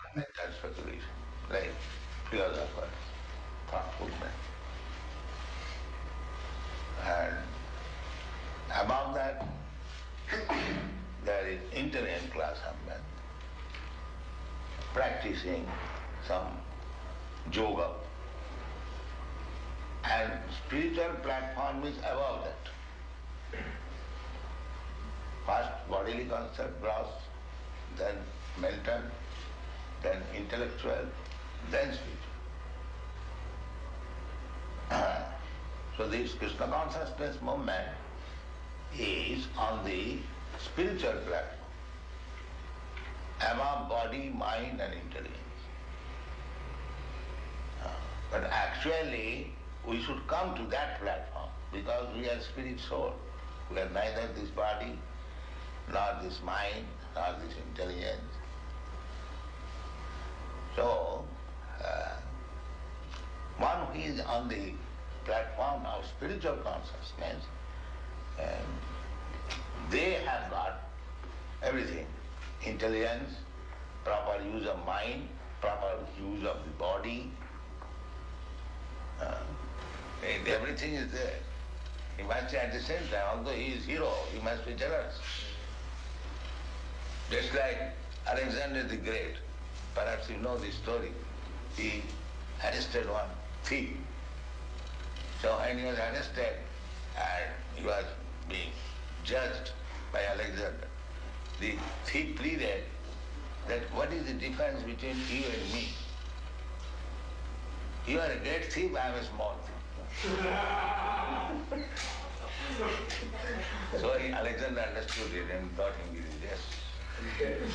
mental speculation, like philosophers, thoughtful men. And above that, there is intelligent class of men practicing some yoga. And spiritual platform is above that. First bodily concept gross, then mental, then intellectual, then spiritual. so this Krishna consciousness movement is on the spiritual platform, above body, mind and intelligence. Uh, But actually, we should come to that platform because we are spirit soul. We are neither this body, nor this mind, nor this intelligence. So, uh, one who is on the platform of spiritual consciousness, um, they have got everything intelligence, proper use of mind, proper use of the body. Uh, and everything is there. He must at the same time, although he is hero, he must be generous. Just like Alexander the Great, perhaps you know this story. He arrested one thief. So when he was arrested and he was being judged by Alexander, the thief pleaded that what is the difference between you and me? You are a great thief, I am a small thief. so he, Alexander understood it and brought him with his yes.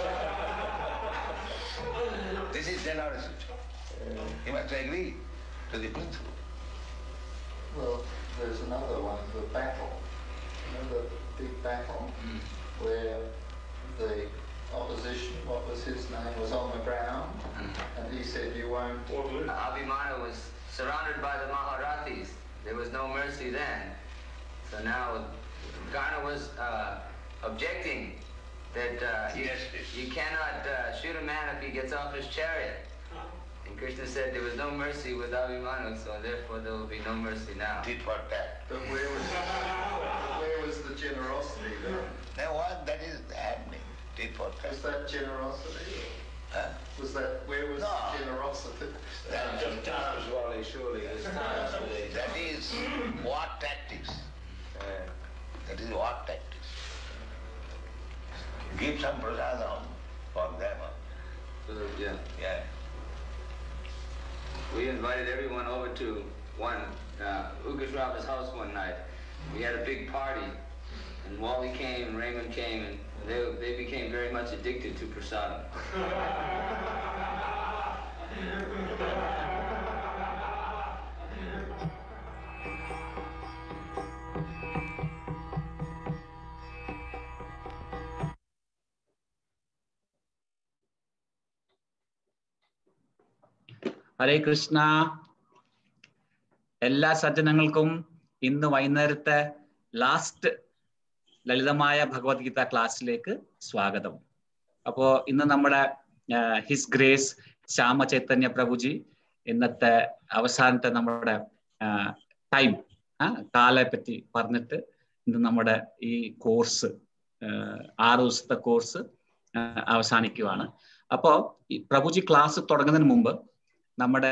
this is generosity. He must agree to the principle. Well, there's another one, the battle. Remember the big battle where the opposition, what was his name, was on the ground and he said, you won't. Abhimanyu was surrounded by the Maharathis. There was no mercy then. So now Karna was uh, objecting that uh, you, Yes, yes. you cannot uh, shoot a man if he gets off his chariot. And Krishna said there was no mercy with Abhimanyu, so therefore there will be no mercy now. Tit for tat. But where was, but where was the generosity then? Now what that is happening, tit for tat. Was that generosity? Huh? Was that, where was No. the generosity? That, Just times, Wally, surely, there's times for the... that is war tactics. Uh, That is war tactics. Give some prasadam for them. So, yeah. Yeah. We invited everyone over to one, uh, Ugas Raba's house one night. We had a big party, and Wally came, and Raymond came, and they, they became very much addicted to prasadam. ഹരേ കൃഷ്ണ എല്ലാ സജ്ജനങ്ങൾക്കും ഇന്ന് വൈകുന്നേരത്തെ last ലളിതമായ ഭഗവത്ഗീത ക്ലാസ്സിലേക്ക് സ്വാഗതം അപ്പോ ഇന്ന് നമ്മുടെ his grace Shyama Chaitanya Prabhuji ഇന്നത്തെ അവസാനത്തെ നമ്മുടെ ടൈം കാലെ പറ്റി പറഞ്ഞിട്ട് ഇന്ന് നമ്മുടെ ഈ കോഴ്സ് ആറ് ദിവസത്തെ കോഴ്സ് അവസാനിക്കുവാണ് അപ്പോ ഈ പ്രഭുജി ക്ലാസ് തുടങ്ങുന്നതിന് മുമ്പ് നമ്മുടെ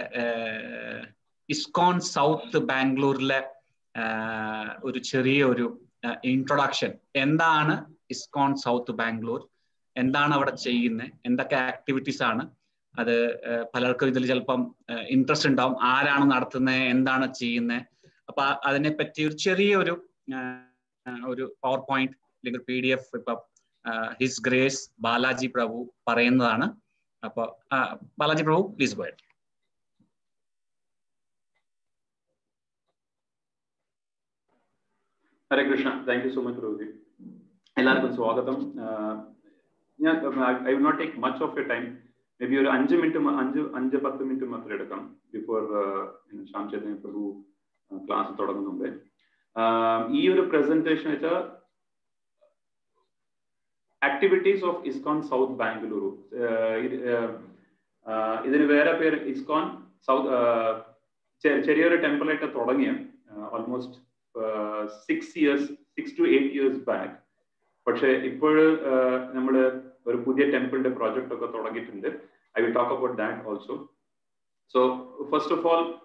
ഇസ്കോൺ സൗത്ത് ബാംഗ്ലൂരിലെ ഒരു ചെറിയ ഒരു ഇൻട്രൊഡക്ഷൻ എന്താണ് ഇസ്കോൺ സൗത്ത് ബാംഗ്ലൂർ എന്താണ് അവിടെ ചെയ്യുന്നത് എന്തൊക്കെ ആക്ടിവിറ്റീസ് ആണ് അത് പലർക്കും ഇതിൽ ചിലപ്പം ഇൻട്രസ്റ്റ് ഉണ്ടാവും ആരാണ് നടത്തുന്നത് എന്താണ് ചെയ്യുന്നത് അപ്പൊ അതിനെ പറ്റി ഒരു ചെറിയൊരു ഒരു പവർ പോയിന്റ് അല്ലെങ്കിൽ പി ഡി എഫ് ഇപ്പം ഹിസ് ഗ്രേസ് ബാലാജി പ്രഭു പറയുന്നതാണ് അപ്പൊ Balaji Prabhu please go Hare Krishna thank you so much Prabhuji എല്ലാവർക്കും സ്വാഗതം ഞാൻ I will not take much of a time may be ഒരു അഞ്ച് മിനിറ്റ് അഞ്ച് അഞ്ച് പത്ത് മിനിറ്റ് മാത്രം എടുക്കാം ബിഫോർ ശ്യാം ചൈതന്യ പ്രഭു ക്ലാസ് തുടങ്ങുന്നുണ്ട് ഈ ഒരു പ്രസന്റേഷൻ വെച്ചാൽ activities of ISKCON south Bengaluru ഇതിന് വേറെ പേര് ഇസ്കോൺ സൗത്ത് ചെറിയൊരു ടെമ്പിളായിട്ട് തുടങ്ങിയ almost six years six to eight years back പക്ഷെ ഇപ്പോൾ നമ്മൾ ഒരു പുതിയ ടെമ്പിളിന്റെ പ്രോജക്റ്റ് ഒക്കെ തുടങ്ങിയിട്ടുണ്ട് I will talk about that also so first of all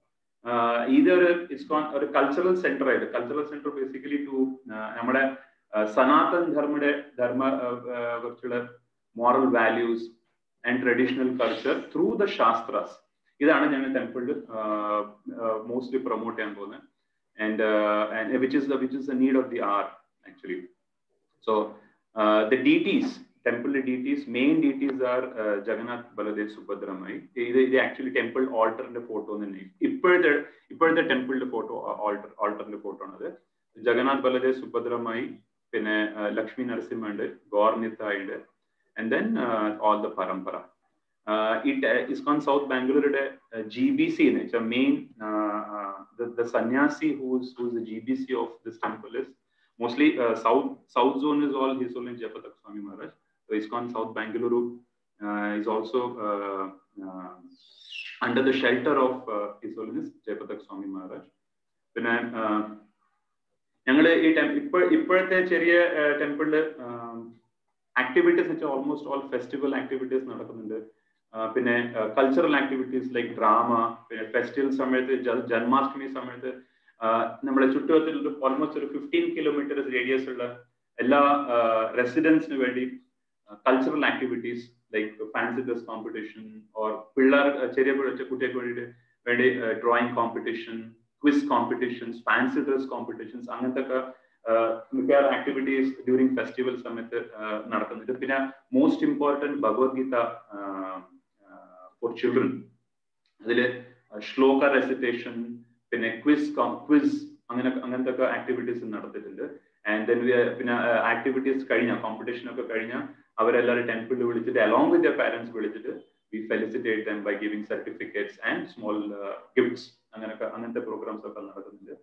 ഇതൊരു ഇസ്കോൺ ഒരു കൾച്ചറൽ സെന്റർ ആയിട്ട് കൾച്ചറൽ സെന്റർ ബേസിക്കലി ടു നമ്മുടെ സനാതൻ ധർമ്മയുടെ ധർമ്മ കുറിച്ചുള്ള moral values and traditional culture through the shastras ഇതാണ് ഞങ്ങൾ ടെമ്പിളിൽ മോസ്റ്റ്ലി പ്രൊമോട്ട് ചെയ്യാൻ പോകുന്നത് and which is which is the need of the are actually so the deities ടെമ്പിളിലെ deities main deities are Jagannath Baladev സുഭദ്രമായി ഇത് ഇത് ആക്ച്വലി ടെമ്പിൾ ഓൾട്ടറിന്റെ ഫോട്ടോ തന്നെ ഇപ്പോഴത്തെ ഇപ്പോഴത്തെ ടെമ്പിളിന്റെ ഫോട്ടോ ഓൾട്ടർ ഓൾട്ടറിന്റെ ഫോട്ടോ ആണത് ജഗന്നാഥ് ബലദേവ് സുഭദ്രമായി പിന്നെ ലക്ഷ്മി നരസിംഹ ഉണ്ട് ഗോർനിത്ത ഉണ്ട് ആൻഡ് ദെൻ ഓൾ ദ പരമ്പര ഈ ഇസ്കോൺ സൗത്ത് ബാംഗ്ലൂരുടെ ജി ബി സി എന്ന് വെച്ചാൽ main the sannyasi whose whose the G B C of this temple is mostly uh, south south zone is all his holiness Japatak Swami Maharaj. So ISKCON South Bangalore uh, is also uh, uh, under the shelter of uh, his holiness Japatak Swami Maharaj. പിന്നെ ഞങ്ങൾ ഈ ഇപ്പോൾ ഇപ്പോഴത്തെ ചെറിയ ടെമ്പിളില് activities വെച്ചാൽ almost all festival activities നടക്കുന്നുണ്ട് പിന്നെ കൾച്ചറൽ ആക്ടിവിറ്റീസ് ലൈക്ക് ഡ്രാമ പിന്നെ ഫെസ്റ്റിവൽ സമയത്ത് ജന്മാഷ്ടമി സമയത്ത് നമ്മുടെ ചുറ്റുവട്ടത്തിൽ ഓൾമോസ്റ്റ് ഒരു ഫിഫ്റ്റീൻ കിലോമീറ്റർ റേഡിയസ് ഉള്ള എല്ലാ റെസിഡൻസിന് വേണ്ടി cultural activities like fancy dress competition or പിള്ളേർ ചെറിയ കുട്ടികൾക്ക് വേണ്ടിയിട്ട് വേണ്ടി drawing competition quiz competitions fancy dress competitions അങ്ങനത്തെ ഒക്കെ മിക്കവാറും ആക്ടിവിറ്റീസ് ഡ്യൂറിങ് ഫെസ്റ്റിവൽ സമയത്ത് നടക്കുന്നുണ്ട് പിന്നെ most important Bhagavad Gita for children അതിൽ ശ്ലോക റെസിറ്റേഷൻ പിന്നെ ക്വിസ് ക്വിസ് അങ്ങനെ അങ്ങനത്തെ ഒക്കെ ആക്ടിവിറ്റീസ് നടത്തിയിട്ടുണ്ട് ആൻഡ് ദെൻ പിന്നെ ആക്ടിവിറ്റീസ് കഴിഞ്ഞ കോമ്പറ്റീഷൻ ഒക്കെ കഴിഞ്ഞ അവരെല്ലാവരും ടെമ്പിളിൽ വിളിച്ചിട്ട് അലോങ് വിത്ത് ദ പാരന്റ്സ് വിളിച്ചിട്ട് we felicitate them by giving certificates and small gifts അങ്ങനെയൊക്കെ അങ്ങനത്തെ പ്രോഗ്രാംസ് ഒക്കെ നടക്കുന്നുണ്ട്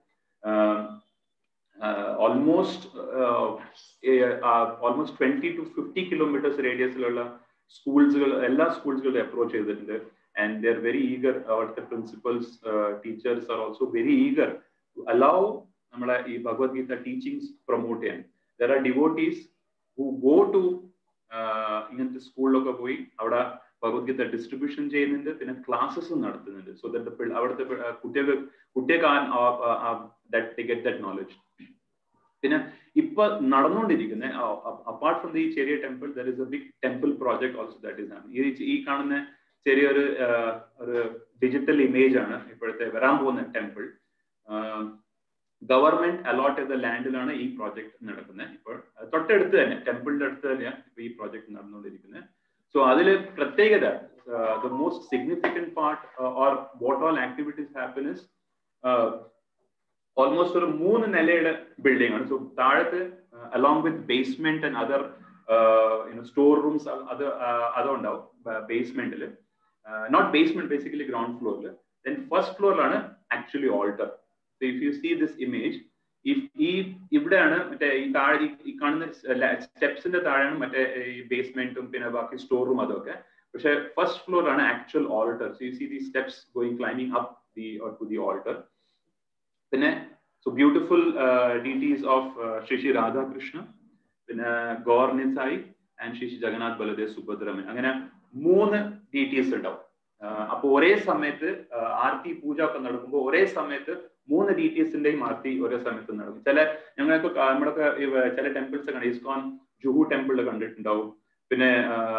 almost almost twenty to fifty kilometres റേഡിയസിലുള്ള സ്കൂൾസുകൾ എല്ലാ സ്കൂൾസുകളും അപ്രോച്ച് ചെയ്തിട്ടുണ്ട് and they're very eager our the principals uh, teachers are also very eager to allow നമ്മളെ ഈ ഭഗവത്ഗീത ടീച്ചിങ്സ് പ്രൊമോട്ട് ചെയ്യാൻ there are devotees who go to ഇങ്ങനത്തെ സ്കൂളിലൊക്കെ പോയി അവിടെ ഭഗവത്ഗീത ഡിസ്ട്രിബ്യൂഷൻ ചെയ്യുന്നുണ്ട് പിന്നെ ക്ലാസ്സസ് നടത്തുന്നുണ്ട് സോ ദാറ്റ് അവിടുത്തെ കുട്ടികൾക്ക് കുട്ടികൾക്ക് ഗെറ്റ് ദറ്റ് നോളജ് പിന്നെ ഇപ്പൊ നടന്നുകൊണ്ടിരിക്കുന്ന അപ്പാർട്ട് ഫ്രം ദി ചെറിയ temple there is a big temple project also that is ഈ കാണുന്ന ചെറിയൊരു ഒരു ഡിജിറ്റൽ ഇമേജ് ആണ് ഇപ്പോഴത്തെ വരാൻ പോകുന്ന ടെമ്പിൾ ഗവൺമെന്റ് അലോട്ട് ചെയ്ത ലാൻഡിലാണ് ഈ പ്രോജക്ട് നടക്കുന്നത് ഇപ്പോൾ തൊട്ടടുത്ത് തന്നെ ടെമ്പിളിന്റെ അടുത്ത് തന്നെയാണ് ഇപ്പൊ ഈ പ്രോജക്ട് നടന്നുകൊണ്ടിരിക്കുന്നത് സോ അതിൽ പ്രത്യേകത the most significant part or what all activities happiness almost ഒരു മൂന്ന് നിലയുടെ ബിൽഡിംഗ് ആണ് സോ താഴത്ത് along with basement and other store rooms അത് അതുണ്ടാവും ബേസ്മെന്റിൽ നോട്ട് ബേസ്മെന്റ് ബേസിക്കലി ഗ്രൗണ്ട് ഫ്ലോറിൽ ദെൻ ഫസ്റ്റ് ഫ്ലോറിലാണ് actually altar so if you see this image if ഈ ഇവിടെയാണ് മറ്റേ ഈ താഴെ ഈ കാണുന്ന സ്റ്റെപ്സിന്റെ താഴെയാണ് മറ്റേ ഈ ബേസ്മെന്റും പിന്നെ ബാക്കി സ്റ്റോർ റൂം അതൊക്കെ പക്ഷെ ഫസ്റ്റ് ഫ്ലോറിലാണ് actual altar so you see the steps going climbing up the to the altar പിന്നെ so beautiful deities of Shri Shri Radhakrishna പിന്നെ ഗോർ നിസായി ആൻഡ് ശ്രീ ശ്രീ ജഗന്നാഥ് ബലദേവ് സുഭദ്രമൻ അങ്ങനെ മൂന്ന് ഡീറ്റീസ് ഉണ്ടാവും അപ്പൊ ഒരേ സമയത്ത് ആർത്തി പൂജ ഒക്കെ നടക്കുമ്പോൾ ഒരേ സമയത്ത് മൂന്ന് ഡീറ്റീസിന്റെയും ആർത്തി ഒരേ സമയത്ത് നടക്കും ചില ഞങ്ങൾക്ക് നമ്മളൊക്കെ ചില ടെമ്പിൾസ് കണ്ട് ഇസ്കോൺ ജുഹു ടെമ്പിൾ കണ്ടിട്ടുണ്ടാവും പിന്നെ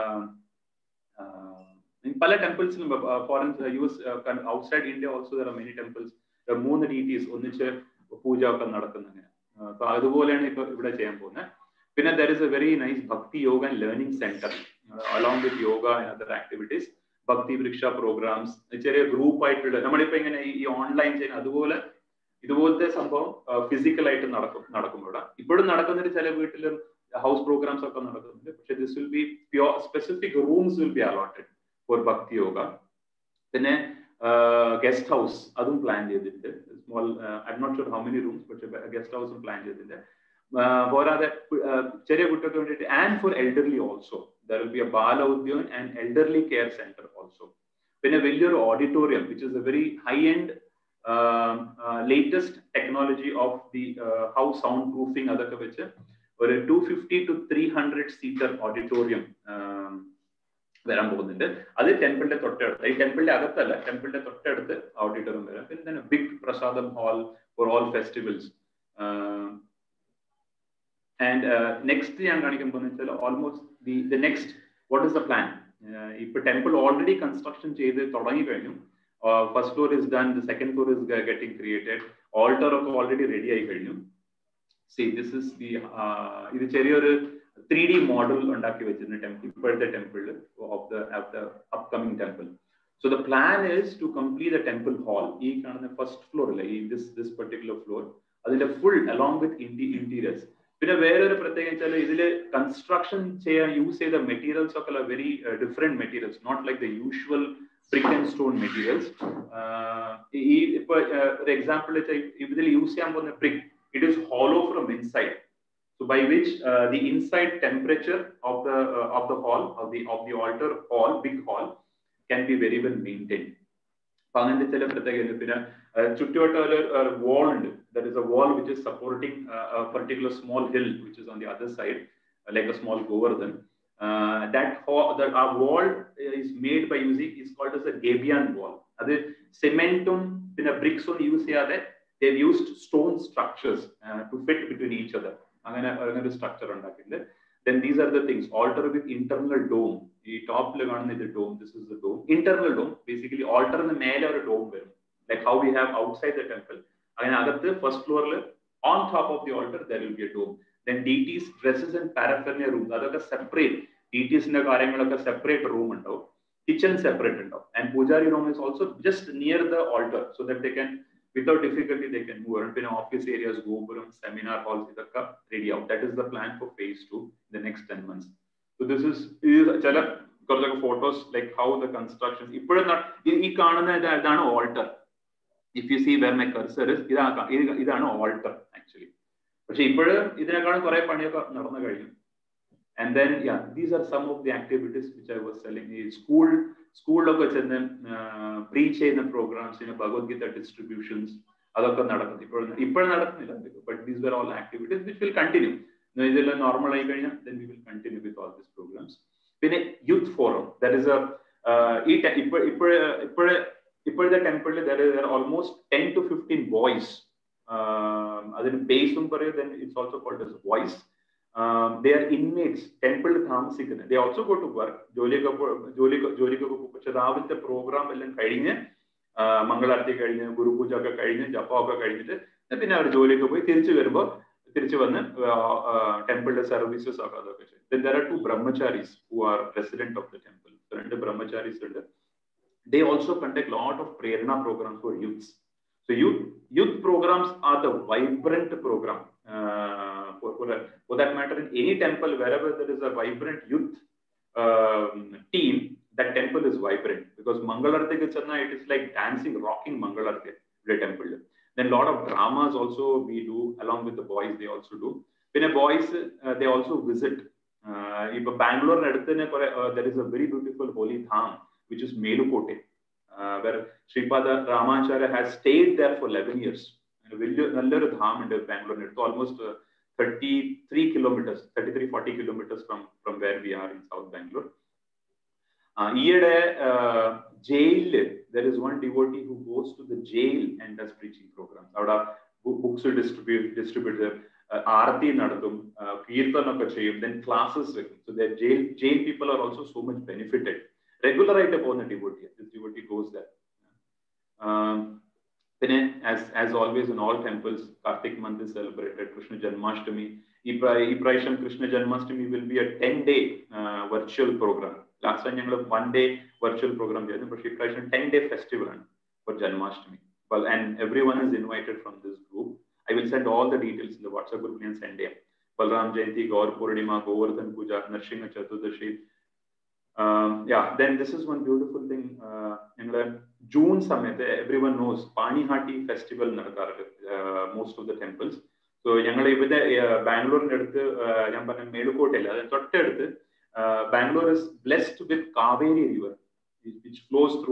പല ടെമ്പിൾസിലും foreign U S outside India also there are many temples മൂന്ന് ഡീറ്റീസ് ഒന്നിച്ച് പൂജ ഒക്കെ നടക്കുന്ന അപ്പൊ അതുപോലെയാണ് ഇപ്പൊ ഇവിടെ ചെയ്യാൻ പോകുന്നത് പിന്നെ there is a very nice bhakti yoga and learning centre along with yoga and other activities Bhakti Vriksha programmes ചെറിയ ഗ്രൂപ്പ് ആയിട്ടുള്ള നമ്മളിപ്പോ ഇങ്ങനെ ഈ ഓൺലൈൻ ചെയ്യുന്ന അതുപോലെ ഇതുപോലത്തെ സംഭവം ഫിസിക്കൽ ആയിട്ട് നടക്കും നടക്കും ഇവിടെ ഇപ്പോഴും നടക്കുന്നുണ്ട് ചില വീട്ടിലും ഹൗസ് പ്രോഗ്രാംസ് ഒക്കെ നടക്കുന്നുണ്ട് പക്ഷെ this will be pure specific rooms will be allotted for bhakti yoga പിന്നെ ഗസ്റ്റ് ഹൗസ് അതും പ്ലാൻ ചെയ്തിട്ടുണ്ട് small I not sure how many rooms പക്ഷെ ഗസ്റ്റ് ഹൗസും പ്ലാൻ ചെയ്തിട്ടുണ്ട് പോരാതെ ചെറിയ കുട്ടികൾക്ക് വേണ്ടിയിട്ട് and for elderly also there will be a Bala Udyan and elderly care centre also പിന്നെ വലിയൊരു auditorium which is a very high end latest technology of the how soundproofing അതൊക്കെ വെച്ച് ഒരു two fifty two three hundred seater auditorium വരാൻ പോകുന്നുണ്ട് അത് ടെമ്പിളിന്റെ തൊട്ടടുത്ത് ഈ ടെമ്പിളിന്റെ അകത്തല്ല ടെമ്പിളിന്റെ തൊട്ടടുത്ത് ഓഡിറ്റോറിയം വരാം പിന്നെ തന്നെ big prasadam hall for all festivals and next ഞാൻ കാണിക്കാൻ പോകുന്നത് വെച്ചാൽ almost the the next what is the plan ഇപ്പൊ ടെമ്പിൾ ഓൾറെഡി കൺസ്ട്രക്ഷൻ ചെയ്ത് തുടങ്ങി കഴിഞ്ഞു first floor is done the second floor is getting created altar ഒക്കെ ഓൾറെഡി റെഡി ആയി കഴിഞ്ഞു സി ദിസ് ഇസ് ദി ഇത് ചെറിയൊരു ത്രീ ഡി മോഡൽ ഉണ്ടാക്കി വെച്ചിട്ടുണ്ട് ടെമ്പിൾ ഇപ്പോഴത്തെ ടെമ്പിളിൽ of the of the upcoming temple so the plan is to complete the temple hall ഈ കാണുന്ന ഫസ്റ്റ് ഫ്ലോർ അല്ലേ ഈ ദിസ് ദിസ് പെർട്ടിക്കുലർ ഫ്ലോർ അതിന്റെ ഫുൾ അലോങ് വിത്ത് ഇന്റീരിയേഴ്സ് പിന്നെ വേറൊരു പ്രത്യേകത വെച്ചാൽ ഇതിൽ കൺസ്ട്രക്ഷൻ ചെയ്യാൻ യൂസ് ചെയ്ത മെറ്റീരിയൽസ് ഒക്കെ very different materials not like the usual brick and stone materials ഈ ഇപ്പൊ ഒരു എക്സാമ്പിൾ വെച്ചാൽ ഇതിൽ യൂസ് ചെയ്യാൻ പോകുന്ന brick it is hollow from inside so by which uh, the inside temperature of the uh, of the hall of the of the altar hall big hall can be very well maintained അപ്പൊ അങ്ങനത്തെ ചില പ്രത്യേകത പിന്നെ ചുറ്റുവട്ട ഒരു wall ഉണ്ട് that is a wall which is supporting particular small hill which is on the other side like a small Govardhan that ആ wall is made by using is called as a gabion wall അത് സിമെന്റും പിന്നെ ബ്രിക്സും use ചെയ്യാതെ they've used stone structures uh, to fit between each other. അങ്ങനെ അങ്ങനെ structure ഉണ്ടാക്കിയിട്ടുണ്ട് then these are the things altar with internal dome ഈ ടോപ്പിൽ കാണുന്ന ഇത് dome this is the dome internal dome basically ഓൾട്ടറിന് മേലെ ഒരു ഡോം വരും like how we have outside the temple അങ്ങനെ അകത്ത് ഫസ്റ്റ് ഫ്ലോറിൽ on top of the altar there will be a dome then deities dresses and paraphernalia room അതൊക്കെ separate ഡി ടീസിന്റെ കാര്യങ്ങളൊക്കെ സെപ്പറേറ്റ് റൂം ഉണ്ടാവും കിച്ചൺ സെപ്പറേറ്റ് ഉണ്ടാവും ആൻഡ് പൂജാരി room is also just near the altar so that they can without difficulty they can move around. In office areas, Gopuram, seminar halls, idakka ready out. That is the plan for phase two in the next 10 months. So this is, ചില കുറച്ചൊക്കെ photos like how the construction ഇപ്പോഴും ഈ കാണുന്ന ഇതാണ് altar if you see where my cursor ഇതാ ഇതാണ് alter actually പക്ഷെ ഇപ്പോഴും ഇതിനേക്കാളും കുറെ പണിയൊക്കെ നടന്നു കഴിഞ്ഞു and then ya these are some of the activities which I was selling ഈ സ്കൂൾ സ്കൂളിലൊക്കെ ചെന്ന് പ്രീച്ച് ചെയ്യുന്ന പ്രോഗ്രാംസിന് ഭഗവത്ഗീത ഡിസ്ട്രിബ്യൂഷൻസ് അതൊക്കെ നടക്കുന്നു ഇപ്പോഴും ഇപ്പോഴും നടക്കുന്നില്ല but these are all activities which will continue ഇതെല്ലാം നോർമൽ ആയി കഴിഞ്ഞാൽ then we will continue with all these programs പിന്നെ യൂത്ത് ഫോറം ദാറ്റ് ഇസ് ഈ ഇപ്പോൾ ഇപ്പോഴ ഇപ്പോഴ ഇപ്പോഴത്തെ ടെമ്പിളിൽ there is almost ten to fifteen boys അതിന് ബേസും പറയും then it's also called S voice they are inmates ടെമ്പിളിൽ താമസിക്കുന്നത് they also go to work ജോലിയൊക്കെ ജോലി ജോലിക്കൊക്കെ പക്ഷെ രാവിലത്തെ പ്രോഗ്രാം എല്ലാം കഴിഞ്ഞ് മംഗളാരത്തി കഴിഞ്ഞ് ഗുരുപൂജ ഒക്കെ കഴിഞ്ഞ് ജപ്പമൊക്കെ കഴിഞ്ഞിട്ട് പിന്നെ അവർ ജോലിയൊക്കെ പോയി തിരിച്ചു വരുമ്പോൾ തിരിച്ചു വന്ന് ടെമ്പിളിന്റെ സർവീസസ് ഒക്കെ അതൊക്കെ ചെയ്യും there are two brahmacharis who are resident of the temple രണ്ട് ബ്രഹ്മചാരീസ് ഉണ്ട് they also conduct a lot of prerna programs for youths. So youth youth programs are the vibrant program. Uh, for, for, that, for that matter, in any temple, wherever there is a vibrant youth um, team, that temple is vibrant because Mangalarti it is like dancing, rocking Mangalarti, the temple. Then a lot of dramas also we do along with the boys, they also do. When a boys, uh, they also visit. Uh, if Bangalore, uh, there is a very beautiful holy dham which is Melukote, uh, where Sripada Ramacharya has stayed there for 11 years. നല്ലൊരു ധാം ഉണ്ട് ബാംഗ്ലൂരിന് അടുത്ത് almost thirty three kilometers thirty three forty kilometers from from where we are in south Bangalore ഈയിടെ ജയിലില് there is one devotee who goes to the jail and does preaching programs അവിടെ books distribute distribute ആരതി നടത്തും കീർത്തനമൊക്കെ ചെയ്യും then classes വെക്കും so jail jail people are also so much benefited regular ആയിട്ട് പോകുന്ന ഡിവോട്ടി ഡിവോട്ടി ഗോസ് ദർ പിന്നെ as as always in all temples Karthik month is celebrated Krishna Janmashtami ഈ ഈ പ്രാവശ്യം Krishna Janmashtami will be a ten day virtual program last time ഞങ്ങൾ one day virtual program ചെയ്തു പക്ഷേ ഇപ്രാവശ്യം ടെൻ ഡേ ഫെസ്റ്റിവൽ ആണ് for Janmashtami well and everyone is invited from this group i will send all the details in the whatsapp group and send them balram jayanti gaur purnima govardhan puja narsingha chaturdashi um, yeah then this is one beautiful thing ഞങ്ങള് June സമയത്ത് everyone knows Panihati festival നടക്കാറുണ്ട് most of the temples so ഞങ്ങൾ ഇവിടെ ബാംഗ്ലൂരിന്റെ അടുത്ത് ഞാൻ പറഞ്ഞ മേലുക്കോട്ടയില്ല അത് തൊട്ടടുത്ത് Bangalore is blessed with Kaveri river which flows through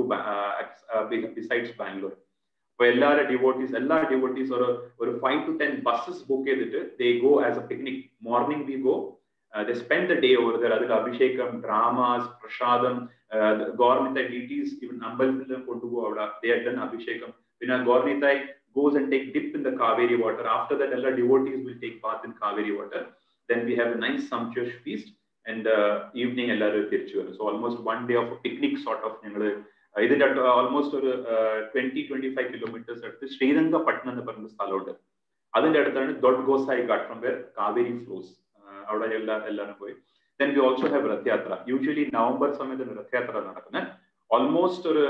besides Bangalore അപ്പൊ എല്ലാവരുടെ ഡിവോട്ടീസ് എല്ലാ ഡിവോട്ടീസ് ഒരു ഒരു five to ten buses book ചെയ്തിട്ട് they go as a picnic morning we go the spend the day over there അതിൽ അഭിഷേകം ഡ്രാമാസ് പ്രസാദം ഗവർണിത്ത ഡിറ്റീസ് ഇവൻ അമ്പലത്തിൽ കൊണ്ടുപോകും അവിടെ ദേ ഡൺ അഭിഷേകം പിന്നെ ഗവർണിത്തായി goes and take dip in the Kaveri water. After that, all devotees will take bath in Kaveri water. Then we have a nice sumptuous feast and uh, evening എല്ലാവരും തിരിച്ചു വരും so almost one day of picnic sort of ഞങ്ങൾ ഇതിന്റെ almost ഒരു twenty twenty five kilometres അടുത്ത് ശ്രീരംഗപട്ടണം എന്ന് പറയുന്ന സ്ഥലമുണ്ട് അതിന്റെ അടുത്താണ് Dod Gosai Ghat from where Kaveri flows അവിടെ എല്ലാ എല്ലാവരും പോയി then we also have Rathayatra usually November സമയത്ത് രഥയാത്ര നടക്കുന്നത് ഓൾമോസ്റ്റ് ഒരു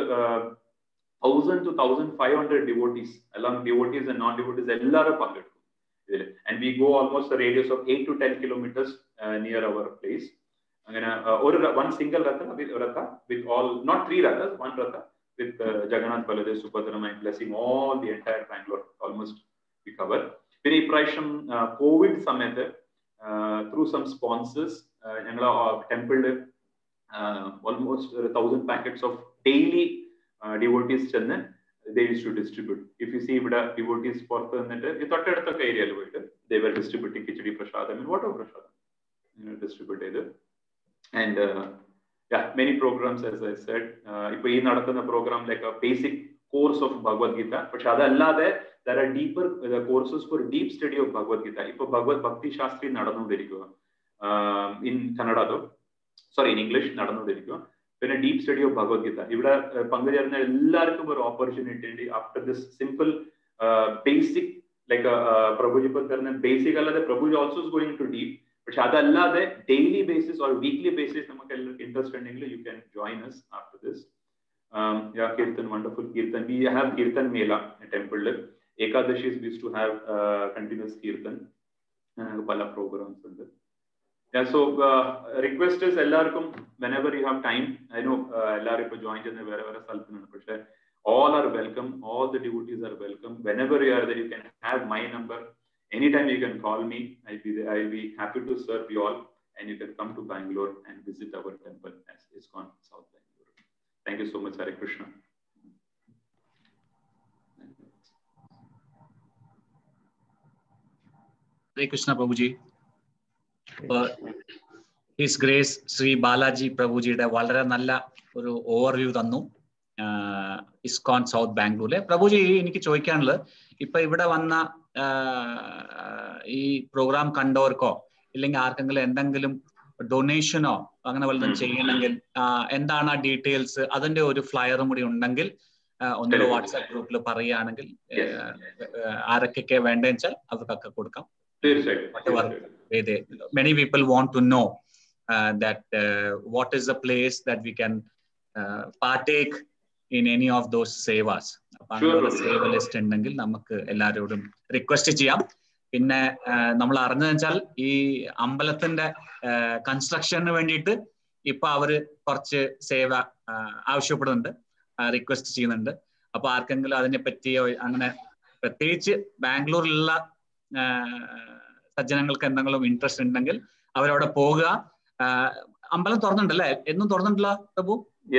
thousand two thousand five hundred devotees എല്ലാം ഡിവോട്ടീസ് ആൻഡ് നോൺ ഡിവോട്ടീസ് എല്ലാവരും പങ്കെടുക്കും ഇതിൽ and we go almost radius of eight to ten kilometers near our place അങ്ങനെ ഒരു one single ratha ratha with all not three ratha one ratha with Jagannath Baladev സുഭദ്രമൈ blessing all the entire Bangalore almost we cover പിന്നെ ഇപ്രാവശ്യം covid സമയത്ത് through some sponsors ഞങ്ങൾ ടെമ്പിളിൽ almost ഒരു thousand packets of daily devotees ചെന്ന് they use to distribute if you see ഇവിടെ devotees പുറത്ത് നിന്നിട്ട് ഈ തൊട്ടടുത്തൊക്കെ ഏരിയയിൽ പോയിട്ട് ദേ വർ ഡിസ്ട്രിബ്യൂട്ടിംഗ് കിച്ചടി പ്രസാദം വാട്ട് പ്രസാദം ഡിസ്ട്രിബ്യൂട്ട് ചെയ്ത് and many programs as I said ഇപ്പൊ ഈ നടക്കുന്ന program like basic course of Bhagavad Gita പക്ഷെ അതല്ലാതെ there are deeper courses for deep study of Bhagavad Gita ഇപ്പൊ ഭഗവത് ഭക്തി ശാസ്ത്രി നടന്നുകൊണ്ടിരിക്കുക ഇൻ കന്നഡ അതോ സോറി ഇൻ ഇംഗ്ലീഷ് നടന്നുകൊണ്ടിരിക്കുക പിന്നെ ഡീപ് സ്റ്റഡി ഓഫ് ഭഗവത്ഗീത ഇവിടെ പങ്കുചേരുന്ന എല്ലാവർക്കും ഒരു ഓപ്പർച്യൂണിറ്റി ഉണ്ട് after this simple basic like Prabhuji ഇപ്പൊ തരുന്ന ബേസിക് അല്ലാതെ Prabhuji also going to deep പക്ഷെ അതല്ലാതെ daily basis or weekly basis നമുക്ക് എല്ലാവർക്കും ഇൻട്രസ്റ്റ് ഉണ്ടെങ്കിൽ you can join us after this kirtan wonderful kirtan we have kirtan മേല ടെമ്പിളിൽ Ekadashis with to have continuous kirtan പല പ്രോഗ്രാംസ് ഉണ്ട് Yeah, so uh, request is എല്ലാവർക്കും whenever you have time, I know uh, എല്ലാവരും ഇപ്പോൾ ജോയിൻ ചെയ്യുന്ന വേറെ വേറെ സ്ഥലത്തുനിന്ന് പക്ഷേ all are welcome, all the devotees are welcome. Whenever you are there, you can have my number. Anytime you can call me. I'll be there. I'll be happy to serve you all. And you can come to Bangalore and visit our temple as ISKCON South Bangalore. Thank you so much, Hare Krishna. Hare Krishna Prabhuji. His grace Shri Balaji പ്രഭുജിയുടെ വളരെ നല്ല ഒരു overview തന്നു ISKCON south ബാംഗ്ലൂരിലെ പ്രഭുജി എനിക്ക് ചോദിക്കാനുള്ളത് ഇപ്പൊ ഇവിടെ വന്ന ഈ പ്രോഗ്രാം കണ്ടവർക്കോ ഇല്ലെങ്കിൽ ആർക്കെങ്കിലും എന്തെങ്കിലും ഡൊണേഷനോ അങ്ങനെ വല്ലതും ചെയ്യണമെങ്കിൽ എന്താണ് ആ ഡീറ്റെയിൽസ് അതിന്റെ ഒരു ഫ്ലയറും കൂടി ഉണ്ടെങ്കിൽ ഒന്നുകൂടെ വാട്സാപ്പ് ഗ്രൂപ്പിൽ പറയുകയാണെങ്കിൽ ആരൊക്കെ വേണ്ടതെന്ന് വെച്ചാൽ അവർക്കൊക്കെ കൊടുക്കാം many people want to know uh, that uh, what is the place that we can uh, partake in any of those sevas സേവ ലിസ്റ്റ് ഉണ്ടെങ്കിൽ നമുക്ക് എല്ലാവരോടും റിക്വസ്റ്റ് ചെയ്യാം പിന്നെ നമ്മൾ അറിഞ്ഞതെന്ന് വെച്ചാൽ ഈ അമ്പലത്തിന്റെ കൺസ്ട്രക്ഷന് വേണ്ടിയിട്ട് ഇപ്പൊ അവര് കുറച്ച് സേവ ആവശ്യപ്പെടുന്നുണ്ട് റിക്വസ്റ്റ് ചെയ്യുന്നുണ്ട് അപ്പൊ ആർക്കെങ്കിലും അതിനെ പറ്റിയോ അങ്ങനെ പ്രത്യേകിച്ച് ബാംഗ്ലൂരിലുള്ള സജ്ജനങ്ങൾക്ക് എന്തെങ്കിലും ഇൻട്രസ്റ്റ് ഉണ്ടെങ്കിൽ അവരവിടെ പോകുക അമ്പലം തുറന്നുണ്ടല്ലേ എന്നും തുറന്നിട്ടില്ല പ്രഭു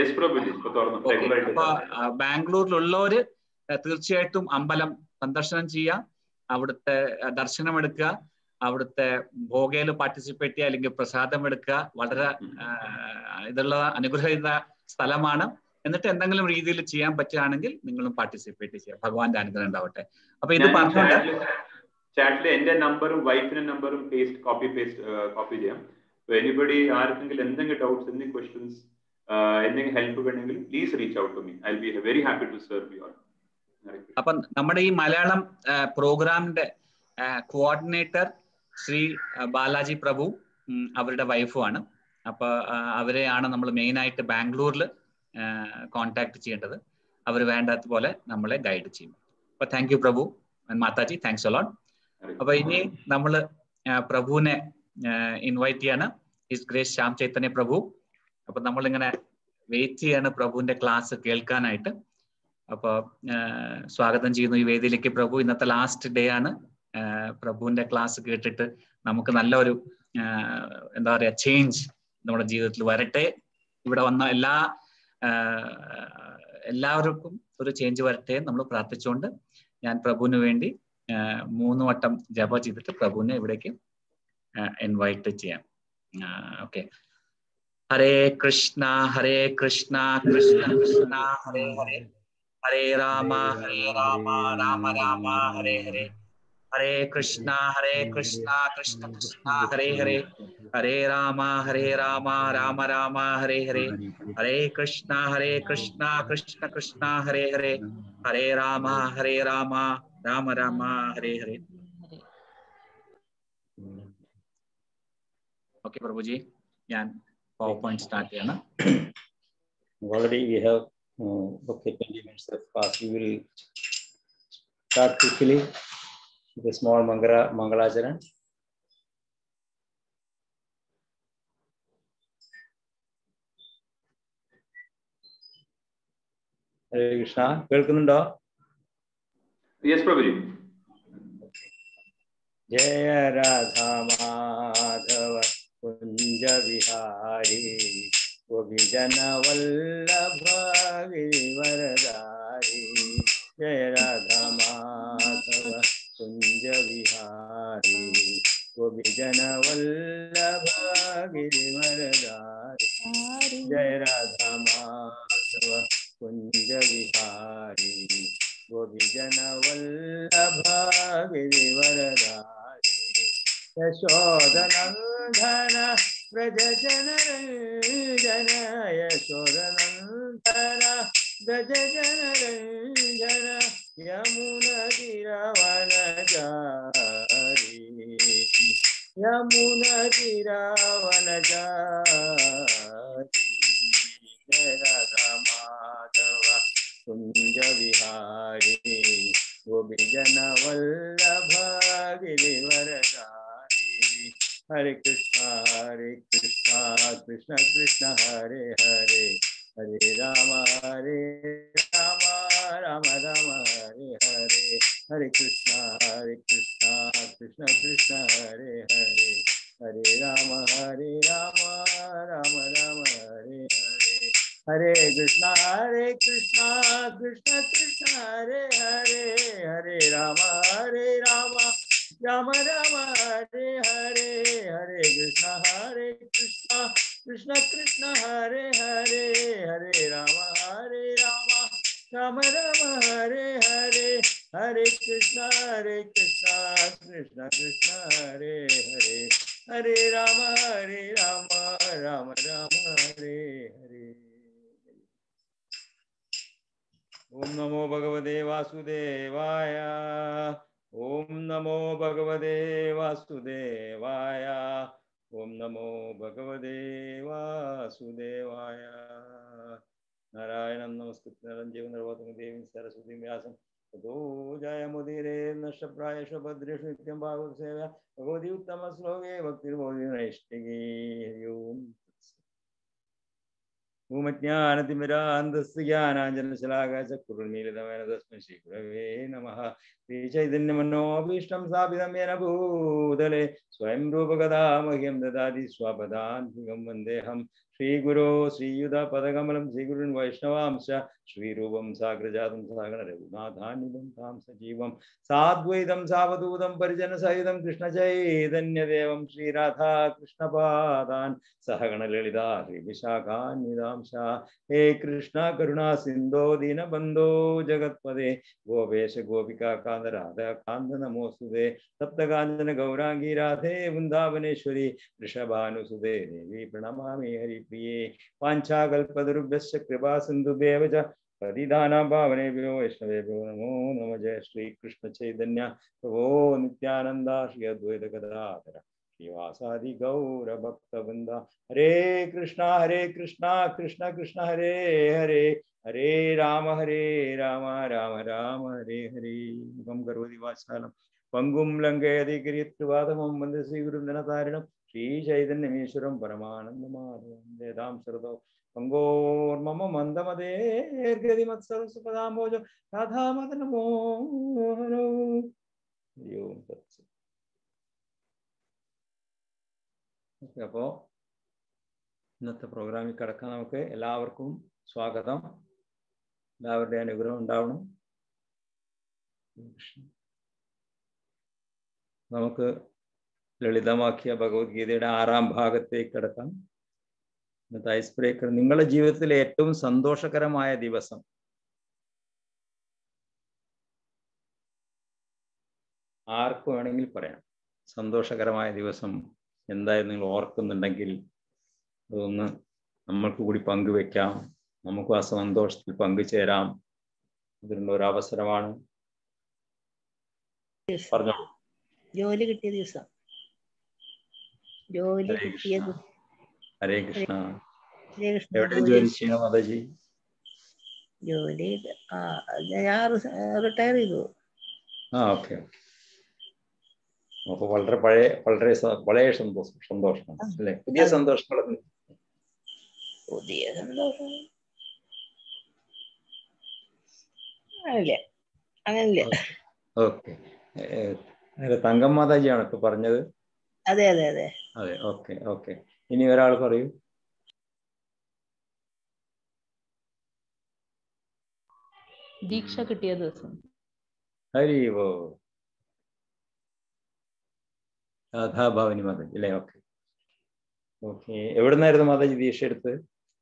അപ്പൊ ബാംഗ്ലൂരിലുള്ളവര് തീർച്ചയായിട്ടും അമ്പലം സന്ദർശനം ചെയ്യുക അവിടുത്തെ ദർശനം എടുക്കുക അവിടുത്തെ ഭോഗയിൽ പാർട്ടിസിപ്പേറ്റ് ചെയ്യുക അല്ലെങ്കിൽ പ്രസാദം എടുക്കുക വളരെ ഇതുള്ള അനുഗ്രഹീത സ്ഥലമാണ് എന്നിട്ട് എന്തെങ്കിലും രീതിയിൽ ചെയ്യാൻ പറ്റുകയാണെങ്കിൽ നിങ്ങളും പാർട്ടിസിപ്പേറ്റ് ചെയ്യുക ഭഗവാന്റെ അനുഗ്രഹം ഉണ്ടാവട്ടെ അപ്പൊ ഇത് പറഞ്ഞുകൊണ്ട് ചാറ്റിൽ എന്റെ നമ്പറും വൈഫിന്റെ നമ്പറും പേസ്റ്റ് കോപ്പി പേസ്റ്റ് കോപ്പി ചെയ്യാം സോ എനിബഡി ആർക്കെങ്കിലും എന്തെങ്കിലും ഡൗട്ട്സ് എന്തെങ്കിലും ക്വസ്റ്റ്യൻസ് എന്തെങ്കിലും ഹെൽപ്പ് വേണമെങ്കിൽ please reach out to me I be very happy to serve you all അപ്പൊ നമ്മുടെ ഈ മലയാളം പ്രോഗ്രാമിന്റെ കോർഡിനേറ്റർ ശ്രീ ബാലാജി പ്രഭു അവരുടെ വൈഫുമാണ് അപ്പൊ അവരെയാണ് നമ്മൾ മെയിൻ ആയിട്ട് ബാംഗ്ലൂരിൽ കോണ്ടാക്ട് ചെയ്യേണ്ടത് അവർ വേണ്ടാത്ത പോലെ നമ്മളെ ഗൈഡ് ചെയ്യും അപ്പൊ thank you Prabhu Mataji thanks a lot അപ്പൊ ഇനി നമ്മള് പ്രഭുവിനെ ഇൻവൈറ്റ് ചെയ്യാണ് ഹിസ് ഗ്രേസ് ശ്യാം ചൈതന്യ പ്രഭു അപ്പൊ നമ്മളിങ്ങനെ വെയിറ്റ് ചെയ്യാണ് പ്രഭുവിന്റെ ക്ലാസ് കേൾക്കാനായിട്ട് അപ്പൊ സ്വാഗതം ചെയ്യുന്നു ഈ വേദിയിലേക്ക് പ്രഭു ഇന്നത്തെ ലാസ്റ്റ് ഡേ ആണ് പ്രഭുവിന്റെ ക്ലാസ് കേട്ടിട്ട് നമുക്ക് നല്ലൊരു എന്താ പറയാ ചേഞ്ച് നമ്മുടെ ജീവിതത്തിൽ വരട്ടെ ഇവിടെ വന്ന എല്ലാ എല്ലാവർക്കും ഒരു ചേഞ്ച് വരട്ടെ നമ്മൾ പ്രാർത്ഥിച്ചുകൊണ്ട് ഞാൻ പ്രഭുവിന് വേണ്ടി മൂന്ന് വട്ടം ജപ ചെയ്തിട്ട് പ്രഭുവിനെ ഇവിടേക്ക് ഇൻവൈറ്റ് ചെയ്യാം ഓക്കെ ഹരേ കൃഷ്ണ ഹരേ കൃഷ്ണ കൃഷ്ണ കൃഷ്ണ ഹരേ ഹരേ ഹരേ രാമ ഹരേ രാമ രാമ രാമ ഹരേ ഹരേ ഹരേ കൃഷ്ണ ഹരേ കൃഷ്ണ കൃഷ്ണ കൃഷ്ണ ഹരേ ഹരേ ഹരേ രാമ ഹരേ രാമ രാമ രാമ ഹരേ ഹരേ ഹരേ കൃഷ്ണ ഹരേ കൃഷ്ണ കൃഷ്ണ കൃഷ്ണ ഹരേ ഹരേ ഹരേ രാമ ഹരേ രാമ രാമ രാമ ഹരേ ഹരേ ഓക്കെ പ്രഭുജി ഞാൻ പവർ പോയിന്റ് സ്റ്റാർട്ട് ചെയ്യണം Already we have uh, okay 20 minutes of class. We will start quickly with a small Mangala Mangalacharan. Hare Krishna കേൾക്കുന്നുണ്ടോ യെസ് പ്രഭുജി ജയ രാധാമാധവ കുഞ്ച വിഹാരി ഗോപിജന വല്ലഭ ഗിരിവരധാരി ജയ രാധാമാധവ കുഞ്ച വിഹാരി ഗോപിജന വല്ലഭ ഗിരിവരധാരി ജയ രാധാമാധവ കുഞ്ച വിഹാരി ഗോപിജന വല്ലഭ ഗിരിവരധാരി യശോദനന്ദന വ്രജജനരഞ്ജന യശോദനന്ദന വ്രജജനരഞ്ജന യമുനതിരവനചാരി യമുനതിരവനചാരി ജയരാധമാധവ കുഞ്ചവിഹാരി ഗോപിജന വല്ലഭ ഗിരിവരധാരി ഹരേ കൃഷ്ണ ഹരേ കൃഷ്ണ കൃഷ്ണ കൃഷ്ണ ഹരേ ഹരേ ഹരേ രാമ ഹരേ രാമ രാമ രാമ ഹരേ ഹരേ ഹരേ കൃഷ്ണ ഹരേ കൃഷ്ണ കൃഷ്ണ കൃഷ്ണ ഹരേ ഹരേ ഹരേ രാമ ഹരേ രാമ രാമ രാമ ഹരേ ഹരേ ഹരേ കൃഷ്ണ ഹരേ കൃഷ്ണ കൃഷ്ണ കൃഷ്ണ ഹരേ ഹരേ ഹരേ രാമ ഹരേ രാമ രാമ രാമ ഹരേ ഹരേ ഹരേ കൃഷ്ണ ഹരേ കൃഷ്ണ കൃഷ്ണ കൃഷ്ണ ഹരേ ഹരേ ഹരേ രാമ ഹരേ രാമ രാമ രാമ ഹരേ ഹരേ ഹരേ കൃഷ്ണ ഹരേ കൃഷ്ണ കൃഷ്ണ കൃഷ്ണ ഹരേ ഹരേ ഹരേ രാമ ഹരേ രാമ രാമ രാമ ഹരേ ഹരേ ഓം നമോ ഭഗവതേ വാസുദേവായ ഓം നമോ ഭഗവതേ വാസുദേവായ ഓം നമോ ഭഗവതേ വാസുദേവായ നാരായണം നമസ്കൃത്യം ജീവനിർവാഹം ദേവി സരസ്വതി വ്യാസം തോ ജയമുദീരേ നഷ്ടപ്രായഷു ഭദ്രേഷു നിത്യം ഭാഗവത സേവ ഭഗവതി ഉത്തമ ശ്ലോകേ ഭക്തിർബോധി നൈഷ്ഠികേ ഹരി ഓം ഭൂമജ്ഞാനതിമിരാന്തസ് ജ്ഞാനാഞ്ജനശലാകാചക്കുറുമീലിതമേന തസ്മൈ ശ്രീഗുരവേ നമഃ ശ്രീചൈതന്യമനോഭീഷ്ടം സ്ഥാപിതം യേന ഭൂതലെ സ്വയം രൂപകഥാ മഹ്യം ദദാതി സ്വപദാന്തികം വന്ദേഹം ശ്രീഗുരോ ശ്രീയുധ പദകമലം ശ്രീഗുരുൻ വൈഷ്ണവാംശ ശ്രീരൂപം സാഗ്രജാതം സാഗണ രഘുനാഥാനിതം താം സജീവം സാദ്വൈതം സാവധൂതം പരിജന സഹിതം കൃഷ്ണചൈതന്യദേവം ശ്രീരാധാ കൃഷ്ണപാദാൻ സഹഗണ ലളിതാ ശ്രീവിശാഖാന്വിതാംശ ഹേ കൃഷ്ണ കരുണാ സിന്ധോ ദീനബന്ധോ ജഗത്പദേ ഗോപേശ ഗോപികാ കാന്ത രാധ കാന്ത നമോസ്തുതേ സപ്തകാഞ്ചന ഗൗരാംഗി രാധേ വൃന്ദാവനേശ്വരി വൃഷഭാനുസുതേ ദേവി പ്രണമാമി ഹരിപ്രിയേ വാഞ്ചാകൽപതരുഭ്യശ്ച കൃപാ സിന്ധുഭ്യേവ ച പതിദാനാം പാവനേഭ്യോ വൈഷ്ണവേഭ്യോ നമോ നമ ജയ ശ്രീകൃഷ്ണ ചൈതന്യ പ്രഭോ നിത്യാനന്ദ ശ്രീ അദ്വൈത ഗദാധര ശ്രീവാസാദി ഗൗരഭക്തവൃന്ദ ഹരേ കൃഷ്ണ ഹരേ കൃഷ്ണ കൃഷ്ണ കൃഷ്ണ ഹരേ ഹരേ ഹരേ രാമ ഹരേ രാമ രാമ രാമ ഹരേ ഹരേ മുഖം കരോതി വാചാലം പങ്കും ലങ്കയതി കിരിത്രിവാദമം വന്ദ ശ്രീഗുരുന്ദനതാരണം ശ്രീചൈതന്യമീശ്വരം പരമാനന്ദമാധവം വേദാം ശ്രുതോ പങ്കോർമമ മന്ദമതേർഗതി മത്സരസുപദാംബോജം രാധാമദനമോഹനോ ഹരി ഓം തത്സത് ഓക്കെ അപ്പോൾ ഇന്നത്തെ പ്രോഗ്രാമിൽ കിടക്കാൻ നമുക്ക് എല്ലാവർക്കും സ്വാഗതം എല്ലാവരുടെയും അനുഗ്രഹം ഉണ്ടാവണം നമുക്ക് ലളിതമാക്കിയ ഭഗവത്ഗീതയുടെ ആറാം ഭാഗത്തേക്ക് കിടക്കാം ഇന്നത്തെ ഐസ് ബ്രേക്കർ നിങ്ങളുടെ ജീവിതത്തിലെ ഏറ്റവും സന്തോഷകരമായ ദിവസം ആർക്ക് വേണമെങ്കിൽ പറയാം സന്തോഷകരമായ ദിവസം എന്തായാലും നിങ്ങൾ ഓർക്കുന്നുണ്ടെങ്കിൽ അതൊന്ന് നമ്മൾക്ക് കൂടി പങ്കുവെക്കാം നമുക്കും ആ സന്തോഷത്തിൽ പങ്കുചേരാം അതിനുള്ള ഒരു അവസരമാണ് പറഞ്ഞോളൂ ജോലി കിട്ടിയ ദിവസം ജോലി ഹരേ കിട്ടിയ കൃഷ്ണ ഹരേ കൃഷ്ണ ഹരേ കൃഷ്ണ എവിടെ ജോലി ജോലി ചെയ്യണം മാതാജി ജോലി ആ ഞാൻ റിട്ടയർ ചെയ്തു ആ ഓക്കെ അപ്പൊ വളരെ പഴയ വളരെ സ- വളരെ സന്തോഷം സന്തോഷമാണ് അല്ലെ പുതിയ സന്തോഷങ്ങളൊക്കെ പുതിയ സന്തോഷം അങ്ങനില്ല അങ്ങനില്ല ഓക്കെ തങ്കം മാതാജിയാണ് ഇപ്പൊ പറഞ്ഞത് അതെ അതെ അതെ അതെ ഓക്കെ ഓക്കെ ഇനി ഒരാൾ പറയൂ ദീക്ഷ കിട്ടിയ ദിവസം ഹരി ഓ രാധാഭാവനി മാതാജി അല്ലേ ഓക്കെ ഓക്കെ എവിടുന്നായിരുന്നു മാതാജി ദീക്ഷ എടുത്ത്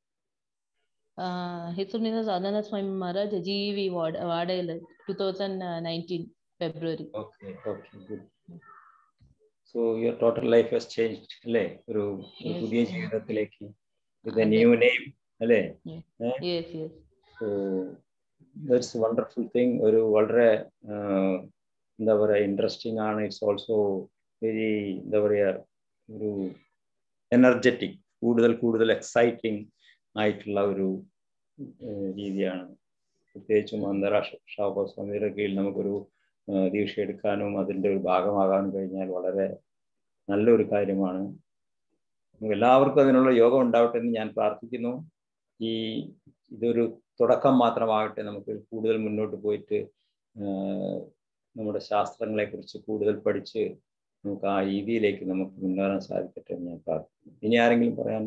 ಹೆಸರಿನಿಂದ ಸಾಧನಾ ಸ್ವಾಮಿ ಮಹಾರಾಜ್ ಜಿ ವಿ ವಾರ್ಡ್ ವಾಡೆಲ್ two thousand nineteen February okay okay good so your total life has change അല്ലേ ഒരു ഒരു Yes. പുതിയ ജീവിതത്തിലേക്ക് വിത്ത് അതെ. ന്യൂ നെയിം അല്ലേ yes yes so that's wonderful thing ഒരു വളരെ ആഹ്, എന്താ പറയുക ഇൻട്രസ്റ്റിംഗ് ആണ് ഇറ്റ്സ് ഓൾസോ വെരി എന്താ പറയുക ഒരു എനർജറ്റിക് കൂടുതൽ കൂടുതൽ എക്സൈറ്റിംഗ് ആയിട്ടുള്ള ഒരു ഏഹ്, രീതിയാണ് പ്രത്യേകിച്ചും അന്താരാഷ്ട്ര ഷാഗോസ്വാമിയുടെ കീഴിൽ നമുക്കൊരു ഏഹ്, ദീക്ഷ എടുക്കാനും അതിൻ്റെ ഒരു ഭാഗമാകാനും കഴിഞ്ഞാൽ വളരെ നല്ലൊരു കാര്യമാണ് നമുക്ക് എല്ലാവർക്കും അതിനുള്ള യോഗം ഉണ്ടാവട്ടെ എന്ന് ഞാൻ പ്രാർത്ഥിക്കുന്നു ഈ ഇതൊരു തുടക്കം മാത്രമാകട്ടെ നമുക്ക് കൂടുതൽ മുന്നോട്ട് പോയിട്ട് ആഹ്, നമ്മുടെ ശാസ്ത്രങ്ങളെ കുറിച്ച് കൂടുതൽ പഠിച്ച് നമുക്ക് ആ രീതിയിലേക്ക് നമുക്ക് മുന്നേറാൻ സാധിക്കട്ടെ എന്ന് ഞാൻ പ്രാർത്ഥിക്കുന്നു ഇനി ആരെങ്കിലും പറയാൻ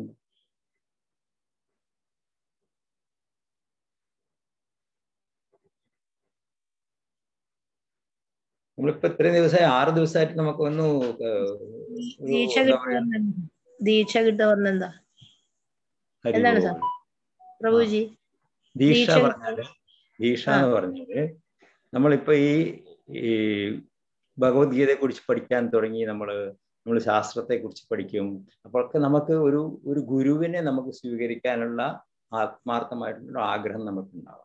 നമ്മളിപ്പോ ഇത്രയും ദിവസമായി ആറ് ദിവസമായിട്ട് നമുക്ക് ഒന്ന് ഏഹ്, ഒരു ദീക്ഷ എന്താ കിട്ടുക പറയാ, ദീക്ഷ കിട്ടുക പറഞ്ഞെന്താ ഹരി എന്താണ് ഓം. സാർ പ്രഭുജി ദീക്ഷ ദീക്ഷ പറഞ്ഞാല് ദീക്ഷ ആ. എന്ന് പറഞ്ഞാല് നമ്മളിപ്പോ ഈ ഈ ഭഗവത്ഗീതയെ കുറിച്ച് പഠിക്കാൻ തുടങ്ങി നമ്മള് നമ്മൾ ശാസ്ത്രത്തെ കുറിച്ച് പഠിക്കും അപ്പോഴൊക്കെ നമുക്ക് ഒരു ഒരു ഗുരുവിനെ നമുക്ക് സ്വീകരിക്കാനുള്ള ആത്മാർത്ഥമായിട്ടുള്ള ആഗ്രഹം നമുക്കുണ്ടാവും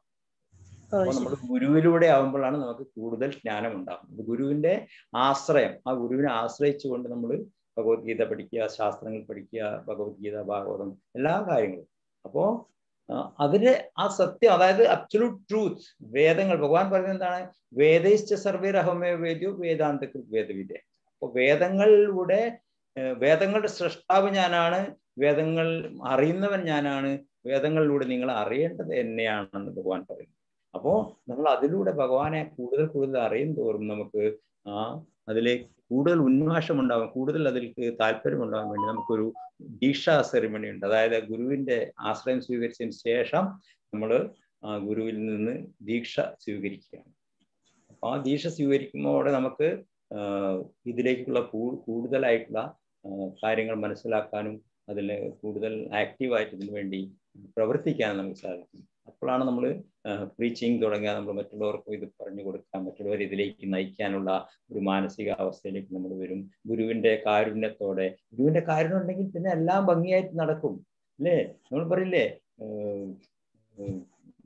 ഓ അപ്പോൾ ശരി നമ്മൾ ഗുരുവിലൂടെ ആവുമ്പോഴാണ് നമുക്ക് കൂടുതൽ ജ്ഞാനം ഉണ്ടാകുന്നത് ഗുരുവിന്റെ ആശ്രയം ആ ഗുരുവിനെ ആശ്രയിച്ചുകൊണ്ട് നമ്മൾ ഭഗവത്ഗീത പഠിക്കുക ശാസ്ത്രങ്ങൾ പഠിക്കുക ഭഗവത്ഗീത ഭാഗവതം എല്ലാ കാര്യങ്ങളും അപ്പോ ആ, അതില് ആ സത്യം അതായത് അബ്സൊല്യൂട്ട് ട്രൂത്ത് വേദങ്ങൾ ഭഗവാൻ പറയുന്നത് എന്താണ് വേദയിശ്ച സർവേരഹമേ വേദ്യോ വേദാന്ത വേദവിദ്യ അപ്പൊ വേദങ്ങളിലൂടെ ഏർ വേദങ്ങളുടെ സൃഷ്ടാവ് ഞാനാണ് വേദങ്ങൾ അറിയുന്നവൻ ഞാനാണ് വേദങ്ങളിലൂടെ നിങ്ങൾ അറിയേണ്ടത് എന്നെയാണെന്ന് ഭഗവാൻ പറയുന്നു അപ്പോ നമ്മൾ അതിലൂടെ ഭഗവാനെ കൂടുതൽ കൂടുതൽ അറിയും തോറും നമുക്ക് ആ അതിലേക്ക് കൂടുതൽ ഉന്മേഷം ഉണ്ടാകും കൂടുതൽ അതിലേക്ക് താല്പര്യം ഉണ്ടാകാൻ വേണ്ടി നമുക്കൊരു ദീക്ഷാ സെറിമണി ഉണ്ട് അതായത് ഗുരുവിന്റെ ആശ്രയം സ്വീകരിച്ചതിന് ശേഷം നമ്മൾ ഗുരുവിൽ നിന്ന് ദീക്ഷ സ്വീകരിക്കുകയാണ് അപ്പൊ ആ ദീക്ഷ സ്വീകരിക്കുമ്പോൾ നമുക്ക് ആ, ഇതിലേക്കുള്ള കൂ- കൂടുതലായിട്ടുള്ള ആ, കാര്യങ്ങൾ മനസ്സിലാക്കാനും അതിൽ കൂടുതൽ ആക്റ്റീവായിട്ട് ഇതിനു വേണ്ടി പ്രവർത്തിക്കാനും നമുക്ക് സാധിക്കും അപ്പോഴാണ് നമ്മൾ പ്രീച്ചിങ് തുടങ്ങിയ നമ്മൾ മറ്റുള്ളവർക്കും ഇത് പറഞ്ഞു കൊടുക്കാൻ മറ്റുള്ളവർ ഇതിലേക്ക് നയിക്കാനുള്ള ഒരു മാനസിക അവസ്ഥയിലേക്ക് നമ്മൾ വരും ഗുരുവിന്റെ കാരുണ്യത്തോടെ ഗുരുവിന്റെ കാരുണ്യം ഉണ്ടെങ്കിൽ പിന്നെ എല്ലാം ഭംഗിയായിട്ട് നടക്കും അല്ലേ നമ്മൾ പറയില്ലേ ഏഹ്, ഏഹ്,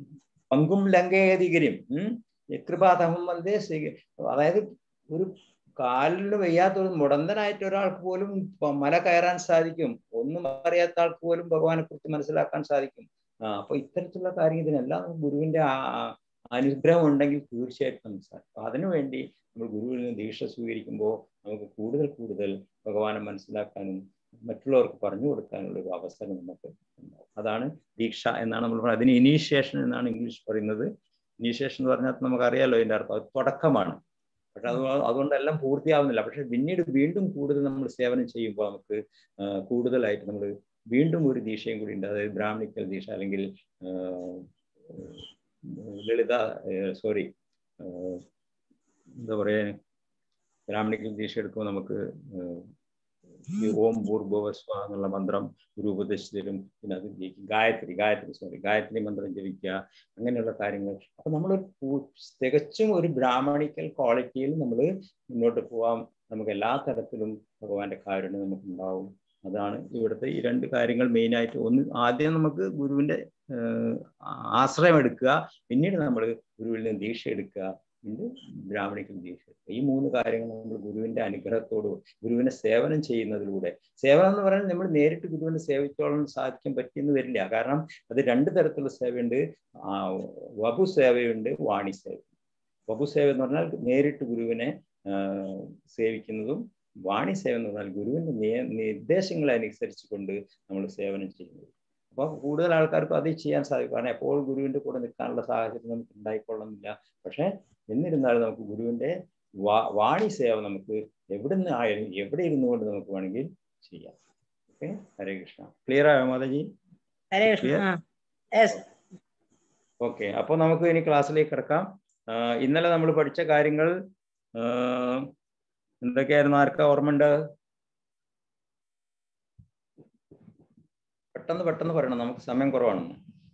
പങ്കും ലങ്കേതികരും കൃപാതഹം വந்தേ സ്വീക അതായത് ഒരു കാലിന് വയ്യാത്ത ഒരു മുടന്തനായിട്ട് ഒരാൾക്ക് പോലും പ- മല കയറാൻ സാധിക്കും ഒന്നും അറിയാത്ത ആൾക്ക് പോലും ഭഗവാനെ കുറിച്ച് മനസ്സിലാക്കാൻ സാധിക്കും ആ അപ്പൊ ഇത്തരത്തിലുള്ള കാര്യം ഇതിനെല്ലാം നമുക്ക് ഗുരുവിന്റെ ആ ആ- അനുഗ്രഹം ഉണ്ടെങ്കിൽ തീർച്ചയായിട്ടും നമുക്ക് സാധിക്കും അപ്പൊ അതിനുവേണ്ടി നമ്മൾ ഗുരുവിൽ നിന്ന് ദീക്ഷ സ്വീകരിക്കുമ്പോൾ നമുക്ക് കൂടുതൽ കൂടുതൽ ഭഗവാനെ മനസ്സിലാക്കാനും മറ്റുള്ളവർക്ക് പറഞ്ഞു കൊടുക്കാനുള്ള ഒരു അവസരം നമുക്ക് ഉണ്ടാവും അതാണ് ദീക്ഷ എന്നാണ് നമ്മൾ പറയുന്നത് അതിന് ഇനീഷ്യേഷൻ എന്നാണ് ഇംഗ്ലീഷ് പറയുന്നത് ഇനീഷ്യേഷൻ എന്ന് പറഞ്ഞാൽ നമുക്കറിയാലോ അതിന്റെ അർത്ഥം അത് തുടക്കമാണ് പക്ഷെ അത് അതുകൊണ്ടെല്ലാം പൂർത്തിയാവുന്നില്ല പക്ഷെ പിന്നീട് വീണ്ടും കൂടുതൽ നമ്മൾ സേവനം ചെയ്യുമ്പോൾ നമുക്ക് ആ, കൂടുതലായിട്ട് നമ്മൾ വീണ്ടും ഒരു ദീക്ഷയും കൂടി ഉണ്ട് അതായത് ബ്രാഹ്മണിക്കൽ ദീക്ഷ അല്ലെങ്കിൽ ആ, ലളിത സോറി എന്താ പറയാ ബ്രാഹ്മണിക്കൽ ദീക്ഷ എടുക്കുമ്പോൾ നമുക്ക് ആ, ഈ ഓം ഭൂർഭുവസ്വ എന്നുള്ള മന്ത്രം ഗുരു ഉപദേശിച്ചു തരും പിന്നെ അത് ജപിക്കും. ഗായത്രി ഗായത്രി സോറി ഗായത്രി മന്ത്രം ജപിക്കുക അങ്ങനെയുള്ള കാര്യങ്ങൾ അപ്പൊ നമ്മൾ തികച്ചും ഒരു ബ്രാഹ്മണിക്കൽ ക്വാളിറ്റിയിൽ നമ്മൾ മുന്നോട്ട് പോവാം നമുക്ക് എല്ലാ തരത്തിലും ഭഗവാന്റെ കാരുണ്യം നമുക്ക് ഉണ്ടാവും അതാണ് ഇവിടുത്തെ ഈ രണ്ട് കാര്യങ്ങൾ മെയിൻ ആയിട്ട് ഒന്ന് ആദ്യം നമുക്ക് ഗുരുവിന്റെ ഏഹ്, ആശ്രയം എടുക്കുക പിന്നീട് നമ്മൾ ഗുരുവിൽ നിന്ന് ദീക്ഷ എടുക്കുക പിന്നീട് ബ്രാഹ്മണിക്കൽ ദീക്ഷ എടുക്കുക. ഈ മൂന്ന് കാര്യങ്ങൾ നമ്മൾ ഗുരുവിന്റെ അനുഗ്രഹത്തോട് ഗുരുവിനെ സേവനം ചെയ്യുന്നതിലൂടെ സേവനം എന്ന് പറയുന്നത് നമ്മൾ നേരിട്ട് ഗുരുവിനെ സേവിച്ചോളാൻ സാധിക്കാൻ പറ്റിയെന്ന് വരില്ല കാരണം അത് രണ്ട് തരത്തിലുള്ള സേവയുണ്ട് ആ, വപു സേവയുണ്ട് വാണി സേവ വപു സേവ എന്ന് പറഞ്ഞാൽ നേരിട്ട് ഗുരുവിനെ ആ, സേവിക്കുന്നതും വാണി സേവ എന്ന് പറഞ്ഞാൽ ഗുരുവിന്റെ നിയ- നിർദ്ദേശങ്ങളെ അനുസരിച്ചുകൊണ്ട് നമ്മൾ സേവനം ചെയ്യുന്നത് അപ്പൊ കൂടുതൽ ആൾക്കാർക്കും അത് ചെയ്യാൻ സാധിക്കും കാരണം എപ്പോൾ ഗുരുവിന്റെ കൂടെ നിൽക്കാനുള്ള സാഹചര്യം നമുക്ക് ഉണ്ടായിക്കൊള്ളുന്നില്ല പക്ഷെ എന്നിരുന്നാലും നമുക്ക് ഗുരുവിന്റെ വാ വാണി സേവ നമുക്ക് എവിടെ നിന്ന് ആയാലും എവിടെ ഇരുന്നു കൊണ്ട് നമുക്ക് വേണമെങ്കിൽ ചെയ്യാം ഓക്കെ ഹരേ കൃഷ്ണ ക്ലിയർ ആയോ മാതാജി ഹരേ കൃഷ്ണ ആ യെസ് ഓക്കെ അപ്പോൾ നമുക്ക് ഇനി ക്ലാസ്സിലേക്ക് കിടക്കാം ആ, ഇന്നലെ നമ്മൾ പഠിച്ച കാര്യങ്ങൾ ആ, എന്തൊക്കെയായിരുന്നു ആർക്കാ ഓർമ്മയുണ്ട് പെട്ടെന്ന് പെട്ടെന്ന് പറയണം നമുക്ക് സമയം കുറവാണെന്ന്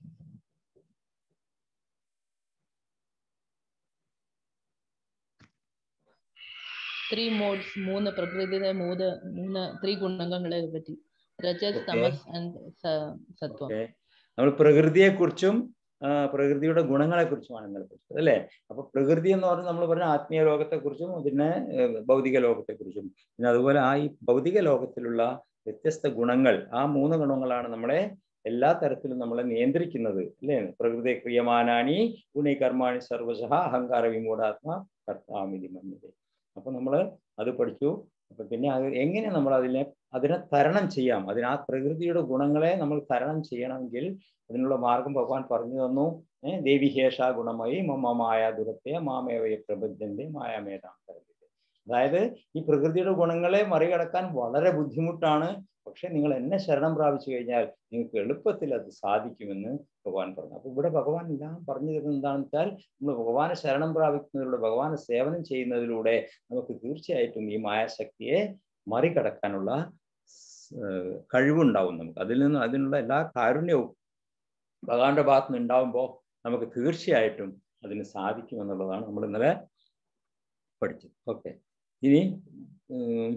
ത്രീ മോഡ്സ് മൂന്ന് പ്രകൃതിയുടെ മൂന്ന് മൂന്ന് ത്രീ ഗുണങ്ങളെ പറ്റി രജസ് Okay. തമസ് ആൻഡ് സത്വം ഓക്കെ നമ്മൾ പ്രകൃതിയെ കുറിച്ചും പ്രകൃതിയുടെ ഗുണങ്ങളെ കുറിച്ചുമാണ് ഇന്നലെ പഠിച്ചത് അല്ലേ അപ്പൊ പ്രകൃതി എന്ന് പറഞ്ഞാൽ നമ്മൾ പറഞ്ഞ ആത്മീയ ലോകത്തെ കുറിച്ചും പിന്നെ ഏഹ്, ഭൗതിക ലോകത്തെ കുറിച്ചും പിന്നെ അതുപോലെ ആ ഈ ഭൗതിക ലോകത്തിലുള്ള വ്യത്യസ്ത ഗുണങ്ങൾ ആ മൂന്ന് ഗുണങ്ങളാണ് നമ്മളെ എല്ലാ തരത്തിലും നമ്മളെ നിയന്ത്രിക്കുന്നത് അല്ലേ പ്രകൃതി ക്രിയമാനാനി ഗുണി കർമാണി സർവശ അഹങ്കാര വിമൂഢാത്മ കർത്താമിതി മന്യതേ അപ്പൊ നമ്മൾ അത് പഠിച്ചു അപ്പൊ പിന്നെ അത് എങ്ങനെ നമ്മൾ അതിനെ അതിനെ തരണം ചെയ്യാം അതിന് ആ പ്രകൃതിയുടെ ഗുണങ്ങളെ നമ്മൾ തരണം ചെയ്യണമെങ്കിൽ അതിനുള്ള മാർഗം ഭഗവാൻ പറഞ്ഞു തന്നു ഏഹ് ദേവിഹേഷ ഗുണമയി മമ മായ ദുരത്തെ മാമേവയെ പ്രബുദ്ധന്റെ മായാമേതാന്തരത്തെ അതായത് ഈ പ്രകൃതിയുടെ ഗുണങ്ങളെ മറികടക്കാൻ വളരെ ബുദ്ധിമുട്ടാണ് പക്ഷെ നിങ്ങൾ എന്നെ ശരണം പ്രാപിച്ചു കഴിഞ്ഞാൽ നിങ്ങൾക്ക് എളുപ്പത്തിൽ അത് സാധിക്കുമെന്ന് ഭഗവാൻ പറഞ്ഞു അപ്പൊ ഇവിടെ ഭഗവാൻ എല്ലാം പറഞ്ഞു തരുന്നത് എന്താണെന്ന് വെച്ചാൽ നമ്മൾ ഭഗവാനെ ശരണം പ്രാപിക്കുന്നതിലൂടെ ഭഗവാനെ സേവനം ചെയ്യുന്നതിലൂടെ നമുക്ക് തീർച്ചയായിട്ടും ഈ മായാശക്തിയെ മറികടക്കാനുള്ള ഏഹ് കഴിവുണ്ടാവും നമുക്ക് അതിൽ നിന്ന് അതിനുള്ള എല്ലാ കാരുണ്യവും ഭഗവാന്റെ ഭാഗത്ത് നിന്ന് ഉണ്ടാവുമ്പോൾ നമുക്ക് തീർച്ചയായിട്ടും അതിന് സാധിക്കുമെന്നുള്ളതാണ് നമ്മൾ ഇന്നലെ പഠിച്ചത് ഓക്കെ ഇനി ഉം,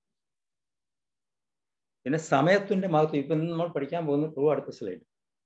പിന്നെ സമയത്തിന്റെ മഹത്വം ഇപ്പൊ ഇന്ന് നമ്മൾ പഠിക്കാൻ പോകുന്ന ടൂ അടുത്ത സ്ലൈഡ്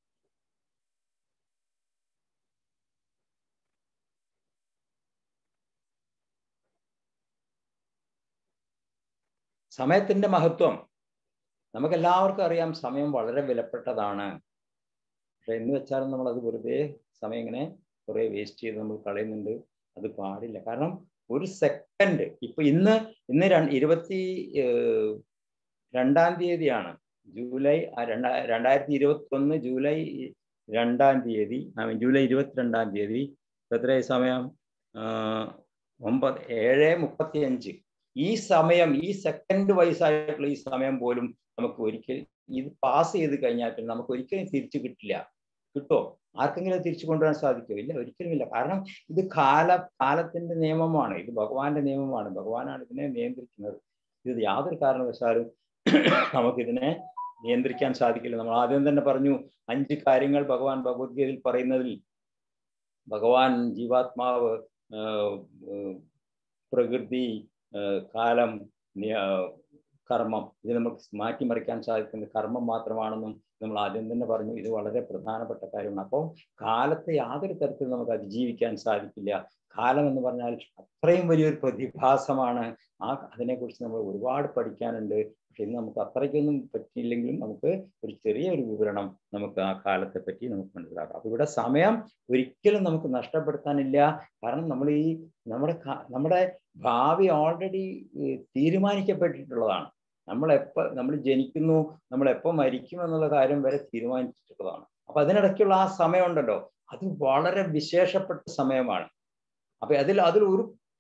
സമയത്തിന്റെ മഹത്വം നമുക്ക് എല്ലാവർക്കും അറിയാം സമയം വളരെ വിലപ്പെട്ടതാണ് പക്ഷെ എന്ന് വെച്ചാലും നമ്മൾ അത് വെറുതെ സമയം ഇങ്ങനെ കുറെ വേസ്റ്റ് ചെയ്ത് നമ്മൾ കളയുന്നുണ്ട് അത് പാടില്ല കാരണം ഒരു സെക്കൻഡ് ഇപ്പൊ ഇന്ന് ഇന്ന് ര- ഇരുപത്തി ഏഹ്, രണ്ടാം തീയതിയാണ് ജൂലൈ ആ രണ്ടാ രണ്ടായിരത്തി ഇരുപത്തി ഒന്ന് ജൂലൈ രണ്ടാം തീയതി I mean, ജൂലൈ ഇരുപത്തിരണ്ടാം തീയതി ഇപ്പൊ എത്രയായി സമയം ആ, ഒമ്പത് ഏഴ് മുപ്പത്തി അഞ്ച് ഈ സമയം ഈ സെക്കൻഡ് വയസ്സായിട്ടുള്ള ഈ സമയം പോലും നമുക്ക് ഒരിക്കൽ ഇത് പാസ് ചെയ്ത് കഴിഞ്ഞാൽ പിന്നെ നമുക്ക് ഒരിക്കലും തിരിച്ചു കിട്ടില്ല കിട്ടോ ആർക്കെങ്കിലും അത് തിരിച്ചു കൊണ്ടുവരാൻ സാധിക്കുമോ ഇല്ല ഒരിക്കലും ഇല്ല കാരണം ഇത് കാല കാലത്തിന്റെ നിയമമാണ് ഇത് ഭഗവാന്റെ നിയമമാണ് ഭഗവാനാണ് ഇതിനെ നിയന്ത്രിക്കുന്നത് ഇത് യാതൊരു കാരണവശാലും നമുക്കിതിനെ നിയന്ത്രിക്കാൻ സാധിക്കില്ല നമ്മൾ ആദ്യം തന്നെ പറഞ്ഞു അഞ്ച് കാര്യങ്ങൾ ഭഗവാൻ ഭഗവത്ഗീതയിൽ പറയുന്നതിൽ ഭഗവാൻ ജീവാത്മാവ് ആഹ്, ആഹ്, പ്രകൃതി ആഹ്, കാലം നി- ആഹ്, കർമ്മം ഇത് നമുക്ക് മാറ്റിമറിക്കാൻ സാധിക്കുന്നത് കർമ്മം മാത്രമാണെന്നും നമ്മൾ ആദ്യം തന്നെ പറഞ്ഞു ഇത് വളരെ പ്രധാനപ്പെട്ട കാര്യമാണ് അപ്പോൾ കാലത്തെ യാതൊരു തരത്തിലും നമുക്ക് അതിജീവിക്കാൻ സാധിക്കില്ല കാലം എന്ന് പറഞ്ഞാൽ അത്രയും വലിയൊരു പ്രതിഭാസമാണ് ആ അതിനെക്കുറിച്ച് നമ്മൾ ഒരുപാട് പഠിക്കാനുണ്ട് പക്ഷെ ഇന്ന് നമുക്ക് അത്രയ്ക്കൊന്നും പറ്റിയില്ലെങ്കിലും നമുക്ക് ഒരു ചെറിയൊരു വിവരണം നമുക്ക് ആ കാലത്തെ പറ്റി നമുക്ക് മനസ്സിലാക്കാം അപ്പൊ ഇവിടെ സമയം ഒരിക്കലും നമുക്ക് നഷ്ടപ്പെടുത്താനില്ല കാരണം നമ്മൾ ഈ നമ്മുടെ ക- നമ്മുടെ ഭാവി ഓൾറെഡി തീരുമാനിക്കപ്പെട്ടിട്ടുള്ളതാണ് നമ്മൾ എപ്പോ നമ്മൾ ജനിക്കുന്നു നമ്മൾ എപ്പോൾ മരിക്കും എന്നുള്ള കാര്യം വരെ തീരുമാനിച്ചിട്ടുള്ളതാണ് അപ്പൊ അതിനിടയ്ക്കുള്ള ആ സമയം ഉണ്ടല്ലോ അത് വളരെ വിശേഷപ്പെട്ട സമയമാണ് അപ്പൊ അതിൽ അതിൽ ഒരു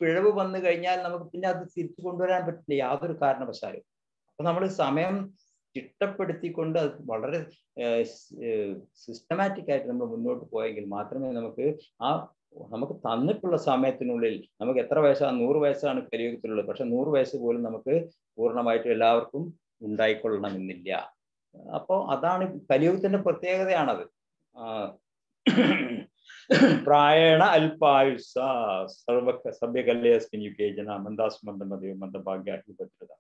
പിഴവ് വന്നു കഴിഞ്ഞാൽ നമുക്ക് പിന്നെ അത് തിരിച്ചു കൊണ്ടുവരാൻ പറ്റില്ല യാതൊരു കാരണവശാലും അപ്പൊ നമ്മൾ സമയം ചിട്ടപ്പെടുത്തിക്കൊണ്ട് അത് വളരെ സിസ്റ്റമാറ്റിക് ആയിട്ട് നമ്മൾ മുന്നോട്ട് പോയെങ്കിൽ മാത്രമേ നമുക്ക് ആ നമുക്ക് തന്നിട്ടുള്ള സമയത്തിനുള്ളിൽ നമുക്ക് എത്ര വയസ്സാണ് നൂറ് വയസ്സാണ് കലിയുഗത്തിലുള്ളത് പക്ഷെ നൂറ് വയസ്സ് പോലും നമുക്ക് പൂർണ്ണമായിട്ടും എല്ലാവർക്കും ഉണ്ടായിക്കൊള്ളണമെന്നില്ല അപ്പോൾ അതാണ് കലിയുഗത്തിന്റെ പ്രത്യേകതയാണത് ആ, പ്രായണ അല്പായുസ സർവ സഭ്യകല്യസ്മിൻ യുഗേ ജന മന്ദാസ്മന്ദമതയോ മന്ദഭാഗ്യാഭദ്രത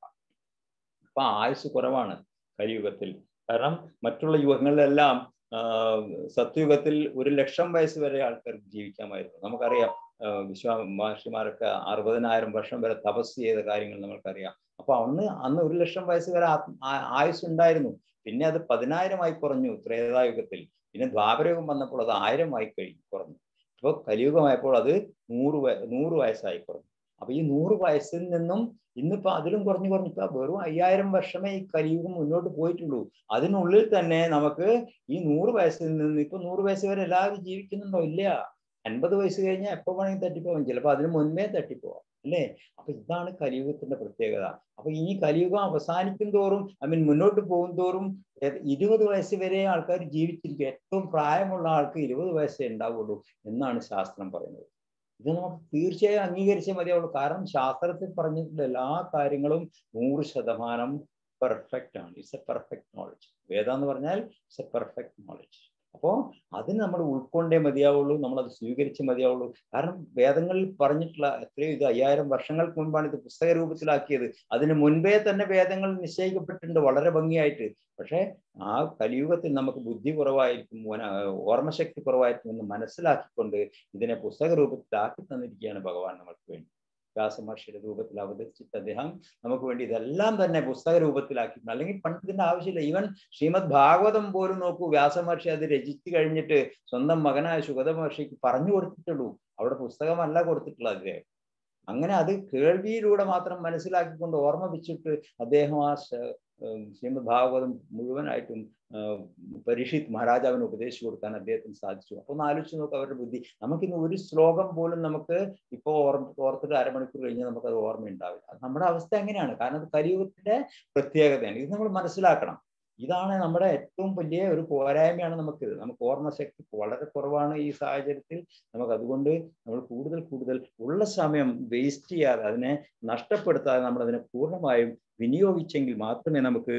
അപ്പൊ ആയുസ് കുറവാണ് കലിയുഗത്തിൽ കാരണം മറ്റുള്ള യുഗങ്ങളിലെല്ലാം ആ, സത്യുഗത്തിൽ ഒരു ലക്ഷം വയസ്സ് വരെ ആൾക്കാർ ജീവിക്കാമായിരുന്നു നമുക്കറിയാം ആ, വിശ്വാ മഹർഷിമാരൊക്കെ അറുപതിനായിരം വർഷം വരെ തപസ് ചെയ്ത കാര്യങ്ങൾ നമ്മൾക്കറിയാം അപ്പൊ അന്ന് അന്ന് ഒരു ലക്ഷം വയസ്സ് വരെ ആത്മ- ആ- ആയുസ് ഉണ്ടായിരുന്നു പിന്നെ അത് പതിനായിരമായി കുറഞ്ഞു ത്രേതായുഗത്തിൽ പിന്നെ ദ്വാപരയുഗം വന്നപ്പോൾ അത് ആയിരമായി കഴിഞ്ഞു കുറഞ്ഞു അപ്പോൾ കലിയുഗമായപ്പോൾ അത് നൂറ് വയ നൂറ് വയസ്സായി കുറഞ്ഞു അപ്പൊ ഈ നൂറ് വയസ്സിൽ നിന്നും ഇന്നിപ്പോ അതിലും കുറഞ്ഞു കുറഞ്ഞു ഇപ്പൊ വെറും അയ്യായിരം വർഷമേ ഈ കലിയുഗം മുന്നോട്ട് പോയിട്ടുള്ളൂ അതിനുള്ളിൽ തന്നെ നമുക്ക് ഈ നൂറ് വയസ്സിൽ നിന്ന് ഇപ്പൊ നൂറ് വയസ്സ് വരെ എല്ലാവരും ജീവിക്കുന്നുണ്ടോ ഇല്ല അൻപത് വയസ്സ് കഴിഞ്ഞാൽ എപ്പോ വേണമെങ്കിൽ തട്ടിപ്പോവാം ചിലപ്പോൾ അതിന് മുൻപേ തട്ടിപ്പോവാം അല്ലേ അപ്പൊ ഇതാണ് കലിയുഗത്തിന്റെ പ്രത്യേകത അപ്പൊ ഈ കലിയുഗം അവസാനിക്കും തോറും ഐ മീൻ മുന്നോട്ട് പോകും തോറും ഏത് ഇരുപത് വയസ്സ് വരെ ആൾക്കാർ ജീവിച്ചിരിക്കും ഏറ്റവും പ്രായമുള്ള ആൾക്ക് ഇരുപത് വയസ്സേ ഉണ്ടാവുള്ളൂ എന്നാണ് ശാസ്ത്രം പറയുന്നത് ഇത് നമുക്ക് തീർച്ചയായും അംഗീകരിച്ചേ മതിയാവുള്ളൂ കാരണം ശാസ്ത്രത്തിൽ പറഞ്ഞിട്ടുള്ള എല്ലാ കാര്യങ്ങളും നൂറ് ശതമാനം പെർഫെക്റ്റ് ആണ് it's a perfect knowledge Veda എന്ന് പറഞ്ഞാൽ ഇറ്റ്സ് എ പെർഫെക്റ്റ് നോളജ് അപ്പോൾ അതിന് നമ്മൾ ഉൾക്കൊണ്ടേ മതിയാവുള്ളൂ നമ്മൾ അത് സ്വീകരിച്ചേ മതിയാവുള്ളൂ കാരണം വേദങ്ങളിൽ പറഞ്ഞിട്ടുള്ള എത്രയോ ഇത് അയ്യായിരം വർഷങ്ങൾക്ക് മുൻപാണ് ഇത് പുസ്തക രൂപത്തിലാക്കിയത് അതിന് മുൻപേ തന്നെ വേദങ്ങൾ നിശ്ചയിക്കപ്പെട്ടിട്ടുണ്ട് വളരെ ഭംഗിയായിട്ട് പക്ഷേ ആ കലിയുഗത്തിൽ നമുക്ക് ബുദ്ധി കുറവായിരിക്കും മോന- ഓർമ്മശക്തി കുറവായിരിക്കും എന്ന് മനസ്സിലാക്കിക്കൊണ്ട് ഇതിനെ പുസ്തക രൂപത്തിലാക്കി തന്നിരിക്കുകയാണ് ഭഗവാൻ നമുക്ക് വേണ്ടി വ്യാസമഹർഷിയുടെ രൂപത്തിൽ അവതരിച്ചിട്ട് അദ്ദേഹം നമുക്ക് വേണ്ടി ഇതെല്ലാം തന്നെ പുസ്തക രൂപത്തിലാക്കി അല്ലെങ്കിൽ പണ്ട് ഇതിന്റെ ആവശ്യമില്ല ഈവൻ ശ്രീമദ് ഭാഗവതം പോലും നോക്കൂ വ്യാസമഹർഷി അത് രചിച്ചു കഴിഞ്ഞിട്ട് സ്വന്തം മകനായ സുഗത മഹർഷിക്ക് പറഞ്ഞു കൊടുത്തിട്ടുള്ളൂ അവിടെ പുസ്തകമല്ല കൊടുത്തിട്ടുള്ളത് അദ്ദേഹം അങ്ങനെ അത് കേൾവിയിലൂടെ മാത്രം മനസ്സിലാക്കിക്കൊണ്ട് ഓർമ്മ വെച്ചിട്ട് അദ്ദേഹം ആ ശ- ഉം ശ്രീമദ് ഭാഗവതം മുഴുവനായിട്ടും ആഹ് പരീക്ഷിത് മഹാരാജാവിന് ഉപദേശിച്ചു കൊടുക്കാൻ അദ്ദേഹത്തിന് സാധിച്ചു അപ്പൊ ഒന്ന് ആലോചിച്ച് നോക്കുക അവരുടെ ബുദ്ധി നമുക്കിന്ന് ഒരു ശ്ലോകം പോലും നമുക്ക് ഇപ്പോൾ ഓർമ്മ ഓർത്തിട്ട് അരമണിക്കൂർ കഴിഞ്ഞാൽ നമുക്ക് അത് ഓർമ്മയുണ്ടാവില്ല അത് നമ്മുടെ അവസ്ഥ എങ്ങനെയാണ് കാരണം അത് കലിയുഗത്തിന്റെ പ്രത്യേകതയാണ് ഇത് നമ്മൾ മനസ്സിലാക്കണം ഇതാണ് നമ്മുടെ ഏറ്റവും വലിയ ഒരു പോരായ്മയാണ് നമുക്കിത് നമുക്ക് ഓർമ്മശക്തി വളരെ കുറവാണ് ഈ സാഹചര്യത്തിൽ നമുക്ക് അതുകൊണ്ട് നമ്മൾ കൂടുതൽ കൂടുതൽ ഉള്ള സമയം വേസ്റ്റ് ചെയ്യാതെ അതിനെ നഷ്ടപ്പെടുത്താതെ നമ്മൾ അതിനെ പൂർണ്ണമായും വിനിയോഗിച്ചെങ്കിൽ മാത്രമേ നമുക്ക്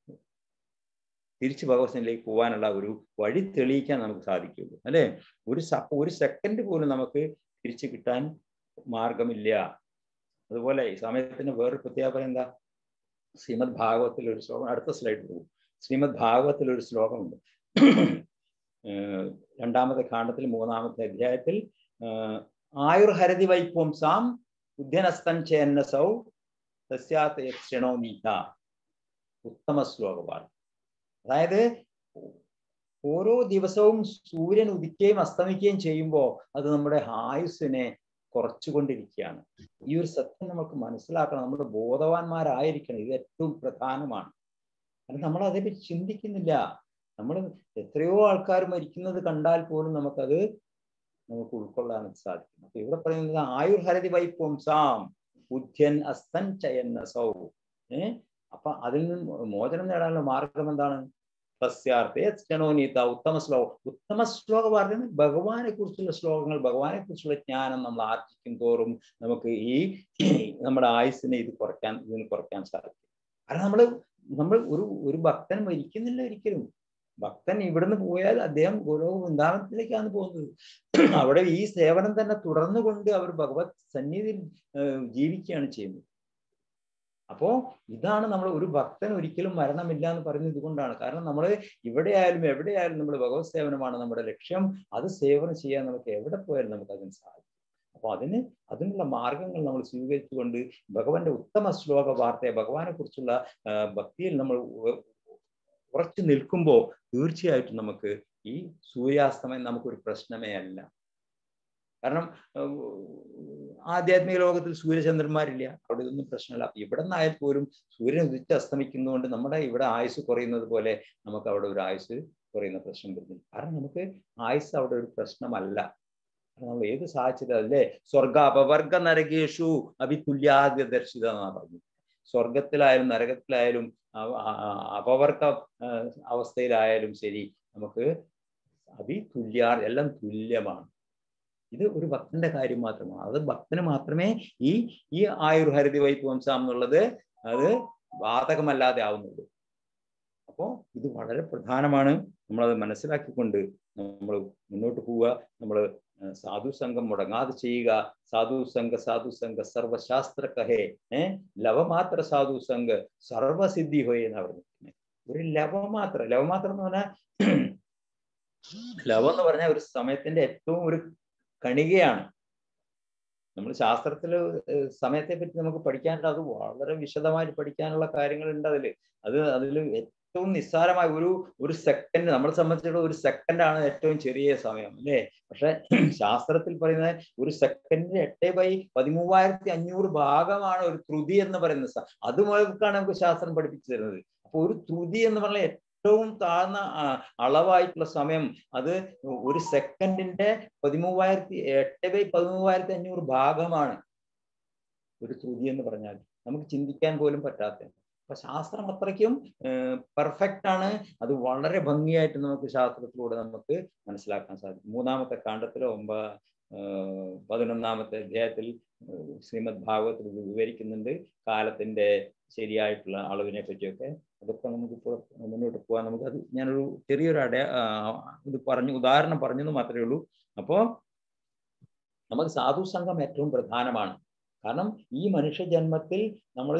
തിരിച്ച് ഭഗവത്സനിലേക്ക് പോകാനുള്ള ഒരു വഴി തെളിയിക്കാൻ നമുക്ക് സാധിക്കുള്ളൂ അല്ലെ ഒരു സ ഒരു സെക്കൻഡ് പോലും നമുക്ക് തിരിച്ചു കിട്ടാൻ മാർഗമില്ല അതുപോലെ ഈ സമയത്തിന് വേറൊരു പ്രത്യേകത എന്താ ശ്രീമദ് ഭാഗവത്തിൽ ഒരു ശ്ലോകം അടുത്ത സ്ലൈഡ് പോകും ശ്രീമദ് ഭാഗവത്തിൽ ഒരു ശ്ലോകമുണ്ട് ഏഹ് രണ്ടാമത്തെ കാണ്ഡത്തിൽ മൂന്നാമത്തെ അധ്യായത്തിൽ ഏഹ് ആയുർഹരതി വൈപുംസാം ഉദ്യനസ്തൻ ചേന്നസൗ സസ്യാത് ക്ഷണോമീത ഉത്തമ ശ്ലോകമാണ് അതായത് ഓരോ ദിവസവും സൂര്യൻ ഉദിക്കുകയും അസ്തമിക്കുകയും ചെയ്യുമ്പോൾ അത് നമ്മുടെ ആയുസ്സിനെ കുറച്ചുകൊണ്ടിരിക്കുകയാണ് ഈ ഒരു സത്യം നമുക്ക് മനസ്സിലാക്കണം നമ്മൾ ബോധവാന്മാരായിരിക്കണം ഇത് ഏറ്റവും പ്രധാനമാണ് കാരണം നമ്മൾ അതേപ്പറ്റി ചിന്തിക്കുന്നില്ല നമ്മൾ എത്രയോ ആൾക്കാർ മരിക്കുന്നത് കണ്ടാൽ പോലും നമുക്കത് നമുക്ക് ഉൾക്കൊള്ളാൻ സാധിക്കും അപ്പൊ ഇവിടെ പറയുന്നത് ആയുർഹരതി വൈപുംസാം ബുദ്ധ്യൻ അസ്തൻ ചയന്ന സൗ ഏഹ് അപ്പൊ അതിൽ നിന്ന് മോചനം നേടാനുള്ള മാർഗം എന്താണ് സസ്യാർത്ഥേനോനീത ഉത്തമ ശ്ലോകം ഉത്തമ ശ്ലോകം പറയുന്നത് ഭഗവാനെ കുറിച്ചുള്ള ശ്ലോകങ്ങൾ ഭഗവാനെ കുറിച്ചുള്ള ജ്ഞാനം നമ്മൾ ആർജിക്കും തോറും നമുക്ക് ഈ നമ്മുടെ ആയുസ്സിനെ ഇത് കുറയ്ക്കാൻ ഇതിന് കുറയ്ക്കാൻ സാധിക്കും കാരണം നമ്മൾ നമ്മൾ ഒരു ഒരു ഭക്തൻ മരിക്കുന്നില്ല ഒരിക്കലും ഭക്തൻ ഇവിടുന്ന് പോയാൽ അദ്ദേഹം ഓരോ വൃന്ദാവനത്തിലേക്കാണ് പോകുന്നത് അവിടെ ഈ സേവനം തന്നെ തുടർന്നുകൊണ്ട് അവർ ഭഗവത് സന്നിധിയിൽ ഏഹ് ജീവിക്കുകയാണ് ചെയ്യുന്നത് അപ്പോ ഇതാണ് നമ്മൾ ഒരു ഭക്തൻ ഒരിക്കലും മരണമില്ല എന്ന് പറയുന്നത് ഇതുകൊണ്ടാണ് കാരണം നമ്മൾ ഇവിടെയായാലും എവിടെയായാലും നമ്മൾ ഭഗവത് സേവനമാണ് നമ്മുടെ ലക്ഷ്യം അത് സേവനം ചെയ്യാൻ നമുക്ക് എവിടെ പോയാലും നമുക്ക് അതിന് സാധിക്കും അപ്പൊ അതിന് അതിനുള്ള മാർഗങ്ങൾ നമ്മൾ സ്വീകരിച്ചുകൊണ്ട് ഭഗവാന്റെ ഉത്തമ ശ്ലോക വാർത്തയെ ഭഗവാനെ കുറിച്ചുള്ള ഭക്തിയിൽ നമ്മൾ ഉ- ഉറച്ചു നിൽക്കുമ്പോൾ തീർച്ചയായിട്ടും നമുക്ക് ഈ സൂര്യാസ്തമയം നമുക്കൊരു പ്രശ്നമേ അല്ല കാരണം ഉം, ആധ്യാത്മിക ലോകത്തിൽ സൂര്യചന്ദ്രന്മാരില്ല അവിടെ ഇതൊന്നും പ്രശ്നമില്ല അപ്പൊ ഇവിടെ നിന്നായാൽ പോലും സൂര്യൻ ഉദിച്ച് അസ്തമിക്കുന്നതുകൊണ്ട് നമ്മുടെ ഇവിടെ ആയുസ് കുറയുന്നത് പോലെ നമുക്ക് അവിടെ ഒരു ആയുസ് കുറയുന്ന പ്രശ്നം വരുന്നില്ല കാരണം നമുക്ക് ആയുസ് അവിടെ ഒരു പ്രശ്നമല്ല നമ്മൾ ഏത് സാഹചര്യം അല്ലേ സ്വർഗ അപവർഗ നരകേഷു അഭിതുല്യാദ്യ ദർശിത എന്നാ പറഞ്ഞു സ്വർഗത്തിലായാലും നരകത്തിലായാലും അവ- ആ- ആ- അപവർഗ ആ, അവസ്ഥയിലായാലും ശരി നമുക്ക് അഭിതുല്യ എല്ലാം തുല്യമാണ് ഇത് ഒരു ഭക്തന്റെ കാര്യം മാത്രമാണ് അത് ഭക്തന് മാത്രമേ ഈ ഈ ആയുർ ഹരിതി വൈപ്പ് വംശം എന്നുള്ളത് അത് ബാധകമല്ലാതെ ആവുന്നുള്ളൂ അപ്പോൾ ഇത് വളരെ പ്രധാനമാണ് നമ്മളത് മനസ്സിലാക്കിക്കൊണ്ട് നമ്മൾ മുന്നോട്ട് പോവുക നമ്മൾ സാധു സംഘം മുടങ്ങാതെ ചെയ്യുക സാധു സംഘ സാധു സംഘ സർവശാസ്ത്ര കഹേ ഏഹ് ലവമാത്ര സാധു സംഘ സർവസിദ്ധി ഹോയ എന്നാ പറഞ്ഞിരിക്കുന്നത് ഒരു ലവമാത്ര ലവമാത്രം എന്ന് പറഞ്ഞാൽ ലവം എന്ന് പറഞ്ഞാൽ ഒരു സമയത്തിന്റെ ഏറ്റവും ഒരു കണികയാണ് നമ്മൾ ശാസ്ത്രത്തിൽ സമയത്തെ പറ്റി നമുക്ക് പഠിക്കാനുണ്ട് അത് വളരെ വിശദമായിട്ട് പഠിക്കാനുള്ള കാര്യങ്ങളുണ്ട് അതിൽ അത് അതിൽ ഏറ്റവും നിസ്സാരമായ ഒരു ഒരു സെക്കൻഡ് നമ്മളെ സംബന്ധിച്ചിടത്തോളം ഒരു സെക്കൻഡാണ് ഏറ്റവും ചെറിയ സമയം അല്ലേ പക്ഷെ ശാസ്ത്രത്തിൽ പറയുന്നത് ഒരു സെക്കൻഡിന് എട്ട് ബൈ പതിമൂവായിരത്തി അഞ്ഞൂറ് ഭാഗമാണ് ഒരു ത്രുതി എന്ന് പറയുന്ന സ- അത് മുതൽക്കാണ് നമുക്ക് ശാസ്ത്രം പഠിപ്പിച്ചു തരുന്നത് അപ്പൊ ഒരു ത്രുതി എന്ന് പറഞ്ഞാൽ ഏറ്റവും താഴ്ന്ന ആ, അളവായിട്ടുള്ള സമയം അത് ഒരു സെക്കൻഡിന്റെ പതിമൂവായിരത്തി എട്ട് ബൈ പതിമൂവായിരത്തി അഞ്ഞൂറ് ഭാഗമാണ് ഒരു ത്രുതി എന്ന് പറഞ്ഞാൽ നമുക്ക് ചിന്തിക്കാൻ പോലും പറ്റാത്ത അപ്പൊ ശാസ്ത്രം അത്രയ്ക്കും പെർഫെക്റ്റ് ആണ് അത് വളരെ ഭംഗിയായിട്ട് നമുക്ക് ശാസ്ത്രത്തിലൂടെ നമുക്ക് മനസ്സിലാക്കാൻ സാധിക്കും മൂന്നാമത്തെ കാണ്ഡത്തിലോ ഒമ്പ ഏഹ് പതിനൊന്നാമത്തെ അധ്യായത്തിൽ ഏഹ് ശ്രീമദ് ഭാഗവത്തിൽ ഇത് വിവരിക്കുന്നുണ്ട് കാലത്തിന്റെ ശരിയായിട്ടുള്ള അളവിനെ പറ്റിയൊക്കെ അതൊക്കെ നമുക്ക് ഇപ്പോൾ മുന്നോട്ട് പോകാൻ നമുക്ക് അത് ഞാനൊരു ചെറിയൊരു അടയ ആ, ഇത് പറഞ്ഞു ഉദാഹരണം പറഞ്ഞെന്ന് മാത്രമേ ഉള്ളൂ അപ്പോൾ നമുക്ക് സാധു സംഘം ഏറ്റവും പ്രധാനമാണ് കാരണം ഈ മനുഷ്യജന്മത്തിൽ നമ്മൾ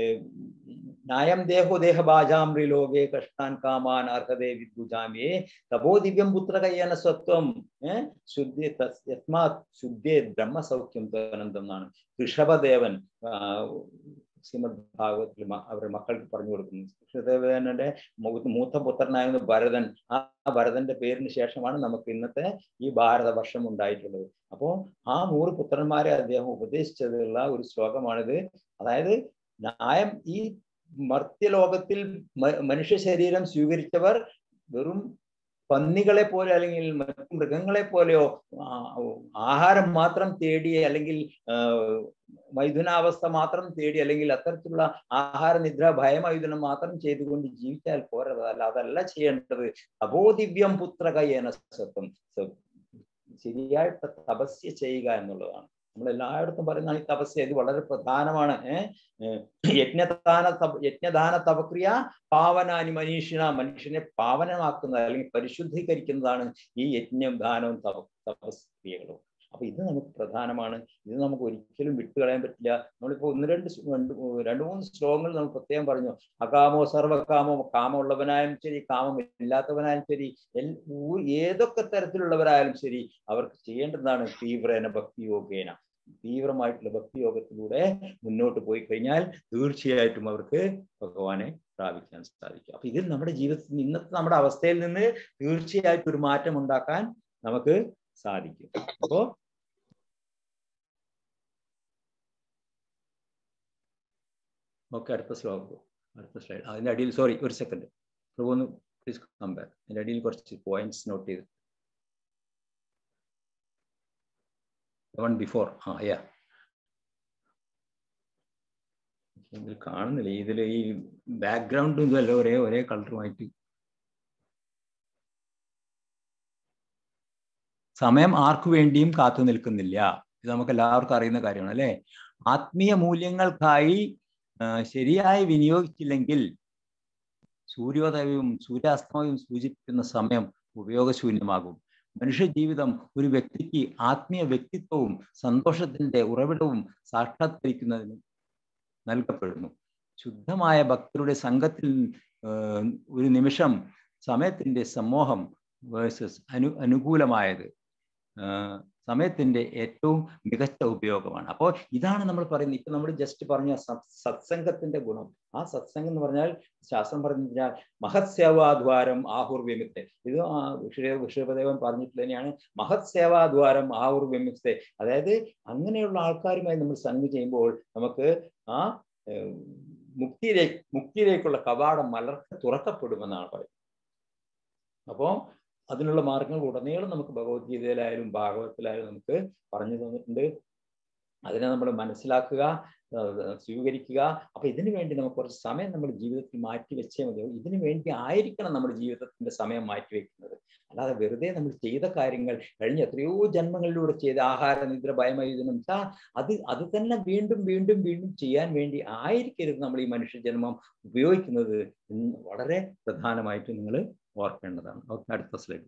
ന്യായം ദേഹോ ദേഹ ബാജാമ്രി ലോകേ കഷ്ടാൻ കാമാൻ അർഹതേ വിദ്യുജാമേ തപോ ദിവ്യം പുത്രകയ്യന സ്വത്വം ഏഹ് ശുദ്ധി യസ്മാത് ശുദ്ധേ ബ്രഹ്മസൗഖ്യം അനന്തം എന്നാണ് ഋഷഭദേവൻ ആ, ശ്രീമദ് ഭാഗവത്തിൽ മ- അവരുടെ മക്കൾക്ക് പറഞ്ഞു കൊടുക്കുന്നു ഋഷഭദേവന്റെ മൂ- മൂത്ത പുത്രനായിരുന്ന ഭരതൻ ആ ഭരതന്റെ പേരിന് ശേഷമാണ് നമുക്ക് ഇന്നത്തെ ഈ ഭാരതവർഷം ഉണ്ടായിട്ടുള്ളത് അപ്പോൾ ആ നൂറ് പുത്രന്മാരെ അദ്ദേഹം ഉപദേശിച്ചതുള്ള ഒരു ശ്ലോകമാണിത് അതായത് ന്യായം ഈ മർത്യലോകത്തിൽ മ- മനുഷ്യ ശരീരം സ്വീകരിച്ചവർ വെറും പന്നികളെ പോലെ അല്ലെങ്കിൽ മറ്റു മൃഗങ്ങളെ പോലെയോ ആ, ആഹാരം മാത്രം തേടി അല്ലെങ്കിൽ ആ, മൈഥുനാവസ്ഥ മാത്രം തേടി അല്ലെങ്കിൽ അത്തരത്തിലുള്ള ആഹാര നിദ്ര ഭയമൈഥുനം മാത്രം ചെയ്തുകൊണ്ട് ജീവിച്ചാൽ പോരത് അല്ല അതല്ല ചെയ്യേണ്ടത് അബോദിവ്യം പുത്രകയ്യന സത്വം സ- ശരിയായിട്ട് തപസ്യ ചെയ്യുക എന്നുള്ളതാണ് നമ്മൾ എല്ലായിടത്തും പറയുന്ന ഈ തപസ്യ ഇത് വളരെ പ്രധാനമാണ് ഏഹ് യജ്ഞദാന തപ- യജ്ഞദാന തപക്രിയ പാവനാനി മനീഷിന മനുഷ്യനെ പാവനമാക്കുന്നത് അല്ലെങ്കിൽ പരിശുദ്ധീകരിക്കുന്നതാണ് ഈ യജ്ഞം ദാനവും തപ തപസ്ക്രിയകളും അപ്പൊ ഇത് നമുക്ക് പ്രധാനമാണ് ഇത് നമുക്ക് ഒരിക്കലും വിട്ടുകളയാൻ പറ്റില്ല നമ്മളിപ്പോ ഒന്ന് രണ്ട് ശ്ലോ- രണ്ട് രണ്ട് മൂന്ന് ശ്ലോകങ്ങൾ നമ്മൾ പ്രത്യേകം പറഞ്ഞു അകാമോ സർവകാമോ കാമമുള്ളവനായാലും ശരി കാമം ഇല്ലാത്തവനായാലും ശരി എൽ- ഊ- ഏതൊക്കെ തരത്തിലുള്ളവരായാലും ശരി അവർക്ക് ചെയ്യേണ്ടതാണ് തീവ്രേന ഭക്തിയോഗേന തീവ്രമായിട്ടുള്ള ഭക്തിയോഗത്തിലൂടെ മുന്നോട്ട് പോയി കഴിഞ്ഞാൽ തീർച്ചയായിട്ടും അവർക്ക് ഭഗവാനെ പ്രാപിക്കാൻ സാധിക്കും അപ്പൊ ഇതിൽ നമ്മുടെ ജീവിതത്തിൽ ഇന്നത്തെ നമ്മുടെ അവസ്ഥയിൽ നിന്ന് തീർച്ചയായിട്ടും ഒരു മാറ്റം ഉണ്ടാക്കാൻ നമുക്ക് സാധിക്കും അപ്പോ ഓക്കെ അടുത്ത ശ്ലോകം അടുത്ത സ്ലൈഡ് അതിന്റെ അടിയിൽ സോറി ഒരു സെക്കൻഡ് പ്രഭു ഒന്ന് പ്ലീസ് കം ബാക്ക് അതിന്റെ അടിയിൽ കുറച്ച് പോയിന്റ്സ് നോട്ട് ചെയ്ത് വൺ ബിഫോർ ആ യാ ഇതിൽ കാണുന്നില്ല ഇതിൽ ഈ ബാക്ക്ഗ്രൗണ്ടും ഇതല്ല ഒരേ ഒരേ കളറുമായിട്ട് സമയം ആർക്കു വേണ്ടിയും കാത്തു നിൽക്കുന്നില്ല ഇത് നമുക്ക് എല്ലാവർക്കും അറിയുന്ന കാര്യമാണ് അല്ലെ ആത്മീയ മൂല്യങ്ങൾക്കായി ആ, ശരിയായി വിനിയോഗിച്ചില്ലെങ്കിൽ സൂര്യോദയവും സൂര്യാസ്തമയവും സൂചിപ്പിക്കുന്ന സമയം ഉപയോഗശൂന്യമാകും മനുഷ്യ ജീവിതം ഒരു വ്യക്തിക്ക് ആത്മീയ വ്യക്തിത്വവും സന്തോഷത്തിന്റെ ഉറവിടവും സാക്ഷാത്കരിക്കുന്നതിന് നൽകപ്പെടുന്നു ശുദ്ധമായ ഭക്തരുടെ സംഘത്തിൽ ആ, ഒരു നിമിഷം സമയത്തിന്റെ സമൂഹം വേഴ്സസ് അനു അനുകൂലമായത് ആ, സമയത്തിന്റെ ഏറ്റവും മികച്ച ഉപയോഗമാണ് അപ്പോൾ ഇതാണ് നമ്മൾ പറയുന്നത് ഇപ്പൊ നമ്മൾ ജസ്റ്റ് പറഞ്ഞ സത്- സത്സംഗത്തിന്റെ ഗുണം ആ സത്സംഗം എന്ന് പറഞ്ഞാൽ ശാസ്ത്രം പറഞ്ഞാൽ മഹത് സേവാദ്വാരം ആഹുർ വിമുക്തെ ഇത് ആ ഋഷി ഋഷഭദേവൻ പറഞ്ഞിട്ടുള്ള തന്നെയാണ് മഹത് സേവാദ്വാരം ആഹുർ വിമുക്തെ അതായത് അങ്ങനെയുള്ള ആൾക്കാരുമായി നമ്മൾ സംഘം ചെയ്യുമ്പോൾ നമുക്ക് ആ ഏഹ്, മുക്തിയിലേക്ക് മുക്തിയിലേക്കുള്ള കവാടം മലർക്ക തുറക്കപ്പെടുമെന്നാണ് പറയുന്നത് അപ്പോൾ അതിനുള്ള മാർഗങ്ങൾ ഉടനീളം നമുക്ക് ഭഗവത്ഗീതയിലായാലും ഭാഗവതത്തിലായാലും നമുക്ക് പറഞ്ഞു തന്നിട്ടുണ്ട് അതിനെ നമ്മൾ മനസ്സിലാക്കുക ആ, സ്വീകരിക്കുക അപ്പൊ ഇതിനു വേണ്ടി നമുക്ക് കുറച്ച് സമയം നമ്മുടെ ജീവിതത്തിൽ മാറ്റി വെച്ചേ മതിയാവും ഇതിനു വേണ്ടി ആയിരിക്കണം നമ്മുടെ ജീവിതത്തിന്റെ സമയം മാറ്റി വെക്കുന്നത് അല്ലാതെ വെറുതെ നമ്മൾ ചെയ്ത കാര്യങ്ങൾ കഴിഞ്ഞ എത്രയോ ജന്മങ്ങളിലൂടെ ചെയ്ത ആഹാര നിദ്ര ഭയമയുധനം സാ അത് അത് തന്നെ വീണ്ടും വീണ്ടും വീണ്ടും ചെയ്യാൻ വേണ്ടി ആയിരിക്കരുത് നമ്മൾ ഈ മനുഷ്യജന്മം ഉപയോഗിക്കുന്നത് എന്ന് വളരെ പ്രധാനമായിട്ട് നിങ്ങൾ ഓർക്കേണ്ടതാണ് ഓക്കെ അടുത്ത സ്ലൈഡ്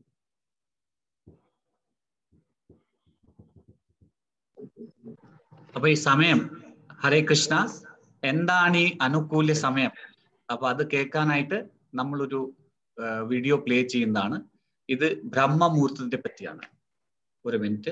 അപ്പൊ ഈ സമയം ഹരേ കൃഷ്ണ എന്താണ് ഈ അനുകൂല സമയം അപ്പൊ അത് കേൾക്കാനായിട്ട് നമ്മളൊരു വീഡിയോ പ്ലേ ചെയ്യുന്നതാണ് ഇത് ബ്രഹ്മമുഹൂർത്തത്തെ പറ്റിയാണ് ഒരു minute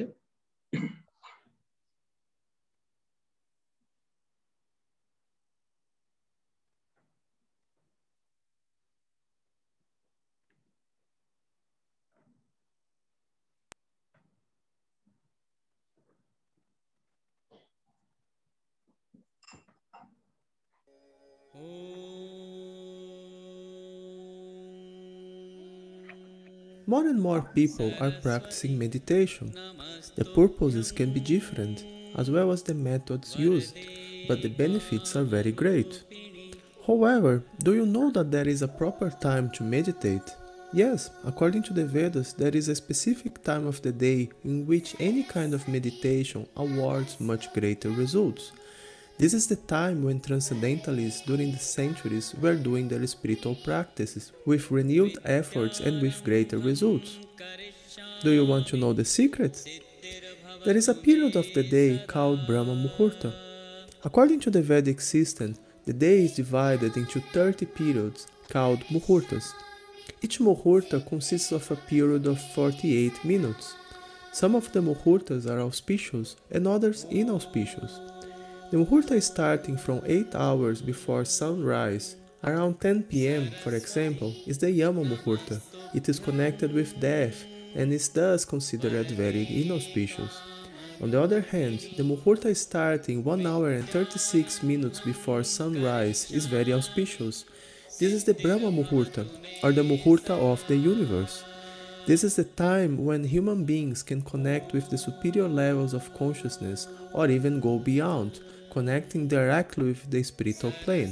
More and more people are practicing meditation. The purposes can be different, as well as the methods used, but the benefits are very great. However, do you know that there is a proper time to meditate? Yes, according to the Vedas, there is a specific time of the day in which any kind of meditation awards much greater results. This is the time when transcendentalists during the centuries were doing their spiritual practices with renewed efforts and with greater results. Do you want to know the secret? There is a period of the day called Brahma Muhurta. According to the Vedic system, the day is divided into 30 periods called Muhurtas. Each Muhurta consists of a period of 48 minutes. Some of the Muhurtas are auspicious and others inauspicious. The Muhurta is starting from 8 hours before sunrise. Around 10 pm, for example, is the Yama Muhurta. It is connected with death and is thus considered very inauspicious. On the other hand, the Muhurta starting 1 hour and 36 minutes before sunrise is very auspicious. This is the Brahma Muhurta, or the Muhurta of the universe. This is the time when human beings can connect with the superior levels of consciousness or even go beyond, connecting directly with the spiritual plane.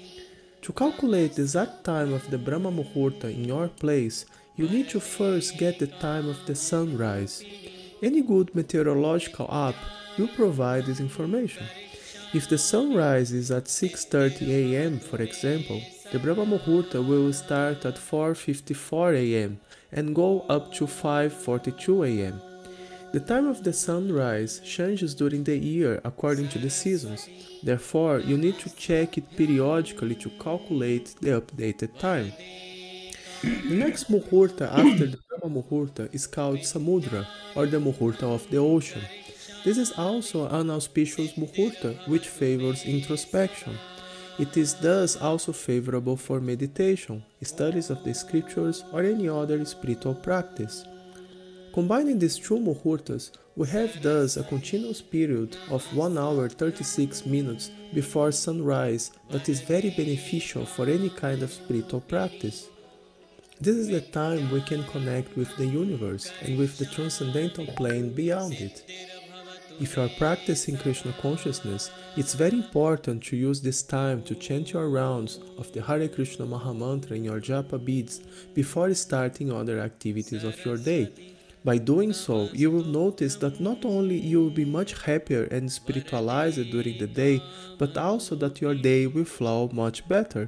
To calculate the exact time of the Brahma Muhurta in your place, you need to first get the time of the sunrise. Any good meteorological app will provide this information. If the sunrise is at 6:30 a.m., for example, the Brahma Muhurta will start at 4:54 a.m. and go up to 5:42 a.m. The time of the sunrise changes during the year according to the seasons. Therefore, you need to check it periodically to calculate the updated time. The next Muhurta after the Brahma Muhurta is called Samudra or the Muhurta of the ocean. This is also an auspicious Muhurta which favors introspection. It is thus also favorable for meditation, studies of the scriptures, or any other spiritual practice. Combining these two muhurtas, we have thus a continuous period of 1 hour 36 minutes before sunrise that is very beneficial for any kind of spiritual practice. This is the time we can connect with the universe and with the transcendental plane beyond it. If you are practicing Krishna consciousness, it's very important to use this time to chant your rounds of the Hare Krishna Mahamantra in your japa beads before starting other activities of your day. By doing so, you will notice that not only you will be much happier and spiritualized during the day, but also that your day will flow much better.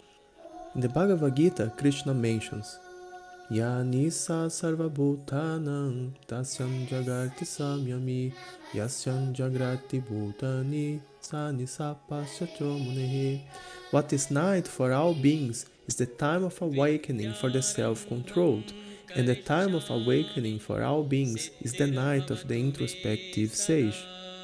In the Bhagavad Gita, Krishna mentions, Ya nisa sarva bhutanam tasyam jagarti samyami yasyam jagrati bhutani sa nisa pasyacho munehi. What is night for all beings is the time of awakening for the self-controlled, and the time of awakening for all beings is the night of the introspective sage.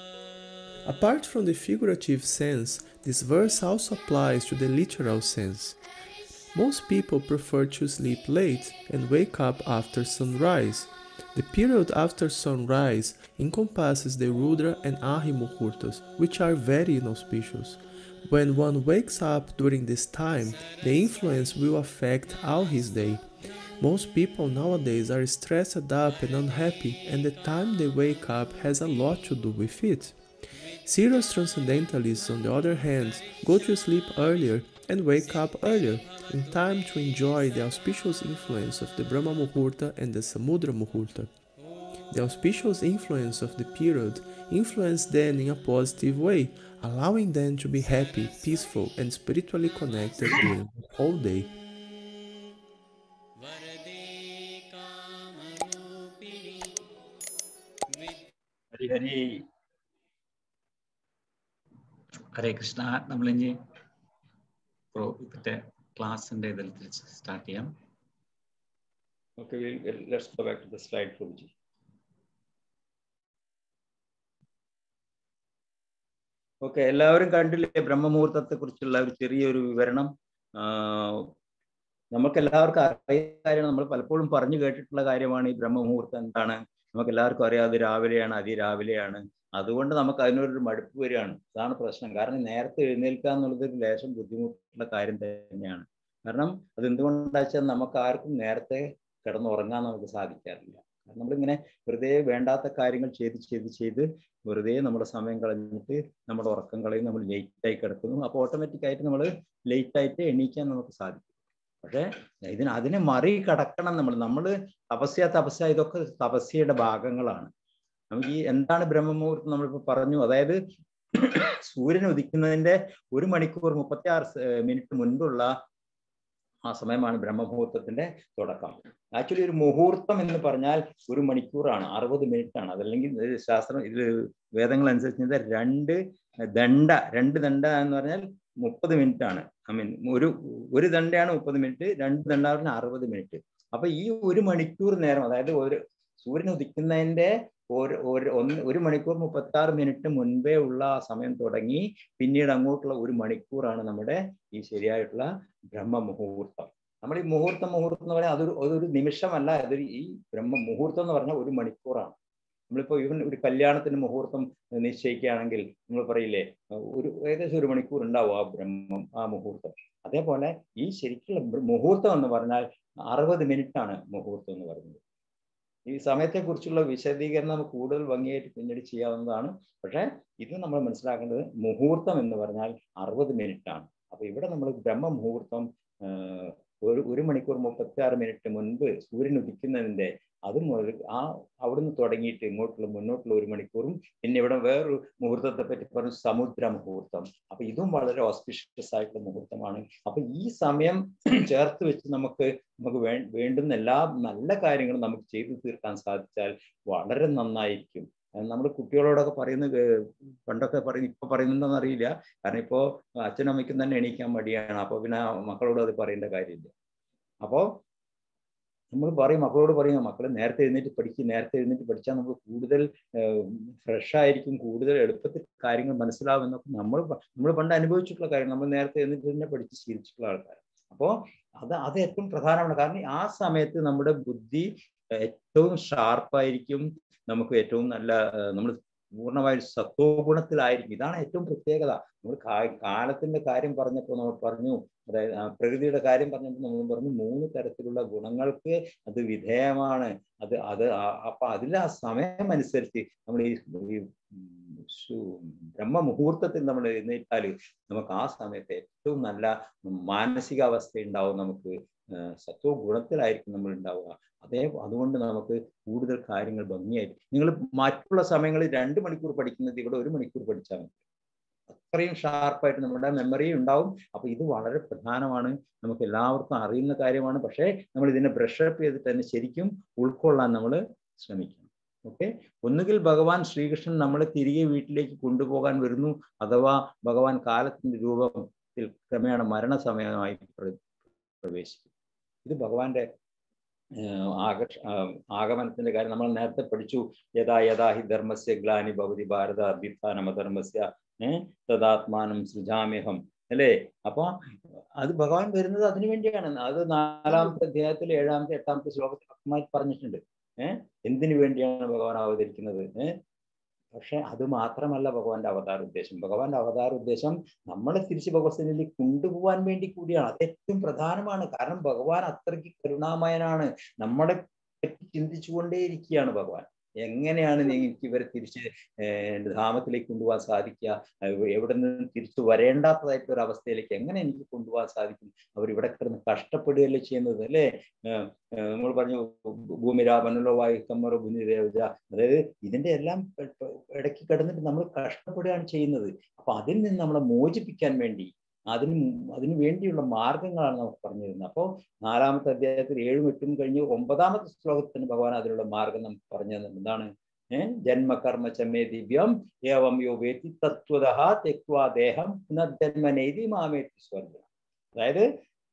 Apart from the figurative sense, this verse also applies to the literal sense. Most people prefer to sleep late and wake up after sunrise. The period after sunrise encompasses the Rudra and Ahi Muhurtas, which are very inauspicious. When one wakes up during this time, the influence will affect all his day. Most people nowadays are stressed up and unhappy, and the time they wake up has a lot to do with it. Serious transcendentalists, on the other hand, go to sleep earlier and wake up earlier, in time to enjoy the auspicious influence of the Brahma Muhurta and the Samudra Muhurta. The auspicious influence of the period influence them in a positive way, allowing them to be happy, peaceful, and spiritually connected during the whole day. Hari Hari Hare Krishna നമ്മളിനി പ്രോ ഇതിന്റെ ക്ലാസ്സിന്റെ ഇതിൽ തിരിച്ച് start ചെയ്യാം Okay, we'll, let's go back to the slide, Prabhuji. Okay എല്ലാവരും കണ്ടില്ലേ ബ്രഹ്മമുഹൂർത്തത്തെ കുറിച്ചുള്ള ഒരു ചെറിയൊരു വിവരണം നമുക്ക് എല്ലാവർക്കും അറിയുന്ന കാര്യമാണ് നമ്മൾ പലപ്പോഴും പറഞ്ഞു കേട്ടിട്ടുള്ള കാര്യമാണ് ഈ ബ്രഹ്മമുഹൂർത്തം എന്താണ് നമുക്ക് എല്ലാവർക്കും അറിയാം അത് രാവിലെയാണ് അതിരാവിലെയാണ് അതുകൊണ്ട് നമുക്ക് അതിനൊരു മടുപ്പ് വരികയാണ് അതാണ് പ്രശ്നം കാരണം നേരത്തെ എഴുന്നേൽക്കുക എന്നുള്ളത് ഒരു ലേശം ബുദ്ധിമുട്ടുള്ള കാര്യം തന്നെയാണ് കാരണം അത് എന്തുകൊണ്ടാ വെച്ചാൽ നമുക്ക് ആർക്കും നേരത്തെ കിടന്നുറങ്ങാൻ നമുക്ക് സാധിക്കാറില്ല കാരണം നമ്മളിങ്ങനെ വെറുതെ വേണ്ടാത്ത കാര്യങ്ങൾ ചെയ്ത് ചെയ്ത് ചെയ്ത് വെറുതെ നമ്മുടെ സമയം കളഞ്ഞിട്ട് നമ്മുടെ ഉറക്കം കളയും നമ്മൾ ലേറ്റായി കിടക്കുന്നു അപ്പോൾ ഓട്ടോമാറ്റിക് ആയിട്ട് നമ്മൾ ലേറ്റായിട്ട് എണീക്കാൻ നമുക്ക് സാധിക്കും പക്ഷേ ഇതിന് അതിനെ മറികടക്കണം നമ്മൾ നമ്മൾ തപസ്യ തപസ്യ ഇതൊക്കെ തപസ്യയുടെ ഭാഗങ്ങളാണ് നമുക്ക് ഈ എന്താണ് ബ്രഹ്മമുഹൂർത്തം നമ്മളിപ്പോൾ പറഞ്ഞു അതായത് സൂര്യൻ ഉദിക്കുന്നതിന്റെ ഒരു മണിക്കൂർ മുപ്പത്തി ആറ് മിനിറ്റ് മുൻപുള്ള ആ സമയമാണ് ബ്രഹ്മമുഹൂർത്തത്തിന്റെ തുടക്കം ആക്ച്വലി ഒരു മുഹൂർത്തം എന്ന് പറഞ്ഞാൽ ഒരു മണിക്കൂറാണ് അറുപത് മിനിറ്റ് ആണ് അതല്ലെങ്കിൽ ഇത് ശാസ്ത്രം ഇത് വേദങ്ങൾ അനുസരിച്ച് രണ്ട് ദണ്ഡ രണ്ട് ദണ്ഡ എന്ന് പറഞ്ഞാൽ മുപ്പത് മിനിറ്റ് ആണ് ഐ മീൻ ഒരു ഒരു ദണ്ഡയാണ് മുപ്പത് മിനിറ്റ് രണ്ട് ദണ്ഡ പറഞ്ഞാൽ അറുപത് മിനിറ്റ് അപ്പൊ ഈ ഒരു മണിക്കൂർ നേരം അതായത് ഒരു സൂര്യൻ ഉദിക്കുന്നതിന്റെ ഒരു ഒരു ഒന്ന് ഒരു മണിക്കൂർ മുപ്പത്തി ആറ് മിനിറ്റ് മുൻപേ ഉള്ള ആ സമയം തുടങ്ങി പിന്നീട് അങ്ങോട്ടുള്ള ഒരു മണിക്കൂറാണ് നമ്മുടെ ഈ ശരിയായിട്ടുള്ള ബ്രഹ്മ മുഹൂർത്തം നമ്മൾ ഈ മുഹൂർത്തം മുഹൂർത്തം എന്ന് പറഞ്ഞാൽ അതൊരു അതൊരു നിമിഷമല്ല അതൊരു ഈ ബ്രഹ്മ മുഹൂർത്തം എന്ന് പറഞ്ഞാൽ ഒരു മണിക്കൂറാണ് നമ്മളിപ്പോൾ ഈവൻ ഒരു കല്യാണത്തിന് മുഹൂർത്തം നിശ്ചയിക്കുകയാണെങ്കിൽ നമ്മൾ പറയില്ലേ ഒരു ഏകദേശം ഒരു മണിക്കൂർ ഉണ്ടാവും ആ ബ്രഹ്മം ആ മുഹൂർത്തം അതേപോലെ ഈ ശരിക്കുള്ള മുഹൂർത്തം എന്ന് പറഞ്ഞാൽ അറുപത് മിനിറ്റ് ആണ് മുഹൂർത്തം എന്ന് പറയുന്നത് ഈ സമയത്തെക്കുറിച്ചുള്ള വിശദീകരണം നമുക്ക് കൂടുതൽ ഭംഗിയായിട്ട് പിന്നീട് ചെയ്യാവുന്നതാണ് പക്ഷേ ഇത് നമ്മൾ മനസ്സിലാക്കേണ്ടത് മുഹൂർത്തം എന്ന് പറഞ്ഞാൽ അറുപത് മിനിറ്റ് ആണ് അപ്പൊ ഇവിടെ നമ്മൾ ബ്രഹ്മ മുഹൂർത്തം ഒരു ഒരു മണിക്കൂർ മുപ്പത്തി ആറ് മിനിറ്റ് മുൻപ് സൂര്യൻ ഉദിക്കുന്നതിന്റെ അത് മുതൽ ആ അവിടുന്ന് തുടങ്ങിയിട്ട് ഇങ്ങോട്ടുള്ള മുന്നോട്ടുള്ള ഒരു മണിക്കൂറും പിന്നെ ഇവിടെ വേറൊരു മുഹൂർത്തത്തെ പറ്റി പറഞ്ഞു സമുദ്ര മുഹൂർത്തം അപ്പൊ ഇതും വളരെ ഓസ്പിഷ്യസ് ആയിട്ടുള്ള മുഹൂർത്തമാണ് അപ്പൊ ഈ സമയം ചേർത്ത് വെച്ച് നമുക്ക് നമുക്ക് വേ വേണ്ടുന്ന എല്ലാ നല്ല കാര്യങ്ങളും നമുക്ക് ചെയ്തു തീർക്കാൻ സാധിച്ചാൽ വളരെ നന്നായിരിക്കും നമ്മൾ കുട്ടികളോടൊക്കെ പറയുന്നത് പണ്ടൊക്കെ പറയും ഇപ്പൊ പറയുന്നുണ്ടോന്ന് അറിയില്ല കാരണം ഇപ്പോ അച്ഛനും അമ്മയ്ക്കും തന്നെ എണീക്കാൻ മടിയാണ് അപ്പൊ പിന്നെ മക്കളോട് അത് പറയേണ്ട കാര്യമില്ല അപ്പോ നമ്മൾ പറയും മക്കളോട് പറയും മക്കൾ നേരത്തെ എഴുന്നേറ്റ് പഠിക്കും നേരത്തെ എഴുന്നേറ്റ് പഠിച്ചാൽ നമുക്ക് കൂടുതൽ ഫ്രഷ് ആയിരിക്കും കൂടുതൽ എളുപ്പത്തിൽ കാര്യങ്ങൾ മനസ്സിലാവും എന്നൊക്കെ നമ്മൾ നമ്മൾ പണ്ട് അനുഭവിച്ചിട്ടുള്ള കാര്യം നമ്മൾ നേരത്തെ എഴുന്നേറ്റ് തന്നെ പഠിച്ച് ശീലിച്ചിട്ടുള്ള ആൾക്കാർ അപ്പോൾ അത് അത് ഏറ്റവും പ്രധാനമാണ് കാരണം ആ സമയത്ത് നമ്മുടെ ബുദ്ധി ഏറ്റവും ഷാർപ്പായിരിക്കും നമുക്ക് ഏറ്റവും നല്ല നമ്മൾ പൂർണ്ണമായ സത്വ ഗുണത്തിലായിരിക്കും ഇതാണ് ഏറ്റവും പ്രത്യേകത നമ്മൾ കാലത്തിന്റെ കാര്യം പറഞ്ഞപ്പോൾ നമ്മൾ പറഞ്ഞു അതായത് പ്രകൃതിയുടെ കാര്യം പറഞ്ഞപ്പോൾ നമ്മൾ പറഞ്ഞു മൂന്ന് തരത്തിലുള്ള ഗുണങ്ങൾക്ക് അത് വിധേയമാണ് അത് അത് അപ്പൊ അതിൽ ആ സമയം അനുസരിച്ച് നമ്മൾ ഈ ബ്രഹ്മ മുഹൂർത്തത്തിൽ നമ്മൾ എഴുന്നേറ്റാൽ നമുക്ക് ആ സമയത്ത് ഏറ്റവും നല്ല മാനസികാവസ്ഥ ഉണ്ടാവും നമുക്ക് സത്വ ഗുണത്തിലായിരിക്കും നമ്മൾ ഉണ്ടാവുക അതേ അതുകൊണ്ട് നമുക്ക് കൂടുതൽ കാര്യങ്ങൾ ഭംഗിയായിട്ട് നിങ്ങൾ മറ്റുള്ള സമയങ്ങളിൽ രണ്ട് മണിക്കൂർ പഠിക്കുന്നത് ഇവിടെ ഒരു മണിക്കൂർ പഠിച്ചാൽ മതി അത്രയും ഷാർപ്പായിട്ട് നമ്മുടെ മെമ്മറി ഉണ്ടാവും അപ്പൊ ഇത് വളരെ പ്രധാനമാണ് നമുക്ക് എല്ലാവർക്കും അറിയുന്ന കാര്യമാണ് പക്ഷേ നമ്മൾ ഇതിനെ ബ്രഷപ്പ് ചെയ്തിട്ട് തന്നെ ശരിക്കും ഉൾക്കൊള്ളാൻ നമ്മൾ ശ്രമിക്കണം ഓക്കെ ഒന്നുകിൽ ഭഗവാൻ ശ്രീകൃഷ്ണൻ നമ്മളെ തിരികെ വീട്ടിലേക്ക് കൊണ്ടുപോകാൻ വരുന്നു അഥവാ ഭഗവാൻ കാലത്തിന്റെ രൂപത്തിൽ ക്രമേണ മരണസമയമായി പ്രവേശിക്കും ഇത് ഭഗവാന്റെ ആകർഷ ആഗമനത്തിന്റെ കാര്യം നമ്മൾ നേരത്തെ പഠിച്ചു യഥാ യഥാ ഹി ധർമ്മസ്യ ഗ്ലാനി ഭവതി ഭാരത അഭ്യുത്ഥാനമധർമ്മസ്യ തദാത്മാനം സൃജാമ്യഹം അല്ലേ അപ്പൊ അത് ഭഗവാൻ വരുന്നത് അതിനു വേണ്ടിയാണ് അത് നാലാമത്തെ അധ്യായത്തിൽ ഏഴാമത്തെ എട്ടാമത്തെ ശ്ലോകത്തിൽ വ്യക്തമായി പറഞ്ഞിട്ടുണ്ട് ഏഹ് എന്തിനു വേണ്ടിയാണ് ഭഗവാൻ അവതരിക്കുന്നത് ഏഹ് പക്ഷെ അത് മാത്രമല്ല ഭഗവാന്റെ അവതാര ഉദ്ദേശം ഭഗവാന്റെ അവതാര ഉദ്ദേശം നമ്മളെ തിരിച്ച് ഭഗവത്സനിലേക്ക് കൊണ്ടുപോകാൻ വേണ്ടി കൂടിയാണ് അത് ഏറ്റവും പ്രധാനമാണ് കാരണം ഭഗവാൻ അത്രയ്ക്ക് കരുണാമയനാണ് നമ്മളെ പറ്റി ചിന്തിച്ചുകൊണ്ടേയിരിക്കുകയാണ് ഭഗവാൻ എങ്ങനെയാണ് നിങ്ങൾക്ക് ഇവരെ തിരിച്ച് ഏർ ധാമത്തിലേക്ക് കൊണ്ടുപോകാൻ സാധിക്കുക അഹ് എവിടെ നിന്ന് തിരിച്ചു വരേണ്ടാത്തതായിട്ടുള്ള ഒരു അവസ്ഥയിലേക്ക് എങ്ങനെ എനിക്ക് കൊണ്ടുപോകാൻ സാധിക്കും അവർ ഇവിടെ കിടന്ന് കഷ്ടപ്പെടുകയല്ലേ ചെയ്യുന്നത് അല്ലേ ഏർ ഏർ നമ്മൾ പറഞ്ഞു ഭൂമിരാമനല്ലോ വായിക്കമ്മറോ ഭൂമിദേവജ അതായത് ഇതിന്റെ എല്ലാം പ- പ- ഇടയ്ക്ക് കിടന്നിട്ട് നമ്മൾ കഷ്ടപ്പെടുകയാണ് ചെയ്യുന്നത് അപ്പൊ അതിൽ നിന്ന് നമ്മളെ മോചിപ്പിക്കാൻ വേണ്ടി അതിന് മു- അതിനു വേണ്ടിയുള്ള മാർഗങ്ങളാണ് നമുക്ക് പറഞ്ഞു തരുന്നത് അപ്പോൾ നാലാമത്തെ അധ്യായത്തിൽ ഏഴും എട്ടും കഴിഞ്ഞ് ഒമ്പതാമത്തെ ശ്ലോകത്തിന് ഭഗവാൻ അതിനുള്ള മാർഗം നമുക്ക് പറഞ്ഞു തന്നത് എന്താണ് ഏഹ് ജന്മകർമ്മ ചമേ ദിവ്യം ഏവം യോ വേത്തി തത്വത തെക്വാ ദേഹം പുനർജന്മനേതി മാമേത്തി സ്വർഗം അതായത്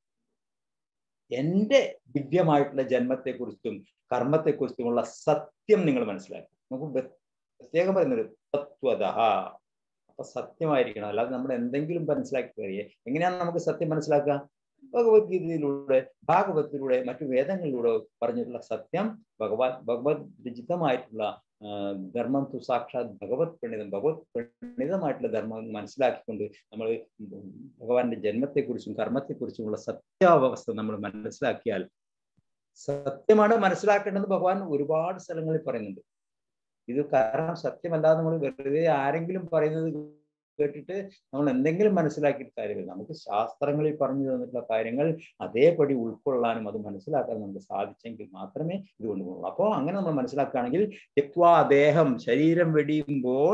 എന്റെ ദിവ്യമായിട്ടുള്ള ജന്മത്തെക്കുറിച്ചും കർമ്മത്തെക്കുറിച്ചുമുള്ള സത്യം നിങ്ങൾ മനസ്സിലാക്കി നമുക്ക് വ്യ- പ്രത്യേകം പറയുന്നത് തത്വത അപ്പൊ സത്യമായിരിക്കണം അല്ലാതെ നമ്മൾ എന്തെങ്കിലും മനസ്സിലാക്കി കഴിയേ എങ്ങനെയാണ് നമുക്ക് സത്യം മനസ്സിലാക്കുക ഭഗവത്ഗീതയിലൂടെ ഭാഗവത്തിലൂടെ മറ്റു വേദങ്ങളിലൂടെ പറഞ്ഞിട്ടുള്ള സത്യം ഭഗവാൻ ഭഗവത് രചിതമായിട്ടുള്ള ആ, ധർമ്മം തു സാക്ഷാത് ഭഗവത് പ്രണീതം ഭഗവത് പ്രണീതമായിട്ടുള്ള ധർമ്മം മനസ്സിലാക്കിക്കൊണ്ട് നമ്മൾ ഭഗവാന്റെ ജന്മത്തെക്കുറിച്ചും കർമ്മത്തെക്കുറിച്ചുമുള്ള സത്യാവസ്ഥ നമ്മൾ മനസ്സിലാക്കിയാൽ സത്യമാണ് മനസ്സിലാക്കേണ്ടത് ഭഗവാൻ ഒരുപാട് സ്ഥലങ്ങളിൽ പറയുന്നുണ്ട് ഇത് കാരണം സത്യമല്ലാതെ നമ്മൾ വെറുതെ ആരെങ്കിലും പറയുന്നത് കേട്ടിട്ട് നമ്മൾ എന്തെങ്കിലും മനസ്സിലാക്കിയിട്ട് കാര്യമില്ല നമുക്ക് ശാസ്ത്രങ്ങളിൽ പറഞ്ഞു തന്നിട്ടുള്ള കാര്യങ്ങൾ അതേപടി ഉൾക്കൊള്ളാനും അത് മനസ്സിലാക്കാനും നമുക്ക് സാധിച്ചെങ്കിൽ മാത്രമേ ഇത് കൊണ്ടുപോകുള്ളൂ അപ്പോൾ അങ്ങനെ നമ്മൾ മനസ്സിലാക്കുകയാണെങ്കിൽ യക്വാ ദേഹം ശരീരം വെടിയുമ്പോൾ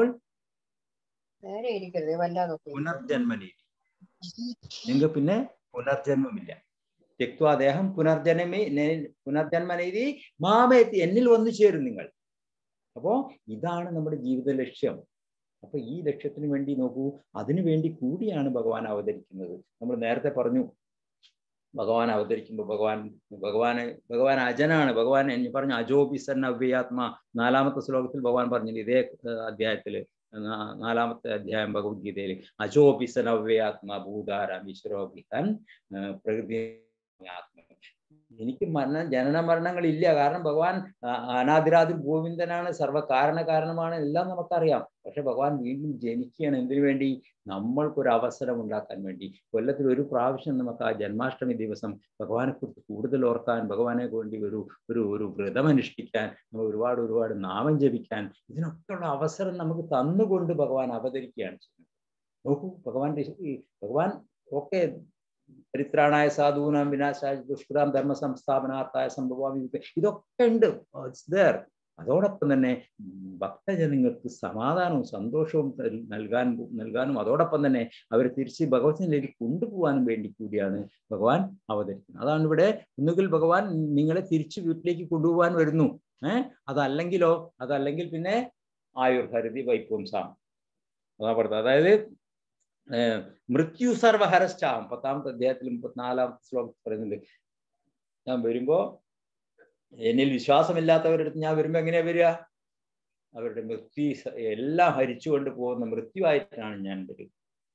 നേരെ ഇരിക്കരുത് വല്ലാതെ പുനർജന്മനി നിങ്ങൾക്ക് പിന്നെ പുനർജന്മമില്ല ത്യക്വാ ദേഹം പുനർജന്മി പുനർജന്മനീതി മാമേത്തി എന്നിൽ വന്നു ചേരും നിങ്ങൾ അപ്പോ ഇതാണ് നമ്മുടെ ജീവിത ലക്ഷ്യം അപ്പൊ ഈ ലക്ഷ്യത്തിന് വേണ്ടി നോക്കൂ അതിനു വേണ്ടി കൂടിയാണ് ഭഗവാൻ അവതരിക്കുന്നത് നമ്മൾ നേരത്തെ പറഞ്ഞു ഭഗവാൻ അവതരിക്കുമ്പോൾ ഭഗവാൻ ഭഗവാന് ഭഗവാൻ അജനാണ് ഭഗവാൻ എന്ന് പറഞ്ഞു അജോബിസൻ അവ്യാത്മ നാലാമത്തെ ശ്ലോകത്തിൽ ഭഗവാൻ പറഞ്ഞു ഇതേ ഏർ അധ്യായത്തില് നാ- നാലാമത്തെ അധ്യായം ഭഗവത്ഗീതയിൽ അജോബിസൻ അവ്യാത്മ ഭൂതാരം ഈശ്വരോബിസൻ പ്രകൃതി ആത്മ എനിക്ക് മരണ ജനന മരണങ്ങൾ ഇല്ല കാരണം ഭഗവാൻ ആ, അനാദിരാതി ഗോവിന്ദനാണ് സർവ്വകാരണ കാരണമാണ് എല്ലാം നമുക്കറിയാം പക്ഷെ ഭഗവാൻ വീണ്ടും ജനിക്കുകയാണ് എന്തിനു വേണ്ടി നമ്മൾക്കൊരു അവസരം ഉണ്ടാക്കാൻ വേണ്ടി കൊല്ലത്തിൽ ഒരു പ്രാവശ്യം നമുക്ക് ആ ജന്മാഷ്ടമി ദിവസം ഭഗവാനെ കുറിച്ച് കൂടുതൽ ഓർക്കാൻ ഭഗവാനെ വേണ്ടി ഒരു ഒരു ഒരു വ്രതം അനുഷ്ഠിക്കാൻ നമ്മൾ ഒരുപാട് ഒരുപാട് നാമം ജപിക്കാൻ ഇതിനൊക്കെയുള്ള അവസരം നമുക്ക് തന്നുകൊണ്ട് ഭഗവാൻ അവതരിക്കുകയാണ് ചെയ്യുന്നത് നോക്കൂ ഭഗവാന്റെ ഈ ഭഗവാൻ ഒക്കെ പരിത്രാണായ സാധൂനാം വിനാശായ ദുഷ്കൃതാം ധർമ്മ സംസ്ഥാപനാർത്ഥായ സംഭവാമി ഇതൊക്കെ ഉണ്ട് ഇറ്റ്സ് there അതോടൊപ്പം തന്നെ ഉം, ഭക്തജനങ്ങൾക്ക് സമാധാനവും സന്തോഷവും തൽ- നൽകാൻ നൽകാനും അതോടൊപ്പം തന്നെ അവരെ തിരിച്ച് ഭഗവത്തിലേക്ക് കൊണ്ടുപോകാനും വേണ്ടി കൂടിയാണ് ഭഗവാൻ അവതരിക്കുന്നത് അതാണ് ഇവിടെ ഒന്നുകിൽ ഭഗവാൻ നിങ്ങളെ തിരിച്ച് വീട്ടിലേക്ക് കൊണ്ടുപോകാൻ വരുന്നു ഏഹ് അതല്ലെങ്കിലോ അതല്ലെങ്കിൽ പിന്നെ ആയുർഹരിതി വൈപുംസാം അതാ പറഞ്ഞത് അതായത് ഏർ മൃത്യു സർവഹരശ്ചാം പത്താമത്തെ അധ്യായത്തിൽ മുപ്പത്തിനാലാമത്തെ ശ്ലോകത്തിൽ പറയുന്നുണ്ട് ഞാൻ വരുമ്പോ എന്നിൽ വിശ്വാസമില്ലാത്തവരുടെ അടുത്ത് ഞാൻ വരുമ്പോ എങ്ങനെയാ വരിക അവരുടെ മൃത്യു സ- എല്ലാം ഹരിച്ചുകൊണ്ട് പോകുന്ന മൃത്യുവായിട്ടാണ് ഞാൻ വരിക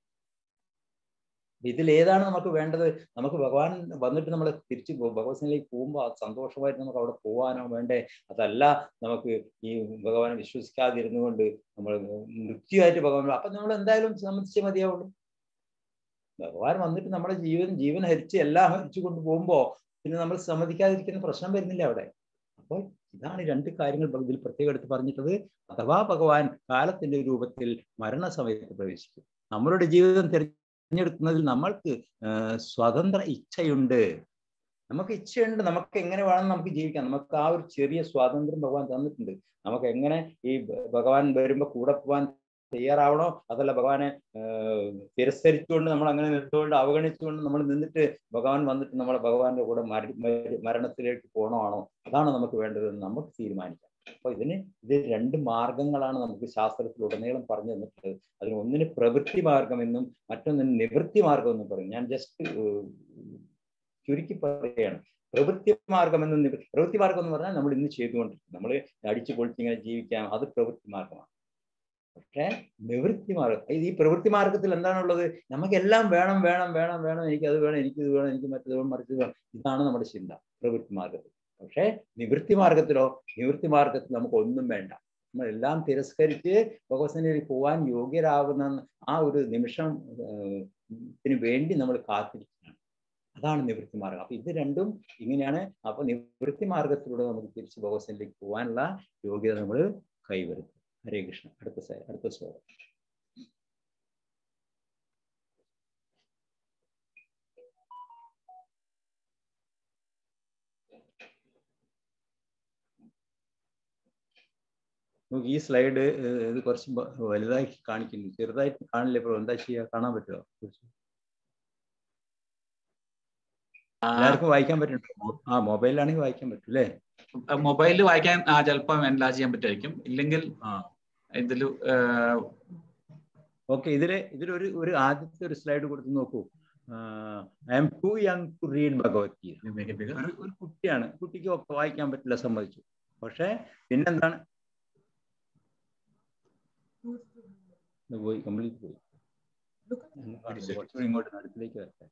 ഇതിൽ ഏതാണ് നമുക്ക് വേണ്ടത് നമുക്ക് ഭഗവാൻ വന്നിട്ട് നമ്മൾ തിരിച്ചു പോകും ഭഗവത്സിലേക്ക് പോകുമ്പോൾ സന്തോഷമായിട്ട് നമുക്ക് അവിടെ പോകാനോ വേണ്ടേ അതല്ല നമുക്ക് ഈ ഭഗവാനെ വിശ്വസിക്കാതിരുന്നു കൊണ്ട് നമ്മൾ മൃത്യുവായിട്ട് ഭഗവാൻ അപ്പൊ നമ്മൾ എന്തായാലും സമ്മതിച്ചേ മതിയാവുള്ളൂ ഭഗവാൻ വന്നിട്ട് നമ്മുടെ ജീവൻ ജീവൻ ഹരിച്ച് എല്ലാം ഹരിച്ചു കൊണ്ട് പോകുമ്പോ പിന്നെ നമ്മൾ സമ്മതിക്കാതിരിക്കുന്ന പ്രശ്നം വരുന്നില്ല അവിടെ അപ്പോൾ ഇതാണ് ഈ രണ്ട് കാര്യങ്ങൾ ഭഗ- ഇതിൽ പ്രത്യേകം എടുത്ത് പറഞ്ഞിട്ടത് അഥവാ ഭഗവാൻ കാലത്തിന്റെ രൂപത്തിൽ മരണസമയത്ത് പ്രവേശിക്കും നമ്മളുടെ ജീവിതം തിരഞ്ഞെടുക്കുന്നതിൽ നമ്മൾക്ക് ആഹ് സ്വതന്ത്ര ഇച്ഛയുണ്ട് നമുക്ക് ഇച്ഛയുണ്ട് നമുക്ക് എങ്ങനെ വേണം നമുക്ക് ജീവിക്കാം നമുക്ക് ആ ഒരു ചെറിയ സ്വാതന്ത്ര്യം ഭഗവാൻ തന്നിട്ടുണ്ട് നമുക്ക് എങ്ങനെ ഈ ഭ- ഭഗവാൻ വരുമ്പോ കൂടെ പോകാൻ തയ്യാറാവണോ അതല്ല ഭഗവാനെ ആഹ് തിരസ്കരിച്ചുകൊണ്ട് നമ്മൾ അങ്ങനെ നിന്നുകൊണ്ട് അവഗണിച്ചുകൊണ്ട് നമ്മൾ നിന്നിട്ട് ഭഗവാൻ വന്നിട്ട് നമ്മളെ ഭഗവാന്റെ കൂടെ മര- മര- മരണത്തിലേക്ക് പോകണമാണോ അതാണ് നമുക്ക് വേണ്ടതെന്ന് നമുക്ക് തീരുമാനിക്കാം അപ്പൊ ഇതിന് ഇത് രണ്ട് മാർഗങ്ങളാണ് നമുക്ക് ശാസ്ത്രത്തിൽ ഉടനീളം പറഞ്ഞു തന്നിട്ടുള്ളത് അതിന് ഒന്നിന് പ്രവൃത്തി മാർഗം എന്നും മറ്റൊന്നിന് നിവൃത്തി മാർഗം എന്നും പറയും ഞാൻ ജസ്റ്റ് ചുരുക്കി പറയുകയാണ് പ്രവൃത്തി മാർഗം എന്ന് നിവൃ- പ്രവൃത്തി മാർഗം എന്ന് പറഞ്ഞാൽ നമ്മൾ ഇന്ന് ചെയ്തുകൊണ്ടിരിക്കും നമ്മൾ അടിച്ചു പൊളിച്ച് ഇങ്ങനെ ജീവിക്കാം അത് പ്രവൃത്തി മാർഗമാണ് പക്ഷേ നിവൃത്തി മാർഗം ഇത് ഈ പ്രവൃത്തി മാർഗത്തിൽ എന്താണുള്ളത് നമുക്കെല്ലാം വേണം വേണം വേണം വേണം എനിക്ക് അത് വേണം എനിക്ക് ഇത് വേണം എനിക്ക് മറ്റത് വേണം മറിച്ചത് വേണം ഇതാണ് നമ്മുടെ ചിന്ത പ്രവൃത്തി മാർഗത്തിൽ പക്ഷേ നിവൃത്തി മാർഗത്തിലോ നിവൃത്തി മാർഗത്തിൽ നമുക്ക് ഒന്നും വേണ്ട നമ്മളെല്ലാം തിരസ്കരിച്ച് ഭഗവത്സന്നിധിയിൽ പോവാൻ യോഗ്യരാകുന്ന ആ ഒരു നിമിഷം ഏഹ്, ത്തിന് വേണ്ടി നമ്മൾ കാത്തിരിക്കുകയാണ് അതാണ് നിവൃത്തി മാർഗം അപ്പൊ ഇത് രണ്ടും ഇങ്ങനെയാണ് അപ്പൊ നിവൃത്തി മാർഗത്തിലൂടെ നമുക്ക് തിരിച്ച് ഭഗവത്സനിലേക്ക് പോകാനുള്ള യോഗ്യത നമ്മൾ കൈവരുത്തും ഹരേ കൃഷ്ണ അടുത്ത സ- അടുത്ത ശ്ലോകം നമുക്ക് ഈ സ്ലൈഡ് ഇത് കുറച്ച് ബ- വലുതായി കാണിക്കുന്നു ചെറുതായിട്ട് കാണില്ല ഇപ്പോൾ എന്താ ചെയ്യുക കാണാൻ പറ്റുമോ എല്ലാവർക്കും വായിക്കാൻ പറ്റുന്നുണ്ടോ ആ മൊബൈലിലാണെങ്കിൽ വായിക്കാൻ പറ്റും അല്ലേ മൊബൈലിൽ വായിക്കാൻ ആ ചിലപ്പം എല്ലാ ചെയ്യാൻ പറ്റുമായിരിക്കും ഇല്ലെങ്കിൽ ആ ഇതിൽ ഓക്കെ ഇതില് ഇതിലൊരു ഒരു ആദ്യത്തെ ഒരു സ്ലൈഡ് കൊടുത്ത് നോക്കൂ I'm too young to read Bhagavad Gita ഒരു ഒരു കുട്ടിയാണ് കുട്ടിക്ക് ഒക്കെ വായിക്കാൻ പറ്റില്ല സമ്മതിച്ചു പക്ഷേ പിന്നെന്താണ് ഇത് പോയി കംപ്ലീറ്റ് പോയി കുറച്ചുകൂടി ഇങ്ങോട്ട് അടുത്തിലേക്ക് വരട്ടെ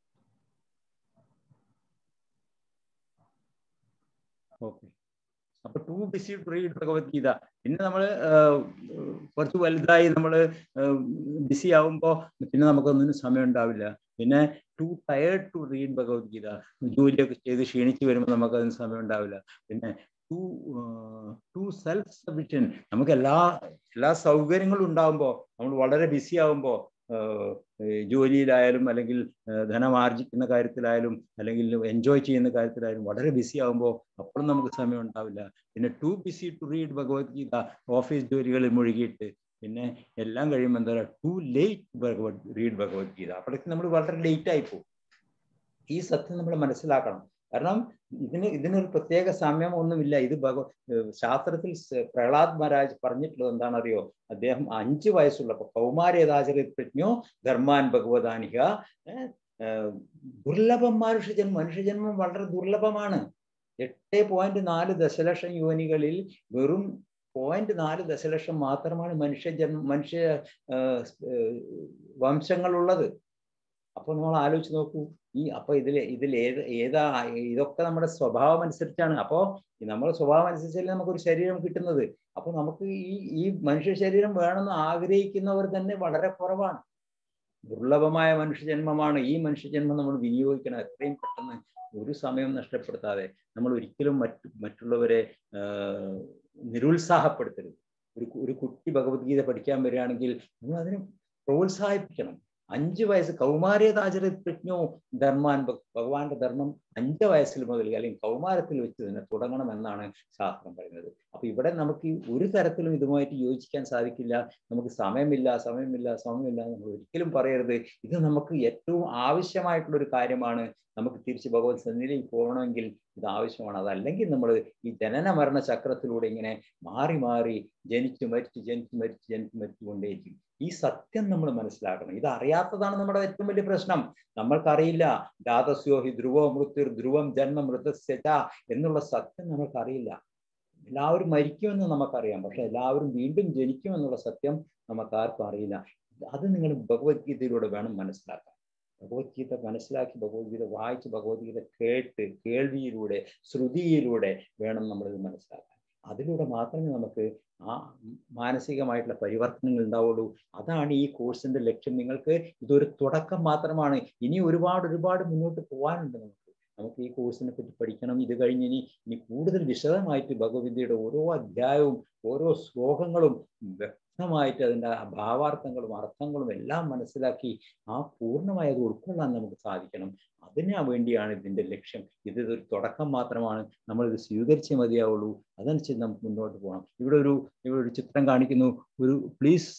ഓക്കെ അപ്പൊ too busy to read Bhagavad Gita പിന്നെ നമ്മൾ കുറച്ച് വലുതായി നമ്മൾ ബിസി ആവുമ്പോൾ പിന്നെ നമുക്കൊന്നിനും സമയം ഉണ്ടാവില്ല പിന്നെ too tired to read Bhagavad Gita ജോലിയൊക്കെ ചെയ്ത് ക്ഷീണിച്ച് വരുമ്പോൾ നമുക്കതിന് സമയം ഉണ്ടാവില്ല പിന്നെ ടു ടു സെൽഫ് സഫിഷ്യൻ നമുക്ക് എല്ലാ എല്ലാ സൗകര്യങ്ങളും ഉണ്ടാകുമ്പോൾ നമ്മൾ വളരെ ബിസി ആവുമ്പോൾ ജോലിയിലായാലും അല്ലെങ്കിൽ ഏഹ് ധനം ആർജിക്കുന്ന കാര്യത്തിലായാലും അല്ലെങ്കിൽ എൻജോയ് ചെയ്യുന്ന കാര്യത്തിലായാലും വളരെ ബിസി ആകുമ്പോൾ അപ്പോഴും നമുക്ക് സമയം ഉണ്ടാവില്ല പിന്നെ too busy to read Bhagavad Gita office ജോലികളിൽ മുഴുകിയിട്ട് പിന്നെ എല്ലാം കഴിയുമ്പോൾ എന്താ പറയുക too late Bhagavad read Bhagavad Gita അപ്പോഴേക്കും നമ്മൾ വളരെ ലേറ്റ് ആയി പോകും ഈ സത്യം നമ്മൾ മനസ്സിലാക്കണം കാരണം ഇതിന് ഇതിനൊരു പ്രത്യേക സമയം ഒന്നുമില്ല ഇത് ഭഗവ ഏഹ് ശാസ്ത്രത്തിൽ സ- പ്രഹ്ലാദ് മഹാരാജ് പറഞ്ഞിട്ടുള്ളത് എന്താണെന്നറിയോ അദ്ദേഹം അഞ്ച് വയസ്സുള്ളപ്പോൾ കൗമാരേതാചരിത് പ്രജ്ഞോ ധർമാൻ ഭഗവതാനിക ഏഹ് ഏഹ് ദുർലഭം മനുഷ്യജന്മം മനുഷ്യജന്മം വളരെ ദുർലഭമാണ് എട്ട് പോയിന്റ് നാല് ദശലക്ഷം യോനികളിൽ വെറും പോയിന്റ് നാല് ദശലക്ഷം മാത്രമാണ് മനുഷ്യജന്മ മനുഷ്യ ഏഹ് ഏഹ് വംശങ്ങളുള്ളത് അപ്പൊ നമ്മൾ ആലോചിച്ച് നോക്കൂ ഈ അപ്പൊ ഇതിൽ ഇതിൽ ഏത് ഏതാ ഇതൊക്കെ നമ്മുടെ സ്വഭാവം അനുസരിച്ചാണ് അപ്പോ ഈ നമ്മുടെ സ്വഭാവം അനുസരിച്ചല്ലേ നമുക്കൊരു ശരീരം കിട്ടുന്നത് അപ്പൊ നമുക്ക് ഈ ഈ മനുഷ്യ ശരീരം വേണമെന്ന് ആഗ്രഹിക്കുന്നവർ തന്നെ വളരെ കുറവാണ് ദുർലഭമായ മനുഷ്യജന്മമാണ് ഈ മനുഷ്യജന്മം നമ്മൾ വിനിയോഗിക്കണം എത്രയും പെട്ടെന്ന് ഒരു സമയം നഷ്ടപ്പെടുത്താതെ നമ്മൾ ഒരിക്കലും മറ്റു മറ്റുള്ളവരെ ആഹ് നിരുത്സാഹപ്പെടുത്തരുത് ഒരു കു- ഒരു കുട്ടി ഭഗവത്ഗീത പഠിക്കാൻ വരികയാണെങ്കിൽ നമ്മൾ അതിനെ പ്രോത്സാഹിപ്പിക്കണം അഞ്ച് വയസ്സ് കൗമാരേതാചര പ്രജ്ഞോ ധർമാൻ ഭ- ഭഗവാന്റെ ധർമ്മം അഞ്ച് വയസ്സിൽ മുതൽ അല്ലെങ്കിൽ കൗമാരത്തിൽ വെച്ച് തന്നെ തുടങ്ങണം എന്നാണ് ശാസ്ത്രം പറയുന്നത് അപ്പൊ ഇവിടെ നമുക്ക് ഈ ഒരു തരത്തിലും ഇതുമായിട്ട് യോജിക്കാൻ സാധിക്കില്ല നമുക്ക് സമയമില്ല സമയമില്ല സമയമില്ല നമ്മൾ ഒരിക്കലും പറയരുത് ഇത് നമുക്ക് ഏറ്റവും ആവശ്യമായിട്ടുള്ള ഒരു കാര്യമാണ് നമുക്ക് തിരിച്ച് ഭഗവത് സന്നിധിയിലേക്ക് പോകണമെങ്കിൽ ഇത് ആവശ്യമാണ് അതല്ലെങ്കിൽ നമ്മൾ ഈ ജനന മരണ ചക്രത്തിലൂടെ ഇങ്ങനെ മാറി മാറി ജനിച്ചു മരിച്ചു ജനിച്ചു മരിച്ചു ജനിച്ചു മരിച്ചുകൊണ്ടേയിരിക്കും ഈ സത്യം നമ്മൾ മനസ്സിലാക്കണം ഇത് അറിയാത്തതാണ് നമ്മുടെ ഏറ്റവും വലിയ പ്രശ്നം നമ്മൾക്കറിയില്ല ജാതസ്യോ ഹി ധ്രുവോ മൃത്യുർ ധ്രുവം ജന്മ മൃതസ്യച എന്നുള്ള സത്യം നമ്മൾക്കറിയില്ല എല്ലാവരും മരിക്കുമെന്ന് നമുക്കറിയാം പക്ഷെ എല്ലാവരും വീണ്ടും ജനിക്കുമെന്നുള്ള സത്യം നമുക്ക് ആർക്കും അറിയില്ല അത് നിങ്ങൾ ഭഗവത്ഗീതയിലൂടെ വേണം മനസ്സിലാക്കാൻ ഭഗവത്ഗീത മനസ്സിലാക്കി ഭഗവത്ഗീത വായിച്ച് ഭഗവത്ഗീത കേട്ട് കേൾവിയിലൂടെ ശ്രുതിയിലൂടെ വേണം നമ്മളിത് മനസ്സിലാക്കാൻ അതിലൂടെ മാത്രമേ നമുക്ക് ആ മാനസികമായിട്ടുള്ള പരിവർത്തനങ്ങൾ ഉണ്ടാവുള്ളൂ അതാണ് ഈ കോഴ്സിന്റെ ലക്ഷ്യം നിങ്ങൾക്ക് ഇതൊരു തുടക്കം മാത്രമാണ് ഇനി ഒരുപാട് ഒരുപാട് മുന്നോട്ട് പോകാനുണ്ട് നമുക്ക് നമുക്ക് ഈ കോഴ്സിനെ പറ്റി പഠിക്കണം ഇത് കഴിഞ്ഞ് ഇനി ഇനി കൂടുതൽ വിശദമായിട്ട് ഭഗവത്ഗീതയുടെ ഓരോ അധ്യായവും ഓരോ ശ്ലോകങ്ങളും വ്യക്തമായിട്ട് അതിൻ്റെ ഭാവാർത്ഥങ്ങളും അർത്ഥങ്ങളും എല്ലാം മനസ്സിലാക്കി ആ പൂർണ്ണമായി അത് ഉൾക്കൊള്ളാൻ നമുക്ക് സാധിക്കണം അതിനു വേണ്ടിയാണ് ഇതിന്റെ ലക്ഷ്യം ഇത് ഒരു തുടക്കം മാത്രമാണ് നമ്മൾ ഇത് സ്വീകരിച്ചേ മതിയാവുള്ളൂ അതനുസരിച്ച് നമുക്ക് മുന്നോട്ട് പോകണം ഇവിടെ ഒരു ഇവിടെ ഒരു ചിത്രം കാണിക്കുന്നു ഒരു please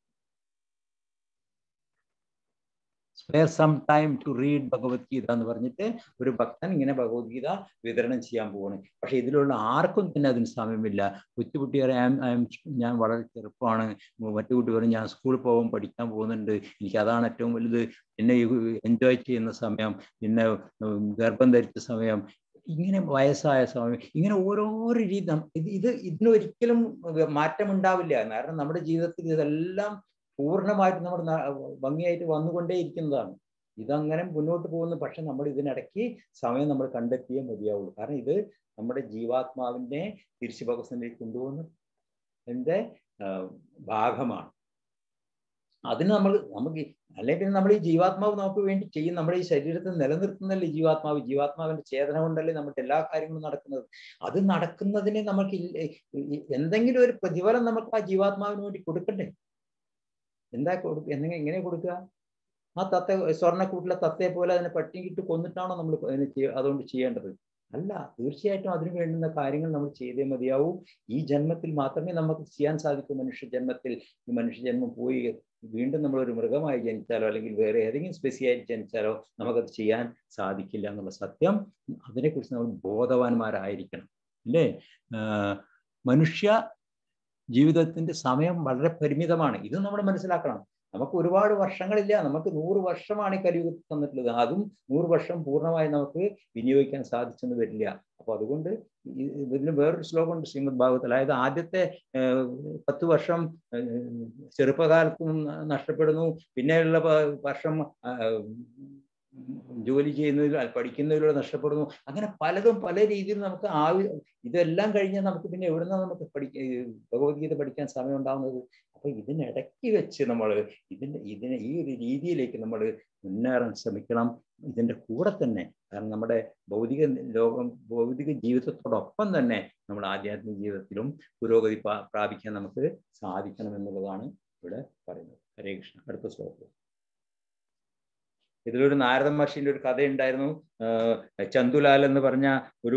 spare some time to read Bhagavad Gita എന്ന് പറഞ്ഞിട്ട് ഒരു ഭക്തൻ ഇങ്ങനെ ഭഗവത്ഗീത വിതരണം ചെയ്യാൻ പോവാണ് പക്ഷെ ഇതിലുള്ള ആർക്കും തന്നെ അതിന് സമയമില്ല കൊച്ചുകുട്ടി പറയാം ഞാൻ വളരെ ചെറുപ്പമാണ് മറ്റു കുട്ടി പറയും ഞാൻ സ്കൂളിൽ പോകും പഠിക്കാൻ പോകുന്നുണ്ട് എനിക്ക് അതാണ് ഏറ്റവും വലുത് പിന്നെ എൻജോയ് ചെയ്യുന്ന സമയം പിന്നെ ഉം, ഗർഭം ധരിച്ച സമയം ഇങ്ങനെ വയസ്സായ സമയം ഇങ്ങനെ ഓരോരോ രീതി നം- ഇത് ഇത് ഇതിനൊരിക്കലും മാറ്റം ഉണ്ടാവില്ല കാരണം നമ്മുടെ ജീവിതത്തിൽ ഇതെല്ലാം പൂർണ്ണമായിട്ട് നമ്മുടെ ന- ഭംഗിയായിട്ട് വന്നുകൊണ്ടേ ഇരിക്കുന്നതാണ് ഇതങ്ങനെ മുന്നോട്ട് പോകുന്നു പക്ഷെ നമ്മൾ ഇതിനിടയ്ക്ക് സമയം നമ്മൾ കണ്ടെത്തിയേ മതിയാവുള്ളൂ കാരണം ഇത് നമ്മുടെ ജീവാത്മാവിനെ തിരിച്ചു ഭഗവത്തിലേക്ക് കൊണ്ടുപോകുന്ന എൻ്റെ ഭാഗമാണ് അതിന് നമ്മൾ നമുക്ക് അല്ലെങ്കിൽ പിന്നെ നമ്മൾ ഈ ജീവാത്മാവ് നമുക്ക് വേണ്ടി ചെയ്യും നമ്മുടെ ഈ ശരീരത്തെ നിലനിർത്തുന്നല്ലേ ജീവാത്മാവ് ജീവാത്മാവിന്റെ ചേതന കൊണ്ടല്ലേ നമ്മുടെ എല്ലാ കാര്യങ്ങളും നടക്കുന്നത് അത് നടക്കുന്നതിന് നമുക്ക് എന്തെങ്കിലും ഒരു പ്രതിഫലം നമുക്ക് ആ ജീവാത്മാവിന് വേണ്ടി കൊടുക്കണ്ടേ എന്താ കൊടുക്ക എന്തെങ്കിലും എങ്ങനെ കൊടുക്കുക ആ തത്ത സ്വർണ്ണക്കൂട്ടിലെ തത്തയെ പോലെ അതിനെ പട്ടിങ്ങിട്ട് കൊന്നിട്ടാണോ നമ്മൾ അതിനെ അതുകൊണ്ട് ചെയ്യേണ്ടത് അല്ല തീർച്ചയായിട്ടും അതിനു വേണ്ടുന്ന കാര്യങ്ങൾ നമ്മൾ ചെയ്തേ മതിയാവൂ ഈ ജന്മത്തിൽ മാത്രമേ നമുക്ക് ചെയ്യാൻ സാധിക്കൂ മനുഷ്യ ജന്മത്തിൽ ഈ മനുഷ്യജന്മം പോയി വീണ്ടും നമ്മൾ ഒരു മൃഗമായി ജനിച്ചാലോ അല്ലെങ്കിൽ വേറെ ഏതെങ്കിലും സ്പെസിയായി ജനിച്ചാലോ നമുക്കത് ചെയ്യാൻ സാധിക്കില്ല എന്നുള്ള സത്യം അതിനെക്കുറിച്ച് നമ്മൾ ബോധവാന്മാരായിരിക്കണം അല്ലേ മനുഷ്യ ജീവിതത്തിന്റെ സമയം വളരെ പരിമിതമാണ് ഇത് നമ്മൾ മനസ്സിലാക്കണം നമുക്ക് ഒരുപാട് വർഷങ്ങളില്ല നമുക്ക് നൂറ് വർഷമാണ് ഈ കലിയുഗത്തിൽ തന്നിട്ടുള്ളത് അതും നൂറ് വർഷം പൂർണ്ണമായി നമുക്ക് വിനിയോഗിക്കാൻ സാധിച്ചെന്ന് വരില്ല അപ്പൊ അതുകൊണ്ട് ഇതിന് വേറൊരു ശ്ലോകമുണ്ട് ശ്രീമദ് ഭാഗവത്തിൽ അതായത് ആദ്യത്തെ പത്ത് വർഷം ചെറുപ്പകാലത്തും നഷ്ടപ്പെടുന്നു പിന്നെയുള്ള വർഷം ജോലി ചെയ്യുന്നതിൽ പഠിക്കുന്നതിലൂടെ നഷ്ടപ്പെടുന്നു അങ്ങനെ പലതും പല രീതിയിൽ നമുക്ക് ആവി ഇതെല്ലാം കഴിഞ്ഞാൽ നമുക്ക് പിന്നെ എവിടുന്ന നമുക്ക് പഠിക്ക ഭഗവത്ഗീത പഠിക്കാൻ സമയം ഉണ്ടാവുന്നത് അപ്പൊ ഇതിനിടയ്ക്ക് വെച്ച് നമ്മൾ ഇതിന്റെ ഇതിനെ ഈ ഒരു രീതിയിലേക്ക് നമ്മൾ മുന്നേറാൻ ശ്രമിക്കണം ഇതിന്റെ കൂടെ തന്നെ കാരണം നമ്മുടെ ഭൗതിക ലോകം ഭൗതിക ജീവിതത്തോടൊപ്പം തന്നെ നമ്മുടെ ആധ്യാത്മിക ജീവിതത്തിലും പുരോഗതി പ്രാപിക്കാൻ നമുക്ക് സാധിക്കണം എന്നുള്ളതാണ് ഇവിടെ പറയുന്നത് ഹരേ കൃഷ്ണ അടുത്ത ശ്ലോകം ഇതിലൊരു നാരദ മഹർഷിന്റെ ഒരു കഥയുണ്ടായിരുന്നു ചന്തുലാൽ എന്ന് പറഞ്ഞ ഒരു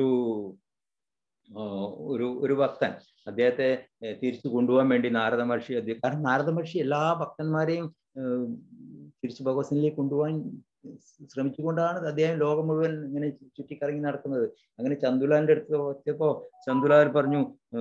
ഒരു ഒരു ഭക്തൻ അദ്ദേഹത്തെ തിരിച്ചു കൊണ്ടുപോകാൻ വേണ്ടി നാരദ മഹർഷി അദ്ദേഹം കാരണം നാരദ മഹർഷി എല്ലാ ഭക്തന്മാരെയും തിരിച്ചു ഭഗവത്സനിലേക്ക് കൊണ്ടുപോകാൻ ശ്രമിച്ചുകൊണ്ടാണ് അദ്ദേഹം ലോകം മുഴുവൻ ഇങ്ങനെ ചുറ്റിക്കറങ്ങി നടക്കുന്നത് അങ്ങനെ ചന്തുലാലിന്റെ അടുത്ത് എത്തിയപ്പോ ചന്തുലാൽ പറഞ്ഞു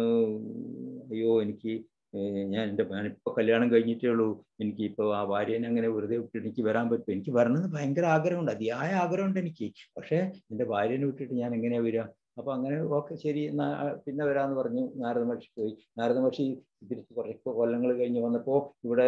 അയ്യോ എനിക്ക് ഞാൻ എൻ്റെ ഞാനിപ്പോൾ കല്യാണം കഴിഞ്ഞിട്ടേ ഉള്ളൂ എനിക്ക് ഇപ്പോൾ ആ ഭാര്യനെ അങ്ങനെ വെറുതെ വിട്ടിട്ട് എനിക്ക് വരാൻ പറ്റും എനിക്ക് വരണമെന്ന് ഭയങ്കര ആഗ്രഹമുണ്ട് അതിയായ ആഗ്രഹമുണ്ട് എനിക്ക് പക്ഷേ എൻ്റെ ഭാര്യനെ വിട്ടിട്ട് ഞാൻ എങ്ങനെയാ വരിക അപ്പൊ അങ്ങനെ ഓക്കെ ശരി എന്നാ പിന്നെ വരാന്ന് പറഞ്ഞു നാരദ മഹർഷി പോയി നാരദ മഹർഷി തിരിച്ച് കുറച്ച് കൊല്ലങ്ങൾ കഴിഞ്ഞ് വന്നപ്പോൾ ഇവിടെ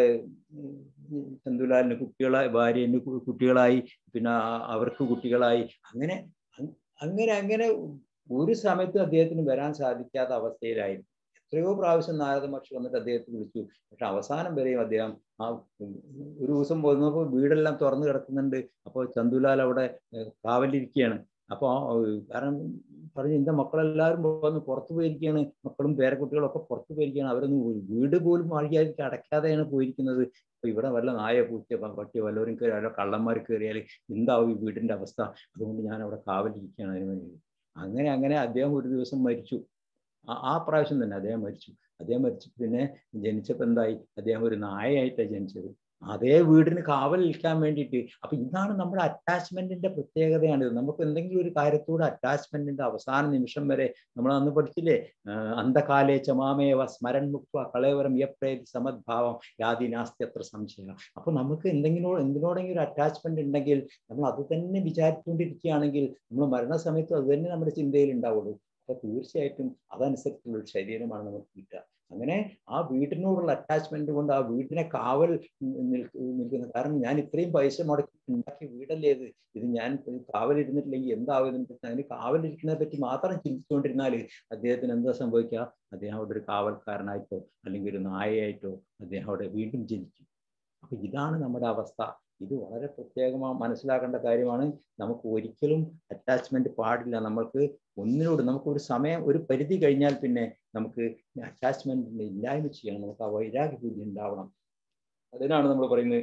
ചന്തുലാലിന് കുട്ടികളായി ഭാര്യന് കുട്ടികളായി പിന്നെ അവർക്ക് കുട്ടികളായി അങ്ങനെ അങ്ങനെ അങ്ങനെ ഒരു സമയത്ത് അദ്ദേഹത്തിന് വരാൻ സാധിക്കാത്ത അവസ്ഥയിലായിരുന്നു എത്രയോ പ്രാവശ്യം നാരദ മഹർഷി വന്നിട്ട് അദ്ദേഹത്തെ വിളിച്ചു പക്ഷെ അവസാനം വരെയും അദ്ദേഹം ആ ഒരു ദിവസം വന്നപ്പോൾ വീടെല്ലാം തുറന്നു കിടക്കുന്നുണ്ട് അപ്പോൾ ചന്തുലാൽ അവിടെ കാവലിരിക്കുകയാണ് അപ്പോൾ കാരണം പറഞ്ഞു എൻ്റെ മക്കളെല്ലാവരും വന്ന് പുറത്തു പോയിരിക്കുകയാണ് മക്കളും പേരക്കുട്ടികളൊക്കെ പുറത്തു പോയിരിക്കുകയാണ് അവരൊന്നും വീട് പോലും മഴയായിരിക്കും അടയ്ക്കാതെയാണ് പോയിരിക്കുന്നത് അപ്പൊ ഇവിടെ വല്ല നായ പൂച്ച പട്ടിയോ വല്ലവരും കയറിയാലോ കള്ളന്മാർ കയറിയാൽ എന്താവും ഈ വീടിന്റെ അവസ്ഥ അതുകൊണ്ട് ഞാൻ അവിടെ കാവലിരിക്കുകയാണ് അതിന് വേണ്ടി അങ്ങനെ അങ്ങനെ അദ്ദേഹം ഒരു ദിവസം മരിച്ചു ആ പ്രാവശ്യം തന്നെ അദ്ദേഹം മരിച്ചു അദ്ദേഹം മരിച്ചു പിന്നെ ജനിച്ചപ്പോൾ എന്തായി അദ്ദേഹം ഒരു നായയായിട്ടാണ് ജനിച്ചത് അതേ വീടിന് കാവൽ നിൽക്കാൻ വേണ്ടിയിട്ട് അപ്പൊ ഇതാണ് നമ്മുടെ അറ്റാച്ച്മെന്റിന്റെ പ്രത്യേകതയാണിത് നമുക്ക് എന്തെങ്കിലും ഒരു കാര്യത്തോട് അറ്റാച്ച്മെന്റിന്റെ അവസാന നിമിഷം വരെ നമ്മൾ അന്ന് പഠിച്ചില്ലേ അന്ധകാലേ ചമാമേവ സ്മരൺ മുക്വ കളയവരം യപ്രേതി സമദ്ഭാവം യാതി നാസ്തി അത്ര സംശയം അപ്പൊ നമുക്ക് എന്തെങ്കിലും എന്തിനോടെങ്കിലും ഒരു അറ്റാച്ച്മെന്റ് ഉണ്ടെങ്കിൽ നമ്മൾ അത് തന്നെ വിചാരിച്ചുകൊണ്ടിരിക്കുകയാണെങ്കിൽ നമ്മൾ മരണസമയത്തും അത് തന്നെ നമ്മുടെ ചിന്തയിൽ ഉണ്ടാവുള്ളൂ അപ്പൊ തീർച്ചയായിട്ടും അതനുസരിച്ചുള്ള ഒരു ശരീരമാണ് നമുക്ക് കിട്ടുക അങ്ങനെ ആ വീടിനോടുള്ള അറ്റാച്ച്മെന്റ് കൊണ്ട് ആ വീടിനെ കാവൽ നിൽക്കുന്നത് കാരണം ഞാൻ ഇത്രയും പൈസ മുടക്കി ഉണ്ടാക്കിയ വീടല്ലേ ഇത് ഇത് ഞാൻ കാവലിരുന്നിട്ടില്ലെങ്കിൽ എന്താവും അതിന് കാവലിരിക്കുന്നതിനെ പറ്റി മാത്രം ചിന്തിച്ചുകൊണ്ടിരുന്നാൽ അദ്ദേഹത്തിന് എന്താ സംഭവിക്കുക അദ്ദേഹം അവിടെ ഒരു കാവൽക്കാരനായിട്ടോ അല്ലെങ്കിൽ ഒരു നായയായിട്ടോ അദ്ദേഹം അവിടെ വീണ്ടും ജനിക്കും അപ്പൊ ഇതാണ് നമ്മുടെ അവസ്ഥ ഇത് വളരെ പ്രത്യേകമായി മനസ്സിലാക്കേണ്ട കാര്യമാണ് നമുക്ക് ഒരിക്കലും അറ്റാച്ച്മെന്റ് പാടില്ല നമ്മൾക്ക് ഒന്നിനോട് നമുക്ക് ഒരു സമയം ഒരു പരിധി കഴിഞ്ഞാൽ പിന്നെ നമുക്ക് അറ്റാച്ച്മെന്റിനെ ഇല്ലായ്മ ചെയ്യണം നമുക്ക് ആ വൈരാഗ്യ ബുദ്ധി ഉണ്ടാവണം അതിനാണ് നമ്മൾ പറയുന്നത്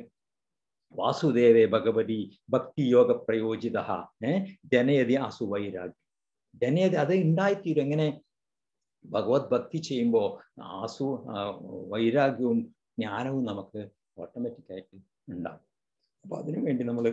വാസുദേവേ ഭഗവതി ഭക്തി യോഗ പ്രയോജിത ഏഹ് ജനയതി ആസു വൈരാഗ്യം ജനയതി അത് ഉണ്ടായിത്തീരും എങ്ങനെ ഭഗവത് ഭക്തി ചെയ്യുമ്പോൾ ആസു വൈരാഗ്യവും ജ്ഞാനവും നമുക്ക് ഓട്ടോമാറ്റിക്കായിട്ട് ഉണ്ടാകും അപ്പൊ അതിനുവേണ്ടി നമ്മൾ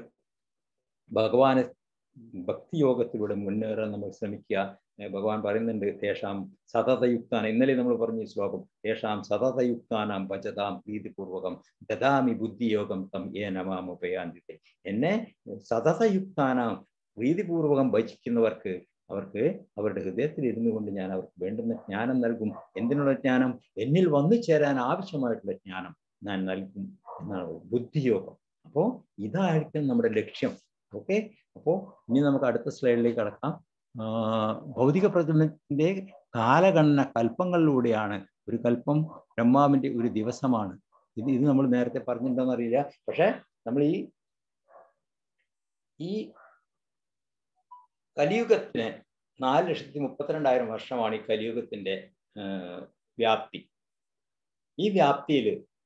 ഭഗവാനെ ഭക്തിയോഗത്തിലൂടെ മുന്നേറാൻ നമ്മൾ ശ്രമിക്കുക ഭഗവാൻ പറയുന്നുണ്ട് തേഷാം സതതയുക്താൻ ഇന്നലെ നമ്മൾ പറഞ്ഞു ഈ ശ്ലോകം തേഷാം സതതയുക്താനാം ഭജതാം പ്രീതിപൂർവകം ദദാമി ബുദ്ധിയോഗം തം ഏ നമാമുപയാന്തിത്തെ എന്നെ സതതയുക്താനാം പ്രീതിപൂർവകം ഭജിക്കുന്നവർക്ക് അവർക്ക് അവരുടെ ഹൃദയത്തിൽ ഇരുന്നു കൊണ്ട് ഞാൻ അവർക്ക് വേണ്ടുന്ന ജ്ഞാനം നൽകും എന്തിനുള്ള ജ്ഞാനം എന്നിൽ വന്നു ചേരാൻ ആവശ്യമായിട്ടുള്ള ജ്ഞാനം ഞാൻ നൽകും എന്നാണ് ബുദ്ധിയോഗം അപ്പോൾ ഇതായിരിക്കും നമ്മുടെ ലക്ഷ്യം ഓക്കെ അപ്പോൾ ഇനി നമുക്ക് അടുത്ത സ്ലൈഡിലേക്ക് കടക്കാം ഭൗതിക പ്രപഞ്ചത്തിന്റെ കാലഗണന കൽപ്പങ്ങളിലൂടെയാണ് ഒരു കൽപ്പം ബ്രഹ്മാവിന്റെ ഒരു ദിവസമാണ് ഇത് ഇത് നമ്മൾ നേരത്തെ പറഞ്ഞിട്ടുണ്ടോന്ന് അറിയില്ല പക്ഷെ നമ്മൾ ഈ ഈ കലിയുഗത്തിന് നാല് ലക്ഷത്തി മുപ്പത്തിരണ്ടായിരം വർഷമാണ് ഈ കലിയുഗത്തിന്റെ ആ, വ്യാപ്തി ഈ വ്യാപ്തിയിൽ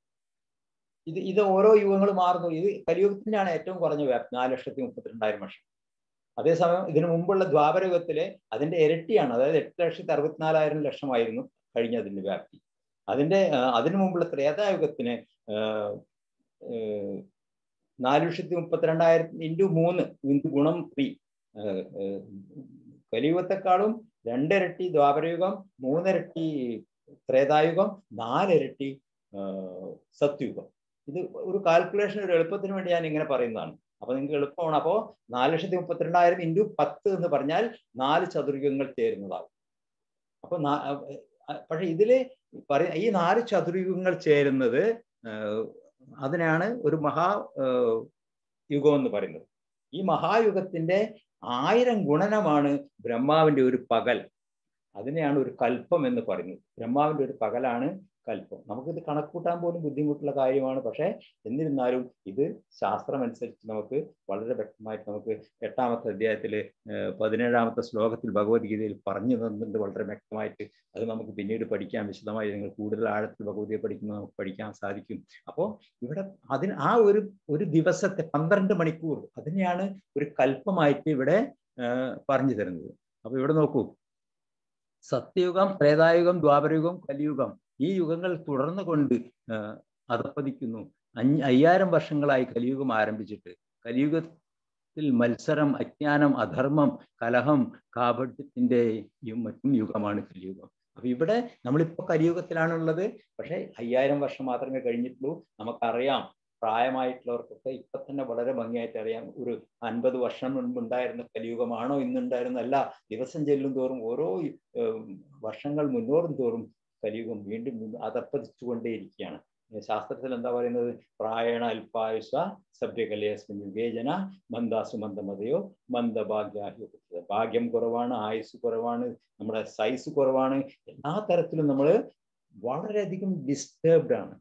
ഇത് ഇത് ഓരോ യുഗങ്ങൾ മാറുന്നു ഇത് കലിയുഗത്തിൻ്റെയാണ് ഏറ്റവും കുറഞ്ഞ വ്യാപ്തി നാല് ലക്ഷത്തി മുപ്പത്തിരണ്ടായിരം വർഷം അതേസമയം ഇതിനു മുമ്പുള്ള ദ്വാപരയുഗത്തിലെ അതിന്റെ ഇരട്ടിയാണ് അതായത് എട്ട് ലക്ഷത്തി അറുപത്തിനാലായിരം ലക്ഷമായിരുന്നു കഴിഞ്ഞ അതിന്റെ വ്യാപ്തി അതിന്റെ ആ, അതിനു മുമ്പുള്ള ത്രേതായുഗത്തിന് ആ, ഏ, നാല് ലക്ഷത്തി മുപ്പത്തിരണ്ടായിരത്തി ഇൻറ്റു മൂന്ന് ഇൻറ്റു ഗുണം ത്രീ കലിയുഗത്തെക്കാളും രണ്ടിരട്ടി ദ്വാപരയുഗം മൂന്നിരട്ടി ത്രേതായുഗം നാലിരട്ടി ആ, സത്യുഗം ഇത് ഒരു കാൽക്കുലേഷൻ ഒരു എളുപ്പത്തിന് വേണ്ടി ഞാൻ ഇങ്ങനെ പറയുന്നതാണ് അപ്പൊ നിങ്ങൾക്ക് എളുപ്പമാണ് അപ്പോ നാല് ലക്ഷത്തി മുപ്പത്തിരണ്ടായിരം ഇൻറ്റു പത്ത് എന്ന് പറഞ്ഞാൽ നാല് ചതുർയുഗങ്ങൾ ചേരുന്നതാകും അപ്പൊ നാ- അഹ് പക്ഷെ ഇതില് പറയ ഈ നാല് ചതുർയുഗങ്ങൾ ചേരുന്നത് ആഹ് അതിനാണ് ഒരു മഹാ ആഹ് യുഗം എന്ന് പറയുന്നത് ഈ മഹായുഗത്തിന്റെ ആയിരം ഗുണനമാണ് ബ്രഹ്മാവിന്റെ ഒരു പകൽ അതിനെയാണ് ഒരു കൽപ്പം എന്ന് പറയുന്നത് ബ്രഹ്മാവിന്റെ ഒരു പകലാണ് കൽപ്പം നമുക്കിത് കണക്കൂട്ടാൻ പോലും ബുദ്ധിമുട്ടുള്ള കാര്യമാണ് പക്ഷേ എന്നിരുന്നാലും ഇത് ശാസ്ത്രമനുസരിച്ച് നമുക്ക് വളരെ വ്യക്തമായിട്ട് നമുക്ക് എട്ടാമത്തെ അധ്യായത്തിൽ പതിനേഴാമത്തെ ശ്ലോകത്തിൽ ഭഗവത്ഗീതയിൽ പറഞ്ഞു തന്നിട്ടുണ്ട് വളരെ വ്യക്തമായിട്ട് അത് നമുക്ക് പിന്നീട് പഠിക്കാൻ വിശദമായി നിങ്ങൾ കൂടുതൽ ആഴത്തിൽ ഭഗവതിയെ പഠിക്കുന്നത് നമുക്ക് പഠിക്കാൻ സാധിക്കും അപ്പോൾ ഇവിടെ അതിന് ആ ഒരു ഒരു ദിവസത്തെ പന്ത്രണ്ട് മണിക്കൂർ അതിനെയാണ് ഒരു കൽപ്പമായിട്ട് ഇവിടെ ആ, പറഞ്ഞു തരുന്നത് അപ്പൊ ഇവിടെ നോക്കൂ സത്യയുഗം ത്രേതായുഗം ദ്വാപരയുഗം കലിയുഗം ഈ യുഗങ്ങൾ തുടർന്നു കൊണ്ട് ആ, അധപ്പതിക്കുന്നു അഞ്ഞ് അയ്യായിരം വർഷങ്ങളായി കലിയുഗം ആരംഭിച്ചിട്ട് കലിയുഗത്തിൽ മത്സരം അജ്ഞാനം അധർമ്മം കലഹം കാപട്യത്തിൻ്റെയും മറ്റും യുഗമാണ് കലിയുഗം അപ്പൊ ഇവിടെ നമ്മളിപ്പോ കലിയുഗത്തിലാണുള്ളത് പക്ഷെ അയ്യായിരം വർഷം മാത്രമേ കഴിഞ്ഞിട്ടുള്ളൂ നമുക്കറിയാം പ്രായമായിട്ടുള്ളവർക്കൊക്കെ ഇപ്പൊ തന്നെ വളരെ ഭംഗിയായിട്ട് അറിയാം ഒരു അൻപത് വർഷം മുൻപ് ഉണ്ടായിരുന്ന കലിയുഗമാണോ ഇന്നുണ്ടായിരുന്നല്ല ദിവസം ചെല്ലും തോറും ഓരോ ഏഹ്, വർഷങ്ങൾ മുന്നോറും തോറും കലിയുഗം വീണ്ടും വീണ്ടും അതപ്പതിച്ചുകൊണ്ടേയിരിക്കുകയാണ് ശാസ്ത്രത്തിൽ എന്താ പറയുന്നത് പ്രായണ അല്പായുഷ സഭ്യകലയസ്മിൻ വിവേചന മന്ദാസു മന്ദമതയോ മന്ദഭാഗ്യാഹ്യോ ഭാഗ്യം കുറവാണ് ആയുസ് കുറവാണ് നമ്മുടെ സൈസ് കുറവാണ് എല്ലാ തരത്തിലും നമ്മൾ വളരെയധികം ഡിസ്റ്റർബ്ഡ് ആണ്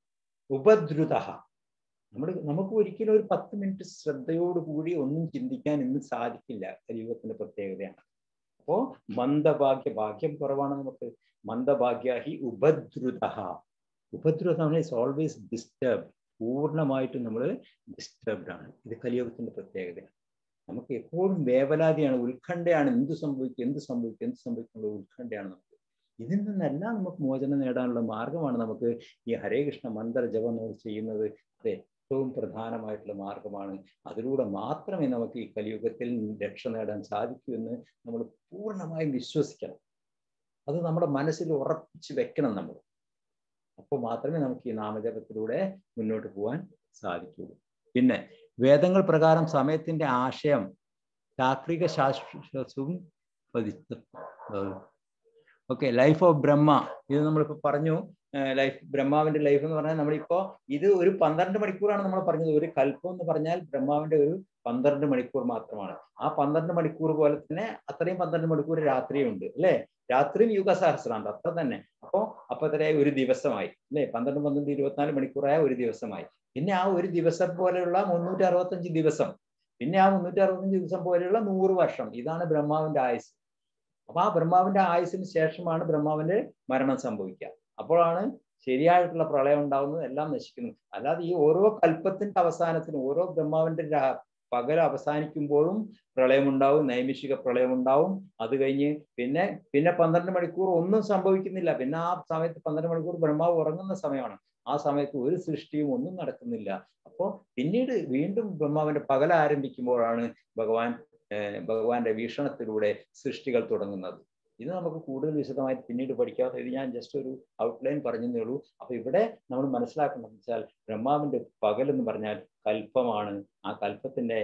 ഉപദ്രുത നമ്മൾ നമുക്ക് ഒരിക്കലും ഒരു പത്ത് മിനിറ്റ് ശ്രദ്ധയോടുകൂടി ഒന്നും ചിന്തിക്കാൻ ഇന്ന് സാധിക്കില്ല കലിയുഗത്തിന്റെ പ്രത്യേകതയാണ് അപ്പോ മന്ദഭാഗ്യ ഭാഗ്യം കുറവാണ് നമുക്ക് മന്ദഭാഗ്യ ഹി ഉപദ്രുത ഉപദ്രുതം ഇസ് ഓൾവേസ് ഡിസ്റ്റർബ് പൂർണ്ണമായിട്ടും നമ്മൾ ഡിസ്റ്റർബ്ഡ് ആണ് ഇത് കലിയുഗത്തിന്റെ പ്രത്യേകതയാണ് നമുക്ക് എപ്പോഴും വേവലാതിയാണ് ഉത്കണ്ഠയാണ് എന്ത് സംഭവിക്കും എന്ത് സംഭവിക്കും എന്ത് സംഭവിക്കുന്നുള്ള ഉത്കണ്ഠയാണ് നമുക്ക് ഇതിൽ നിന്നെല്ലാം നമുക്ക് മോചനം നേടാനുള്ള മാർഗമാണ് നമുക്ക് ഈ ഹരേ കൃഷ്ണ മന്ത്ര ജപം നമ്മൾ ചെയ്യുന്നത് അത് ഏറ്റവും പ്രധാനമായിട്ടുള്ള മാർഗമാണ് അതിലൂടെ മാത്രമേ നമുക്ക് ഈ കലിയുഗത്തിൽ രക്ഷ നേടാൻ സാധിക്കൂ എന്ന് നമ്മൾ പൂർണ്ണമായും വിശ്വസിക്കണം അത് നമ്മുടെ മനസ്സിൽ ഉറപ്പിച്ച് വെക്കണം നമ്മൾ അപ്പോൾ മാത്രമേ നമുക്ക് ഈ നാമജപത്തിലൂടെ മുന്നോട്ട് പോകാൻ സാധിക്കുകയുള്ളൂ പിന്നെ വേദങ്ങൾ പ്രകാരം സമയത്തിന്റെ ആശയം ചാക്രിക ശാസ്ത്രവും ഓക്കെ ലൈഫ് ഓഫ് ബ്രഹ്മ ഇത് നമ്മളിപ്പോ പറഞ്ഞു ലൈഫ് ബ്രഹ്മാവിന്റെ ലൈഫ് എന്ന് പറഞ്ഞാൽ നമ്മളിപ്പോ ഇത് ഒരു പന്ത്രണ്ട് മണിക്കൂറാണ് നമ്മൾ പറഞ്ഞത് ഒരു കൽപ്പം എന്ന് പറഞ്ഞാൽ ബ്രഹ്മാവിന്റെ ഒരു പന്ത്രണ്ട് മണിക്കൂർ മാത്രമാണ് ആ പന്ത്രണ്ട് മണിക്കൂർ പോലെ തന്നെ അത്രയും പന്ത്രണ്ട് മണിക്കൂർ രാത്രിയുണ്ട് അല്ലേ രാത്രിയും യുഗസഹസ്രാന്ത് അത്ര തന്നെ അപ്പോ അപ്പൊ എത്രയായി ഒരു ദിവസമായി അല്ലേ പന്ത്രണ്ട് പന്ത്രണ്ട് ഇരുപത്തിനാല് മണിക്കൂറായ ഒരു ദിവസമായി പിന്നെ ആ ഒരു ദിവസം പോലെയുള്ള മുന്നൂറ്റി അറുപത്തഞ്ച് ദിവസം പിന്നെ ആ മുന്നൂറ്റി അറുപത്തഞ്ച് ദിവസം പോലെയുള്ള നൂറ് വർഷം ഇതാണ് ബ്രഹ്മാവിന്റെ ആയുസ് അപ്പൊ ആ ബ്രഹ്മാവിന്റെ ആയുസിന് ശേഷമാണ് ബ്രഹ്മാവിന്റെ മരണം സംഭവിക്കുക അപ്പോഴാണ് ശരിയായിട്ടുള്ള പ്രളയം ഉണ്ടാവുന്നത് എല്ലാം നശിക്കുന്നു അല്ലാതെ ഈ ഓരോ കൽപ്പത്തിന്റെ അവസാനത്തിനും ഓരോ ബ്രഹ്മാവിന്റെ പകൽ അവസാനിക്കുമ്പോഴും പ്രളയമുണ്ടാവും നൈമിഷിക പ്രളയമുണ്ടാവും അത് കഴിഞ്ഞ് പിന്നെ പിന്നെ പന്ത്രണ്ട് മണിക്കൂർ ഒന്നും സംഭവിക്കുന്നില്ല പിന്നെ ആ സമയത്ത് പന്ത്രണ്ട് മണിക്കൂർ ബ്രഹ്മാവ് ഉറങ്ങുന്ന സമയമാണ് ആ സമയത്ത് ഒരു സൃഷ്ടിയും ഒന്നും നടക്കുന്നില്ല അപ്പോൾ പിന്നീട് വീണ്ടും ബ്രഹ്മാവിന്റെ പകൽ ആരംഭിക്കുമ്പോഴാണ് ഭഗവാൻ ഭഗവാന്റെ വീക്ഷണത്തിലൂടെ സൃഷ്ടികൾ തുടങ്ങുന്നത് ഇത് നമുക്ക് കൂടുതൽ വിശദമായിട്ട് പിന്നീട് പഠിക്കാതെ ഇത് ഞാൻ ജസ്റ്റ് ഒരു ഔട്ട്ലൈൻ പറഞ്ഞതേ ഉള്ളൂ അപ്പൊ ഇവിടെ നമ്മൾ മനസ്സിലാക്കുന്നത് വെച്ചാൽ ബ്രഹ്മാവിന്റെ പകൽ എന്ന് പറഞ്ഞാൽ കൽപ്പമാണ് ആ കൽപ്പത്തിന്റെ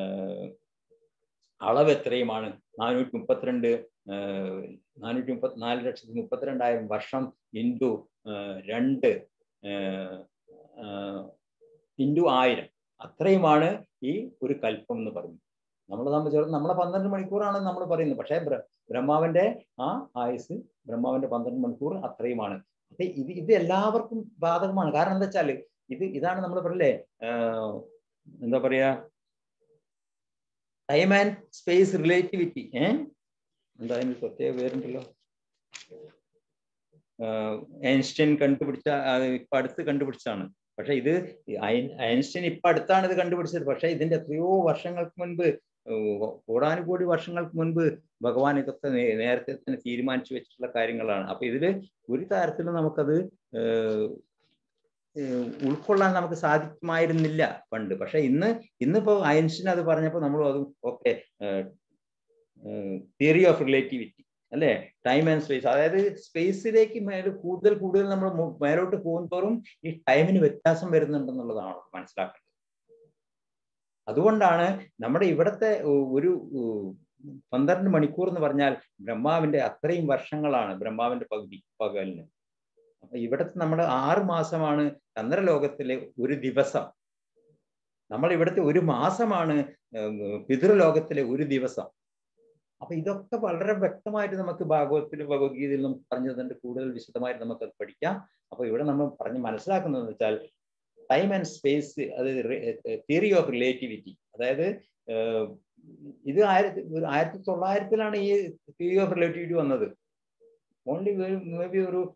അളവ് എത്രയുമാണ് നാനൂറ്റി മുപ്പത്തിരണ്ട് നാനൂറ്റി മുപ്പത്തി നാല് ലക്ഷത്തി മുപ്പത്തിരണ്ടായിരം വർഷം ഇൻറ്റു രണ്ട് ഇൻറ്റു ആയിരം അത്രയുമാണ് ഈ ഒരു കൽപ്പം എന്ന് പറയുന്നത് നമ്മളെ സംബന്ധിച്ചിടത്തോളം നമ്മളെ പന്ത്രണ്ട് മണിക്കൂറാണ് നമ്മൾ പറയുന്നത് പക്ഷേ ബ്രഹ്മാവിന്റെ ആ ആയുസ് ബ്രഹ്മാവിന്റെ പന്ത്രണ്ട് മണിക്കൂർ അത്രയുമാണ് അപ്പൊ ഇത് ഇത് എല്ലാവർക്കും ബാധകമാണ് കാരണം എന്താ വെച്ചാല് ഇത് ഇതാണ് നമ്മൾ പറയില്ലേ ആഹ് എന്താ പറയാ ടൈം ആൻഡ് സ്പേസ് റിലേറ്റിവിറ്റി ഏഹ് എന്താ അതിന് പ്രത്യേക പേരുണ്ടല്ലോ ഐൻസ്റ്റൈൻ കണ്ടുപിടിച്ച അത് ഇപ്പൊ അടുത്ത് കണ്ടുപിടിച്ചാണ് പക്ഷെ ഇത് ഐൻ- ഐൻസ്റ്റൈൻ ഇപ്പൊ അടുത്താണ് ഇത് കണ്ടുപിടിച്ചത് പക്ഷെ ഇതിന്റെ എത്രയോ വർഷങ്ങൾക്ക് മുൻപ് ഏഹ് കോടാനുകോടി വർഷങ്ങൾക്ക് മുൻപ് ഭഗവാൻ ഇതൊക്കെ നേ- നേരത്തെ തന്നെ തീരുമാനിച്ചു വെച്ചിട്ടുള്ള കാര്യങ്ങളാണ് അപ്പൊ ഇതില് ഒരു തരത്തിലും നമുക്കത് ഏഹ് ഏഹ് ഉൾക്കൊള്ളാൻ നമുക്ക് സാധിക്കുമായിരുന്നില്ല പണ്ട് പക്ഷെ ഇന്ന് ഇന്നിപ്പോ ഐൻസ്റ്റൈൻ അത് പറഞ്ഞപ്പോൾ നമ്മൾ അത് ഓക്കെ തിയറി ഓഫ് റിലേറ്റിവിറ്റി അല്ലെ ടൈം ആൻഡ് സ്പേസ് അതായത് സ്പേസിലേക്ക് മേലെ കൂടുതൽ കൂടുതൽ നമ്മൾ മു- മേലോട്ട് പോകുന്തോറും ഈ ടൈമിന് വ്യത്യാസം വരുന്നുണ്ടെന്നുള്ളതാണ് മനസ്സിലാക്കേണ്ടത് അതുകൊണ്ടാണ് നമ്മുടെ ഇവിടുത്തെ ഒ- ഒരു ഉ- പന്ത്രണ്ട് മണിക്കൂർ എന്ന് പറഞ്ഞാൽ ബ്രഹ്മാവിന്റെ അത്രയും വർഷങ്ങളാണ് ബ്രഹ്മാവിന്റെ പകുതി പകലിന് അപ്പൊ ഇവിടുത്തെ നമ്മുടെ ആറ് മാസമാണ് ചന്ദ്രലോകത്തിലെ ഒരു ദിവസം നമ്മൾ ഇവിടുത്തെ ഒരു മാസമാണ് ഉം, പിതൃലോകത്തിലെ ഒരു ദിവസം അപ്പൊ ഇതൊക്കെ വളരെ വ്യക്തമായിട്ട് നമുക്ക് ഭാഗവത്തിലും ഭഗവത്ഗീതയിലും നമുക്ക് പറഞ്ഞു തന്നിട്ട് കൂടുതൽ വിശദമായിട്ട് നമുക്ക് അത് പഠിക്കാം അപ്പൊ ഇവിടെ നമ്മൾ പറഞ്ഞ് മനസ്സിലാക്കുന്നത് വെച്ചാൽ ടൈം ആൻഡ് സ്പേസ് അത് തിയറി ഓഫ് റിലേറ്റിവിറ്റി അതായത് ഏഹ്, ഇത് ആയിരത്തി ഒരു ആയിരത്തി തൊള്ളായിരത്തിലാണ് ഈ തിയറി ഓഫ് റിലേറ്റിവിറ്റി വന്നത് ഓൺലി മേ ബി ഒരു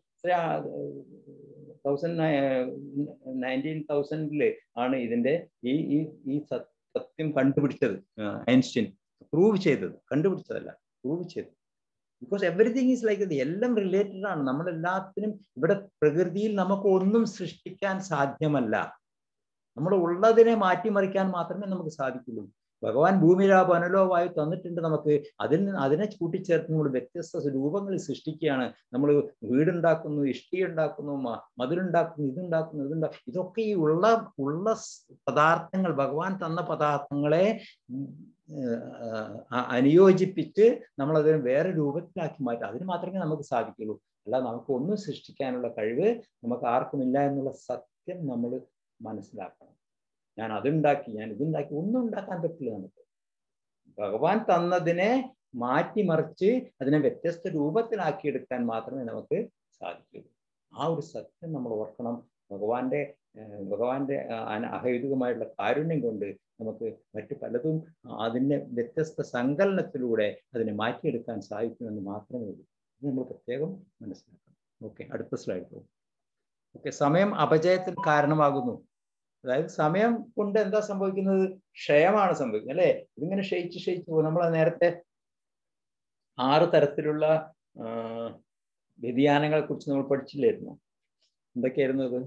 തൗസൻഡ് നയൻറ്റീൻ തൗസൻഡില് ആണ് ഇതിന്റെ ഈ ഈ ഈ സത്- സത്യം കണ്ടുപിടിച്ചത് ഐൻസ്റ്റീൻ പ്രൂവ് ചെയ്തത് കണ്ടുപിടിച്ചതല്ല പ്രൂവ് ചെയ്തത് ബിക്കോസ് എവറിഥിങ് ഈസ് ലൈക്ക് എല്ലാം റിലേറ്റഡ് ആണ് നമ്മളെല്ലാത്തിനും ഇവിടെ പ്രകൃതിയിൽ നമുക്ക് ഒന്നും സൃഷ്ടിക്കാൻ സാധ്യമല്ല നമ്മൾ ഉള്ളതിനെ മാറ്റിമറിക്കാൻ മാത്രമേ നമുക്ക് സാധിക്കുള്ളൂ ഭഗവാൻ ഭൂമിയിലോ വനലോ വായു തന്നിട്ടുണ്ട് നമുക്ക് അതിൽ നിന്ന് അതിനെ കൂട്ടിച്ചേർത്ത് നമ്മൾ വ്യത്യസ്ത രൂപങ്ങൾ സൃഷ്ടിക്കുകയാണ് നമ്മൾ വീടുണ്ടാക്കുന്നു ഇഷ്ടി ഉണ്ടാക്കുന്നു മ- മതിലുണ്ടാക്കുന്നു ഇതുണ്ടാക്കുന്നു ഇതുണ്ടാക്കും ഇതൊക്കെ ഈ ഉള്ള ഉള്ള സ് പദാർത്ഥങ്ങൾ ഭഗവാൻ തന്ന പദാർത്ഥങ്ങളെ ഉം, ഏഹ്, അ- അനുയോജിപ്പിച്ച് നമ്മൾ അതിനെ വേറെ രൂപത്തിലാക്കി മാറ്റും അതിന് മാത്രമേ നമുക്ക് സാധിക്കുള്ളൂ അല്ല നമുക്ക് ഒന്നും സൃഷ്ടിക്കാനുള്ള കഴിവ് നമുക്ക് ആർക്കുമില്ല എന്നുള്ള സത്യം നമ്മൾ മനസ്സിലാക്കണം ഞാൻ അതുണ്ടാക്കി ഞാൻ ഇതുണ്ടാക്കി ഒന്നും ഉണ്ടാക്കാൻ പറ്റില്ല നമുക്ക് ഭഗവാൻ തന്നതിനെ മാറ്റിമറിച്ച് അതിനെ വ്യത്യസ്ത രൂപത്തിലാക്കിയെടുക്കാൻ മാത്രമേ നമുക്ക് സാധിക്കുള്ളൂ ആ ഒരു സത്യം നമ്മൾ ഓർക്കണം ഭഗവാന്റെ ഏഹ് ഭഗവാന്റെ ആ, അന- അഹൈതുകമായിട്ടുള്ള കാരുണ്യം കൊണ്ട് നമുക്ക് മറ്റു പലതും അതിനെ വ്യത്യസ്ത സങ്കലനത്തിലൂടെ അതിനെ മാറ്റിയെടുക്കാൻ സാധിക്കുമെന്ന് മാത്രമേ ഉള്ളൂ ഇത് നമ്മൾ പ്രത്യേകം മനസ്സിലാക്കണം ഓക്കെ അടുത്ത സ്ലൈഡ് പോകും ഓക്കെ സമയം അപജയത്തിന് കാരണമാകുന്നു അതായത് സമയം കൊണ്ട് എന്താ സംഭവിക്കുന്നത് ക്ഷയമാണ് സംഭവിക്കുന്നത് അല്ലെ ഇതിങ്ങനെ ക്ഷയിച്ച് ക്ഷയിച്ച് പോകും നമ്മൾ നേരത്തെ ആറ് തരത്തിലുള്ള ആ, വ്യതിയാനങ്ങളെ കുറിച്ച് നമ്മൾ പഠിച്ചില്ലായിരുന്നു എന്തൊക്കെയായിരുന്നു അത്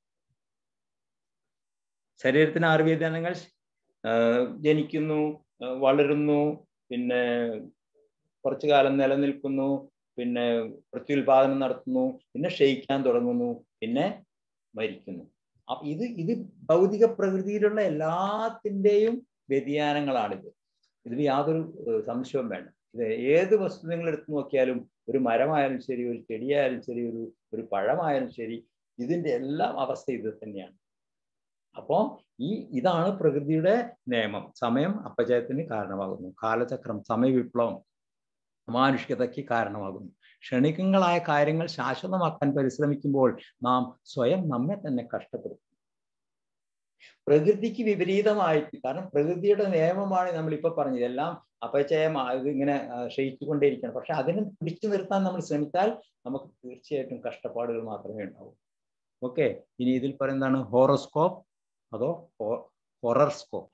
ശരീരത്തിന് ആറ് വ്യതിയാനങ്ങൾ ആ, ജനിക്കുന്നു ആ, വളരുന്നു പിന്നെ കുറച്ചു കാലം നിലനിൽക്കുന്നു പിന്നെ പ്രത്യുൽപാദനം നടത്തുന്നു പിന്നെ ക്ഷയിക്കാൻ തുടങ്ങുന്നു പിന്നെ മരിക്കുന്നു അപ്പൊ ഇത് ഇത് ഭൗതിക പ്രകൃതിയിലുള്ള എല്ലാത്തിൻ്റെയും വ്യതിയാനങ്ങളാണിത് ഇതിൽ യാതൊരു ഏഹ്, സംശയവും വേണ്ട ഇത് ഏത് വസ്തു നിങ്ങൾ എടുത്തു നോക്കിയാലും ഒരു മരമായാലും ശരി ഒരു ചെടിയായാലും ശരി ഒരു ഒരു പഴമായാലും ശരി ഇതിന്റെ എല്ലാം അവസ്ഥ ഇത് തന്നെയാണ് അപ്പോൾ ഈ ഇതാണ് പ്രകൃതിയുടെ നിയമം സമയം അപജയത്തിന് കാരണമാകുന്നു കാലചക്രം സമയവിപ്ലവം അമാനുഷികതയ്ക്ക് കാരണമാകുന്നു ക്ഷണികങ്ങളായ കാര്യങ്ങൾ ശാശ്വതമാക്കാൻ പരിശ്രമിക്കുമ്പോൾ നാം സ്വയം നമ്മെ തന്നെ കഷ്ടപ്പെടുത്തും പ്രകൃതിക്ക് വിപരീതമായിട്ട് കാരണം പ്രകൃതിയുടെ നിയമമാണ് നമ്മൾ ഇപ്പൊ പറഞ്ഞത് എല്ലാം അപചയം ഇത് ഇങ്ങനെ ആ, ക്ഷയിച്ചുകൊണ്ടേയിരിക്കണം പക്ഷെ അതിനെ പിടിച്ചു നിർത്താൻ നമ്മൾ ശ്രമിച്ചാൽ നമുക്ക് തീർച്ചയായിട്ടും കഷ്ടപ്പാടുകൾ മാത്രമേ ഉണ്ടാവൂ ഓക്കെ ഇനി ഇതിൽ പറയുന്നതാണ് ഹോറോസ്കോപ്പ് അതോ ഹൊറർസ്കോപ്പ്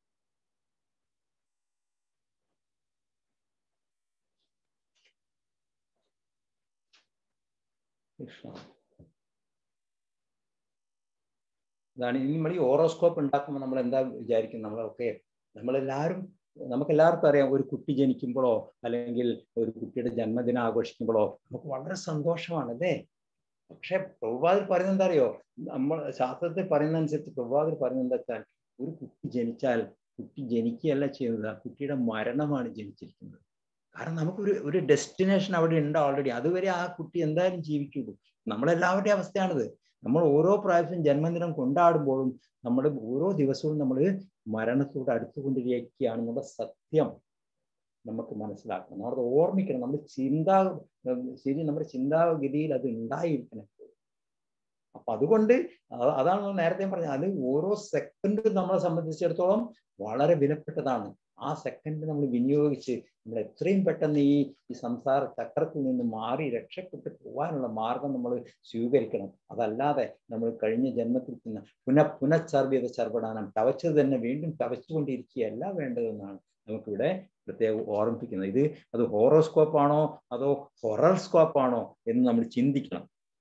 കൃഷ്ണ ഇതാണ് ഇനി നമ്മൾ ഈ ഓറോസ്കോപ്പ് ഉണ്ടാക്കുമ്പോൾ നമ്മൾ എന്താ വിചാരിക്കും നമ്മളൊക്കെ നമ്മളെല്ലാവരും നമുക്ക് എല്ലാവർക്കും അറിയാം ഒരു കുട്ടി ജനിക്കുമ്പോഴോ അല്ലെങ്കിൽ ഒരു കുട്ടിയുടെ ജന്മദിനം ആഘോഷിക്കുമ്പോഴോ നമുക്ക് വളരെ സന്തോഷമാണ് അല്ലേ പക്ഷെ പ്രഭുപാദിൽ പറയുന്നത് എന്താ അറിയോ നമ്മൾ ശാസ്ത്രത്തിൽ പറയുന്നതനുസരിച്ച് പ്രഭുപാദിൽ പറയുന്നത് എന്താ വെച്ചാൽ ഒരു കുട്ടി ജനിച്ചാൽ കുട്ടി ജനിക്കുകയല്ല ചെയ്യുന്നത് ആ കുട്ടിയുടെ മരണമാണ് ജനിച്ചിരിക്കുന്നത് കാരണം നമുക്കൊരു ഒരു ഡെസ്റ്റിനേഷൻ അവിടെ ഉണ്ട് ഓൾറെഡി അതുവരെ ആ കുട്ടി എന്തായാലും ജീവിക്കുള്ളൂ നമ്മളെല്ലാവരുടെയും അവസ്ഥയാണിത് നമ്മൾ ഓരോ പ്രാവശ്യം ജന്മദിനം കൊണ്ടാടുമ്പോഴും നമ്മുടെ ഓരോ ദിവസവും നമ്മൾ മരണത്തോട് അടുത്തുകൊണ്ടിരിക്കുകയാണെന്നുള്ള സത്യം നമുക്ക് മനസ്സിലാക്കണം നമ്മളത് ഓർമ്മിക്കണം നമ്മുടെ ചിന്താ ശരി നമ്മുടെ ചിന്താഗതിയിൽ അത് ഉണ്ടായിരിക്കണം അപ്പൊ അതുകൊണ്ട് അ- അതാണ് ഞാൻ നേരത്തെ പറഞ്ഞത് അത് ഓരോ സെക്കൻഡും നമ്മളെ സംബന്ധിച്ചിടത്തോളം വളരെ വിലപ്പെട്ടതാണ് ആ സെക്കൻഡ് നമ്മൾ വിനിയോഗിച്ച് നമ്മൾ എത്രയും പെട്ടെന്ന് ഈ ഈ സംസാര ചക്രത്തിൽ നിന്ന് മാറി രക്ഷപ്പെട്ട് പോകാനുള്ള മാർഗം നമ്മൾ സ്വീകരിക്കണം അതല്ലാതെ നമ്മൾ കഴിഞ്ഞ ജന്മത്തിൽ നിന്ന് പുനഃ പുനഃചർവ്യത ചർവടാനം ചവച്ചത് തന്നെ വീണ്ടും ചവച്ചുകൊണ്ടിരിക്കുകയല്ല വേണ്ടതെന്നാണ് നമുക്കിവിടെ പ്രത്യേകം ഓർമ്മിപ്പിക്കുന്നത് ഇത് അത് ഹോറോസ്കോപ്പ് ആണോ അതോ ഹൊറർ ആണോ എന്ന് നമ്മൾ ചിന്തിക്കണം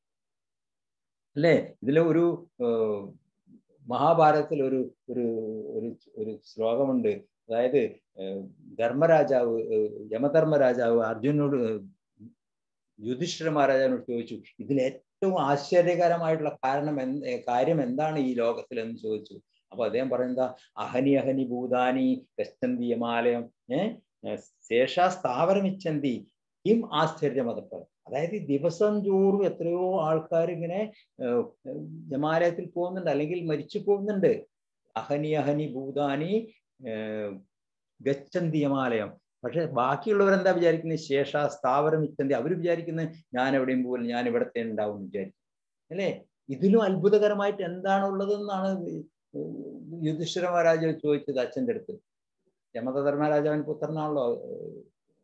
അല്ലേ ഇതിലെ ഒരു ഏർ, മഹാഭാരതത്തിൽ ഒരു ഒരു ഒരു ഒരു ശ്ലോകമുണ്ട് അതായത് ഏർ, ധർമ്മരാജാവ് ഏർ, യമധർമ്മരാജാവ് അർജുനോട് ഏർ, യുധിഷ്ഠിര മഹാരാജാവിനോട് ചോദിച്ചു ഇതിൽ ഏറ്റവും ആശ്ചര്യകരമായിട്ടുള്ള കാരണം എന്ത് ഏർ, കാര്യം എന്താണ് ഈ ലോകത്തിൽ എന്ന് ചോദിച്ചു അപ്പൊ അദ്ദേഹം പറയുന്നത് അഹനി അഹനി ഭൂതാനി ഗച്ഛന്തി യമാലയം ഏഹ് ശേഷ സ്ഥാവരമിച്ചന്തി കിം ആശ്ചര്യമതപ്പർ അതായത് ഈ ദിവസം തോറും എത്രയോ ആൾക്കാർ ഇങ്ങനെ ഏർ, ഹിമാലയത്തിൽ പോകുന്നുണ്ട് അല്ലെങ്കിൽ മരിച്ചു പോകുന്നുണ്ട് അഹനി അഹനി ഭൂതാനി ഏർ, ഗച്ഛന്തി ഹിമാലയം പക്ഷെ ബാക്കിയുള്ളവരെന്താ വിചാരിക്കുന്നത് ശേഷ സ്ഥാവരം ഇച്ചന്തി അവർ വിചാരിക്കുന്നത് ഞാൻ എവിടെയും പോകില്ല ഞാൻ ഇവിടത്തെ ഉണ്ടാവും എന്ന് വിചാരിക്കും അല്ലേ ഇതിലും അത്ഭുതകരമായിട്ട് എന്താണുള്ളതെന്നാണ് യുധിഷ്ഠിര മഹാരാജാവ് ചോദിച്ചത് അച്ഛൻ്റെ അടുത്ത് യമധർമ്മരാജാവിന് പുത്രനാണല്ലോ ഏർ,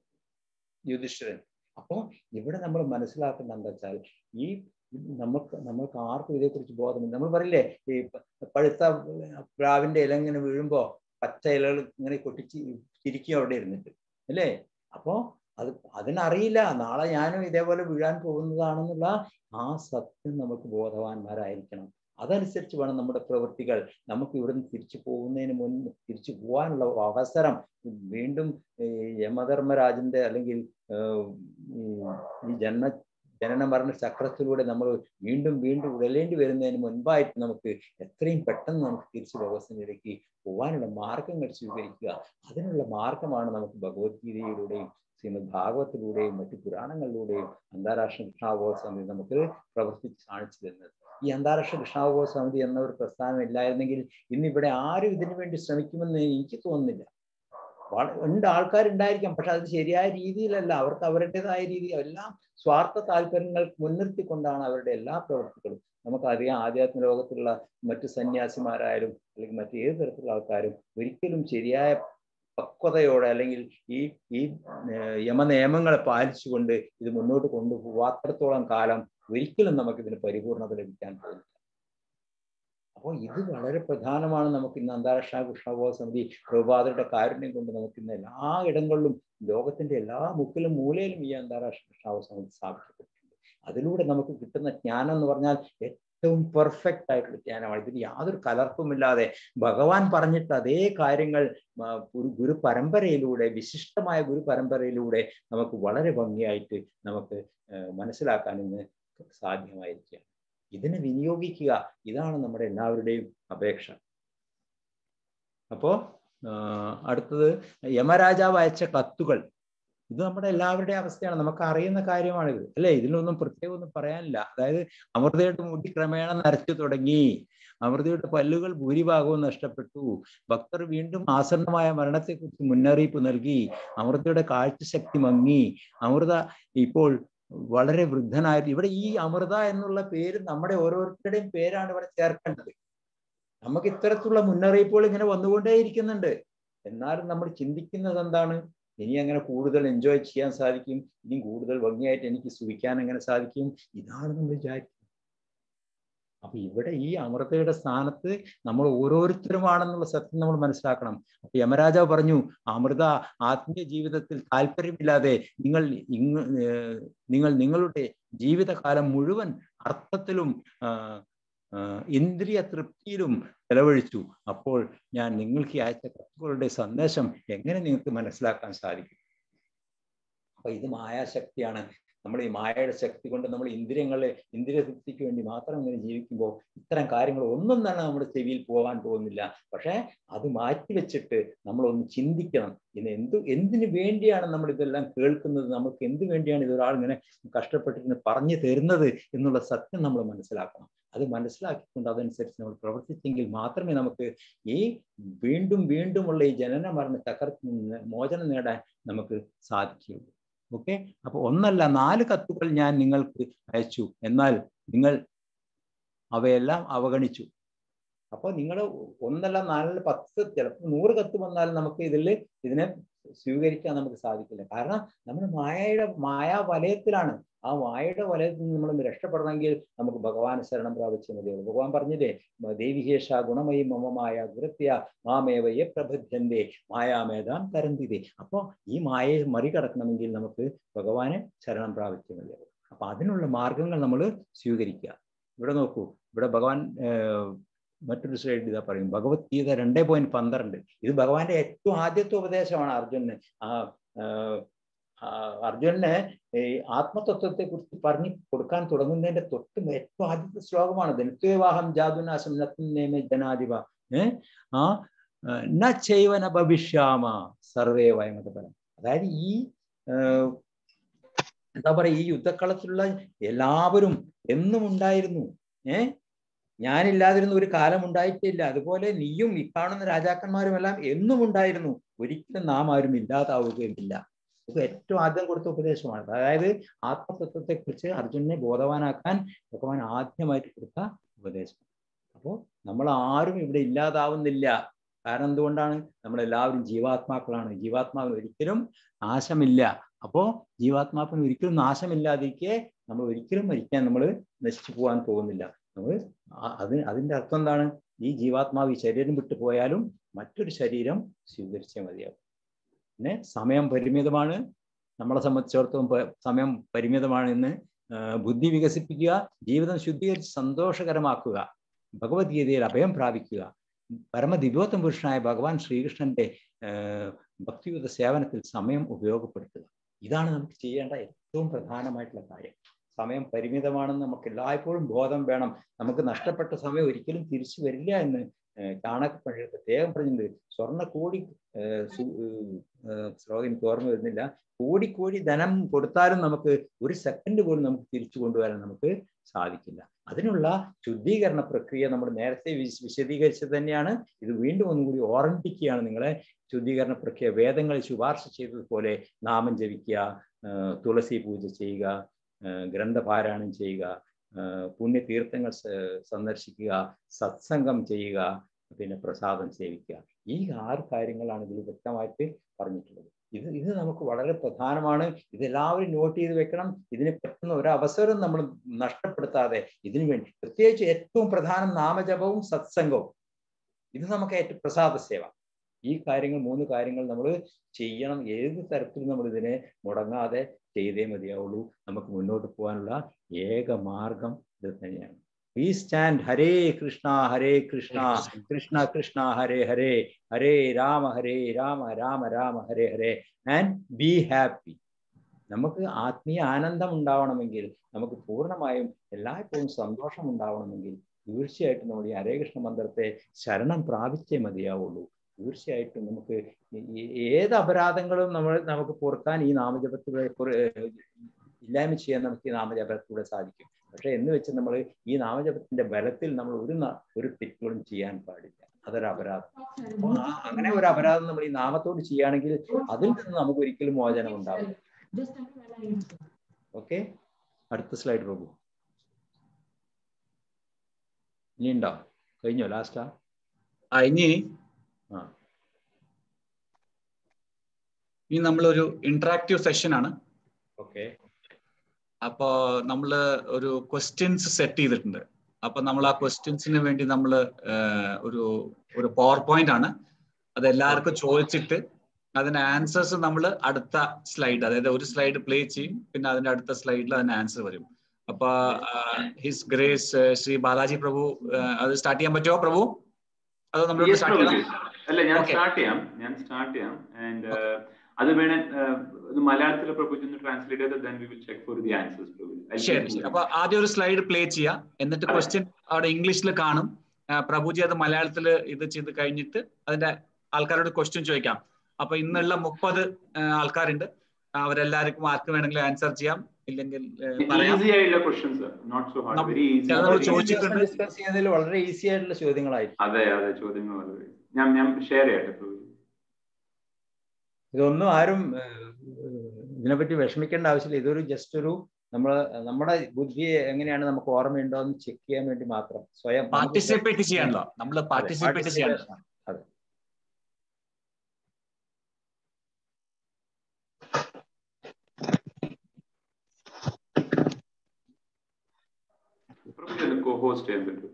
യുധിഷ്ഠിരൻ അപ്പോ ഇവിടെ നമ്മൾ മനസ്സിലാക്കേണ്ട എന്താ വെച്ചാൽ ഈ നമുക്ക് നമ്മൾക്ക് ആർക്കും ഇതേക്കുറിച്ച് ബോധമില്ല നമ്മൾ പറയില്ലേ ഈ പ- പഴുത്ത പ്ലാവിന്റെ ഇല ഇങ്ങനെ വീഴുമ്പോ പച്ച ഇലകൾ ഇങ്ങനെ കൊട്ടിച്ച് ചിരിക്കും അവിടെ ഇരുന്നിട്ട് അല്ലേ അപ്പോ അത് അതിനറിയില്ല നാളെ ഞാനും ഇതേപോലെ വീഴാൻ പോകുന്നതാണെന്നുള്ള ആ സത്യം നമുക്ക് ബോധവാന്മാരായിരിക്കണം അതനുസരിച്ച് വേണം നമ്മുടെ പ്രവൃത്തികൾ നമുക്ക് ഇവിടുന്ന് തിരിച്ചു പോകുന്നതിന് മുൻപ് തിരിച്ചു പോകാനുള്ള അവസരം വീണ്ടും ഈ യമധർമ്മരാജന്റെ അല്ലെങ്കിൽ ഏർ, ഈ ഈ ജന്മ ജനന മരണ ചക്രത്തിലൂടെ നമ്മൾ വീണ്ടും വീണ്ടും ഉടലേണ്ടി വരുന്നതിന് മുൻപായിട്ട് നമുക്ക് എത്രയും പെട്ടെന്ന് നമുക്ക് തിരിച്ചു ഭഗവത്സനിലേക്ക് പോകാനുള്ള മാർഗങ്ങൾ സ്വീകരിക്കുക അതിനുള്ള മാർഗമാണ് നമുക്ക് ഭഗവത്ഗീതയിലൂടെയും ശ്രീമദ് ഭാഗവത്തിലൂടെയും മറ്റു പുരാണങ്ങളിലൂടെയും അന്താരാഷ്ട്ര കൃഷ്ണാവബോധ സമിതി നമുക്ക് പ്രവർത്തിച്ച് കാണിച്ചു തരുന്നത് ഈ അന്താരാഷ്ട്ര കൃഷ്ണാവബോധ സമിതി എന്ന ഒരു പ്രസ്ഥാനം ഇല്ലായിരുന്നെങ്കിൽ ഇന്നിവിടെ ആരും ഇതിനു വേണ്ടി ശ്രമിക്കുമെന്ന് എനിക്ക് തോന്നുന്നില്ല വള- ഉണ്ട് ആൾക്കാരുണ്ടായിരിക്കാം പക്ഷെ അത് ശരിയായ രീതിയിലല്ല അവർക്ക് അവരുടേതായ രീതി എല്ലാം സ്വാർത്ഥ താല്പര്യങ്ങൾ മുൻനിർത്തിക്കൊണ്ടാണ് അവരുടെ എല്ലാ പ്രവൃത്തികളും നമുക്കറിയാം ആധ്യാത്മ ലോകത്തുള്ള മറ്റു സന്യാസിമാരായാലും അല്ലെങ്കിൽ മറ്റു ഏത് തരത്തിലുള്ള ആൾക്കാരും ഒരിക്കലും ശരിയായ പക്വതയോടെ അല്ലെങ്കിൽ ഈ ഈ ഏർ യമനിയമങ്ങളെ പാലിച്ചുകൊണ്ട് ഇത് മുന്നോട്ട് കൊണ്ടുപോകാത്രത്തോളം കാലം ഒരിക്കലും നമുക്ക് ഇതിന് പരിപൂർണത ലഭിക്കാൻ പോകുന്നില്ല അപ്പോൾ ഇത് വളരെ പ്രധാനമാണ് നമുക്ക് ഇന്ന് അന്താരാഷ്ട്ര കൃഷ്ണബോധ സമിതി പ്രഭുപാദരുടെ കാരുണ്യം കൊണ്ട് നമുക്ക് ഇന്ന് എല്ലാ ഇടങ്ങളിലും ലോകത്തിന്റെ എല്ലാ മുക്കിലും മൂലയിലും ഈ അന്താരാഷ്ട്ര കൃഷ്ണബോധ സമിതി സ്ഥാപിക്കപ്പെട്ടിട്ടുണ്ട് അതിലൂടെ നമുക്ക് കിട്ടുന്ന ജ്ഞാനം എന്ന് പറഞ്ഞാൽ ഏറ്റവും പെർഫെക്റ്റ് ആയിട്ടുള്ള ജ്ഞാനമാണ് ഇതിന് യാതൊരു കലർപ്പുമില്ലാതെ ഭഗവാൻ പറഞ്ഞിട്ട് അതേ കാര്യങ്ങൾ ആ, ഒരു ഗുരു പരമ്പരയിലൂടെ വിശിഷ്ടമായ ഗുരു പരമ്പരയിലൂടെ നമുക്ക് വളരെ ഭംഗിയായിട്ട് നമുക്ക് ആ, മനസ്സിലാക്കാൻ ഇന്ന് സാധ്യമായിരിക്കുക ഇതിനെ വിനിയോഗിക്കുക ഇതാണ് നമ്മുടെ എല്ലാവരുടെയും അപേക്ഷ അപ്പോ ആ, അടുത്തത് യമരാജാവ് അയച്ച കത്തുകൾ ഇത് നമ്മുടെ എല്ലാവരുടെയും അവസ്ഥയാണ് നമുക്ക് അറിയുന്ന കാര്യമാണിത് അല്ലേ ഇതിലൊന്നും പ്രത്യേകം ഒന്നും പറയാനില്ല അതായത് അമൃതയുടെ മുടി ക്രമേണ നരച്ചു തുടങ്ങി അമൃതയുടെ പല്ലുകൾ ഭൂരിഭാഗവും നഷ്ടപ്പെട്ടു ഭക്തർ വീണ്ടും ആസന്നമായ മരണത്തെക്കുറിച്ച് മുന്നറിയിപ്പ് നൽകി അമൃതയുടെ കാഴ്ചശക്തി മങ്ങി അമൃത ഇപ്പോൾ വളരെ വൃദ്ധനായിട്ട് ഇവിടെ ഈ അമൃത എന്നുള്ള പേര് നമ്മുടെ ഓരോരുത്തരുടെയും പേരാണ് ഇവിടെ ചേർക്കേണ്ടത് നമുക്ക് ഇത്തരത്തിലുള്ള മുന്നറിയിപ്പുകൾ ഇങ്ങനെ വന്നുകൊണ്ടേയിരിക്കുന്നുണ്ട് എന്നാലും നമ്മൾ ചിന്തിക്കുന്നത് എന്താണ് ഇനി അങ്ങനെ കൂടുതൽ എൻജോയ് ചെയ്യാൻ സാധിക്കും ഇനി കൂടുതൽ ഭംഗിയായിട്ട് എനിക്ക് സുഖിക്കാൻ എങ്ങനെ സാധിക്കും ഇതാണ് നമ്മൾ വിചാരിക്കുന്നത് അപ്പൊ ഇവിടെ ഈ അമൃതയുടെ സ്ഥാനത്ത് നമ്മൾ ഓരോരുത്തരുമാണെന്നുള്ള സത്യം നമ്മൾ മനസ്സിലാക്കണം അപ്പൊ യമരാജാവ് പറഞ്ഞു അമൃത ആത്മീയ ജീവിതത്തിൽ താല്പര്യമില്ലാതെ നിങ്ങൾ ഇങ് ഏർ നിങ്ങൾ നിങ്ങളുടെ ജീവിതകാലം മുഴുവൻ അർത്ഥത്തിലും ആ, ആ, ഇന്ദ്രിയ തൃപ്തിയിലും ചെലവഴിച്ചു അപ്പോൾ ഞാൻ നിങ്ങൾക്ക് ഈ അയച്ച കത്തുകളുടെ സന്ദേശം എങ്ങനെ നിങ്ങൾക്ക് മനസ്സിലാക്കാൻ സാധിക്കും അപ്പൊ ഇത് മായാശക്തിയാണ് നമ്മൾ ഈ മായയുടെ ശക്തി കൊണ്ട് നമ്മൾ ഇന്ദ്രിയങ്ങളെ ഇന്ദ്രിയ തൃപ്തിക്ക് വേണ്ടി മാത്രം ഇങ്ങനെ ജീവിക്കുമ്പോൾ ഇത്തരം കാര്യങ്ങൾ ഒന്നും തന്നെ നമ്മുടെ ചെവിയിൽ പോകാൻ പോകുന്നില്ല പക്ഷെ അത് മാറ്റി വെച്ചിട്ട് നമ്മളൊന്ന് ചിന്തിക്കണം ഇന്ന് എന്ത് എന്തിനു വേണ്ടിയാണ് നമ്മൾ ഇതെല്ലാം കേൾക്കുന്നത് നമുക്ക് എന്ത് വേണ്ടിയാണ് ഇതൊരാൾ ഇങ്ങനെ കഷ്ടപ്പെട്ടിരുന്ന് പറഞ്ഞു തരുന്നത് എന്നുള്ള സത്യം നമ്മൾ മനസ്സിലാക്കണം അത് മനസ്സിലാക്കിക്കൊണ്ട് അതനുസരിച്ച് നമ്മൾ പ്രവർത്തിച്ചെങ്കിൽ മാത്രമേ നമുക്ക് ഈ വീണ്ടും വീണ്ടുമുള്ള ഈ ജനന മരണ ചക്രത്തിൽ നിന്ന് മോചനം നേടാൻ നമുക്ക് സാധിക്കുകയുള്ളൂ ഓക്കെ അപ്പൊ ഒന്നല്ല നാല് കത്തുകൾ ഞാൻ നിങ്ങൾക്ക് അയച്ചു എന്നാൽ നിങ്ങൾ അവയെല്ലാം അവഗണിച്ചു അപ്പോൾ നിങ്ങൾ ഒന്നല്ല നാലല്ല പത്ത് ചിലപ്പോൾ നൂറ് കത്ത് വന്നാലും നമുക്ക് ഇതിൽ ഇതിനെ സ്വീകരിക്കാൻ നമുക്ക് സാധിക്കില്ല കാരണം നമ്മൾ മായയുടെ മായാ വലയത്തിലാണ് ആ മായയുടെ വലയത്തിൽ നിന്ന് നമ്മൾ രക്ഷപ്പെടണമെങ്കിൽ നമുക്ക് ഭഗവാൻ ശരണം പ്രാപിച്ചേ മതിയുള്ളൂ ഭഗവാൻ പറഞ്ഞില്ലേ ദേവിഹേഷ ഗുണമയി മമമായ ഗുരുത്യ മാമേവയെ പ്രബുദ്ധന്റെ മായാമേതാം തരന്തിതെ അപ്പോൾ ഈ മായയെ മറികടക്കണമെങ്കിൽ നമുക്ക് ഭഗവാനെ ശരണം പ്രാപിച്ചേ മതിയുള്ളൂ അപ്പൊ അതിനുള്ള മാർഗങ്ങൾ നമ്മൾ സ്വീകരിക്കുക ഇവിടെ നോക്കൂ ഇവിടെ ഭഗവാൻ മറ്റൊരു സൈഡ് ഇതാ പറയും ഭഗവത്ഗീത രണ്ടേ പോയിന്റ് പന്ത്രണ്ട് ഇത് ഭഗവാന്റെ ഏറ്റവും ആദ്യത്തെ ഉപദേശമാണ് അർജുനന് ആ അർജുനന് ഈ ആത്മതത്വത്തെ കുറിച്ച് പറഞ്ഞു കൊടുക്കാൻ തുടങ്ങുന്നതിന്റെ തൊട്ട് ഏറ്റവും ആദ്യത്തെ ശ്ലോകമാണ് ധനിത്വേവാഹം ജാതുനാശം നത്തുന്നേമേ ജനാധിപ ഏഹ് ആ ന ചൈവന ഭവിഷ്യാമ സർവേ വയമതപരം അതായത് ഈ എന്താ പറയാ ഈ യുദ്ധക്കളത്തിലുള്ള എല്ലാവരും എന്നും ഉണ്ടായിരുന്നു ഏഹ് ഞാനില്ലാതിരുന്ന ഒരു കാലം ഉണ്ടായിട്ടില്ല അതുപോലെ നീയും ഈ കാണുന്ന രാജാക്കന്മാരും എല്ലാം എന്നും ഉണ്ടായിരുന്നു ഒരിക്കലും നാം ആരും ഇല്ലാതാവുകയുമില്ല ഇത് ഏറ്റവും ആദ്യം കൊടുത്ത ഉപദേശമാണ് അതായത് ആത്മതത്വത്തെ കുറിച്ച് അർജുനനെ ബോധവാനാക്കാൻ ഭഗവാൻ ആദ്യമായിട്ട് കൊടുത്ത ഉപദേശം അപ്പോൾ നമ്മൾ ആരും ഇവിടെ ഇല്ലാതാവുന്നില്ല കാരണം എന്തുകൊണ്ടാണ് നമ്മളെല്ലാവരും ജീവാത്മാക്കളാണ് ജീവാത്മാവിന് ഒരിക്കലും നാശമില്ല അപ്പോൾ ജീവാത്മാവിന് ഒരിക്കലും നാശമില്ലാതിരിക്കെ നമ്മൾ ഒരിക്കലും മരിക്കാൻ നമ്മൾ നശിച്ചു പോകാൻ പോകുന്നില്ല നമ്മൾ അത് അതിൻ്റെ അർത്ഥം എന്താണ് ഈ ജീവാത്മാവ് ഈ ശരീരം വിട്ടു പോയാലും മറ്റൊരു ശരീരം സ്വീകരിച്ചേ മതിയാവും പിന്നെ സമയം പരിമിതമാണ് നമ്മളെ സംബന്ധിച്ചിടത്തോളം സമയം പരിമിതമാണ് എന്ന് ബുദ്ധി വികസിപ്പിക്കുക ജീവിതം ശുദ്ധീകരിച്ച് സന്തോഷകരമാക്കുക ഭഗവത്ഗീതയിൽ അഭയം പ്രാപിക്കുക പരമദിവോത്തം പുരുഷനായ ഭഗവാൻ ശ്രീകൃഷ്ണന്റെ ഭക്തിയുത സേവനത്തിൽ സമയം ഉപയോഗപ്പെടുത്തുക ഇതാണ് നമുക്ക് ചെയ്യേണ്ട ഏറ്റവും പ്രധാനമായിട്ടുള്ള കാര്യം സമയം പരിമിതമാണെന്ന് നമുക്ക് എല്ലായ്പ്പോഴും ബോധം വേണം നമുക്ക് നഷ്ടപ്പെട്ട സമയം ഒരിക്കലും തിരിച്ചു വരില്ല എന്ന് ചാണക പ്രത്യേകം പറഞ്ഞിട്ടുണ്ട് സ്വർണ്ണ കോടി ശ്ലോകം എനിക്ക് ഓർമ്മ വരുന്നില്ല കോടി കോടി ധനം കൊടുത്താലും നമുക്ക് ഒരു സെക്കൻഡ് പോലും നമുക്ക് തിരിച്ചു കൊണ്ടുവരാൻ നമുക്ക് സാധിക്കില്ല അതിനുള്ള ശുദ്ധീകരണ പ്രക്രിയ നമ്മൾ നേരത്തെ വിശദീകരിച്ചത് തന്നെയാണ് ഇത് വീണ്ടും ഒന്നുകൂടി ഓർമ്മിപ്പിക്കുകയാണ് നിങ്ങളെ ശുദ്ധീകരണ പ്രക്രിയ വേദങ്ങളിൽ ശുപാർശ ചെയ്തതുപോലെ നാമം ജപിക്കുക തുളസി പൂജ ചെയ്യുക ഗ്രന്ഥപാരായണം ചെയ്യുക പുണ്യതീർത്ഥങ്ങൾ സന്ദർശിക്കുക സത്സംഗം ചെയ്യുക പിന്നെ പ്രസാദം സേവിക്കുക ഈ ആറ് കാര്യങ്ങളാണ് ഇതിൽ വ്യക്തമായിട്ട് പറഞ്ഞിട്ടുള്ളത് ഇത് ഇത് നമുക്ക് വളരെ പ്രധാനമാണ് ഇതെല്ലാവരും നോട്ട് ചെയ്ത് വെക്കണം ഇതിന് പറ്റുന്ന ഒരു അവസരം നമ്മൾ നഷ്ടപ്പെടുത്താതെ ഇതിനു വേണ്ടി പ്രത്യേകിച്ച് ഏറ്റവും പ്രധാനം നാമജപവും സത്സംഗവും ഇത് നമുക്ക് ഏറ്റവും പ്രസാദ സേവ ഈ കാര്യങ്ങൾ മൂന്ന് കാര്യങ്ങൾ നമ്മൾ ചെയ്യണം ഏത് തരത്തിലും നമ്മൾ ഇതിനെ മുടങ്ങാതെ ചെയ്തേ മതിയാവുള്ളൂ നമുക്ക് മുന്നോട്ട് പോകാനുള്ള ഏക മാർഗം ഇത് തന്നെയാണ് we stand Hare Krishna Hare Krishna Krishna Krishna Hare Hare Hare Rama Hare Rama Rama Rama Hare Hare and be happy നമുക്ക് ആത്മീയ ആനന്ദം ഉണ്ടാവണമെങ്കിൽ നമുക്ക് പൂർണ്ണമായും എല്ലായ്പ്പോഴും സന്തോഷം ഉണ്ടാവണമെങ്കിൽ തീർച്ചയായിട്ടും നമ്മൾ ഈ ഹരേ കൃഷ്ണ മന്ത്രത്തെ ശരണം പ്രാപിച്ചേ മതിയാവുള്ളൂ തീർച്ചയായിട്ടും നമുക്ക് ഏത് അപരാധങ്ങളും നമ്മൾ നമുക്ക് പൊറുക്കാൻ ഈ നാമജപത്തിലൂടെ ഇല്ലായ്മ ചെയ്യാൻ നമുക്ക് ഈ നാമജപത്തിലൂടെ സാധിക്കും പക്ഷെ എന്ന് വെച്ച് നമ്മൾ ഈ നാമജപത്തിന്റെ ബലത്തിൽ നമ്മൾ ഒരു ഒരു തെറ്റുകളും ചെയ്യാൻ പാടില്ല അതൊരു അപരാധം അപ്പോൾ അങ്ങനെ ഒരു അപരാധം നമ്മൾ ഈ നാമത്തോട് ചെയ്യുകയാണെങ്കിൽ അതിൽ നിന്ന് നമുക്ക് ഒരിക്കലും മോചനം ഉണ്ടാവില്ല ഓക്കെ അടുത്ത സ്ലൈഡ് പോകും ഇനി ഉണ്ടോ കഴിഞ്ഞോ ലാസ്റ്റാ ആ ഇനി ആ ഇനി നമ്മളൊരു ഇന്ററാക്റ്റീവ് സെഷൻ ആണ് ഓക്കെ അപ്പോ നമ്മൾ ഒരു ക്വസ്റ്റ്യൻസ് സെറ്റ് ചെയ്തിട്ടുണ്ട് അപ്പൊ നമ്മൾ ആ ക്വസ്റ്റ്യൻസിന് വേണ്ടി നമ്മൾ ഒരു ഒരു പവർ പോയിന്റ് ആണ് അത് എല്ലാവർക്കും ചോദിച്ചിട്ട് അതിന്റെ ആൻസേഴ്സ് നമ്മൾ അടുത്ത സ്ലൈഡ് അതായത് ഒരു സ്ലൈഡ് പ്ലേ ചെയ്യും പിന്നെ അതിന്റെ അടുത്ത സ്ലൈഡിൽ അതിന് ആൻസർ വരും അപ്പൊ ഹിസ് ഗ്രേസ് ശ്രീ ബാലാജി പ്രഭു അത് സ്റ്റാർട്ട് ചെയ്യാൻ പറ്റുമോ പ്രഭു അത് നമ്മൾ സ്റ്റാർട്ട് ചെയ്യാം അല്ല ഞാൻ സ്റ്റാർട്ട് ചെയ്യാം ഞാൻ സ്റ്റാർട്ട് ചെയ്യാം ആൻഡ് അത് വേണേ ഇത് മലയാളത്തിലെ പ്രഭുജി ഒന്ന് ട്രാൻസ്ലേറ്റ് ചെയ്ത് then we will check for the answers ശരി ശരി അപ്പൊ ആദ്യം ഒരു സ്ലൈഡ് പ്ലേ ചെയ്യാം എന്നിട്ട് ക്വസ്റ്റ്യൻ അവിടെ ഇംഗ്ലീഷിൽ കാണും പ്രഭുജി അത് മലയാളത്തിൽ ഇത് ചെയ്ത് കഴിഞ്ഞിട്ട് അതിന്റെ ആൾക്കാരോട് ക്വസ്റ്റ്യൻ ചോദിക്കാം അപ്പൊ ഇന്നുള്ള മുപ്പത് ആൾക്കാരുണ്ട് അവരെല്ലാവർക്കും ആർക്ക് വേണമെങ്കിലും ആൻസർ ചെയ്യാം ഇല്ലെങ്കിൽ ചോദിച്ചിട്ടുണ്ട് ഡിസ്കസ് ചെയ്യുന്നതിൽ വളരെ ഈസി ആയിട്ടുള്ള ചോദ്യങ്ങളായിരിക്കും അതെ അതെ ചോദ്യങ്ങൾ വളരെ ഞാൻ ഞാൻ ഷെയർ ചെയ്യട്ടെ ഇതൊന്നും ആരും ഇതിനെപ്പറ്റി വിഷമിക്കേണ്ട ആവശ്യമില്ല ഇതൊരു ജസ്റ്റ് ഒരു നമ്മൾ നമ്മുടെ ബുദ്ധിയെ എങ്ങനെയാണ് നമുക്ക് ഓർമ്മയുണ്ടോ എന്ന് ചെക്ക് ചെയ്യാൻ വേണ്ടി മാത്രം സ്വയം നമുക്ക് പാർട്ടിസിപ്പേറ്റ് ചെയ്യാണല്ലോ നമ്മൾ അതെ, പാർട്ടിസിപ്പേറ്റ് ചെയ്യണം participation. അതെ പ്രഭുജി ഒന്ന് co-host ചെയ്യാൻ പറ്റും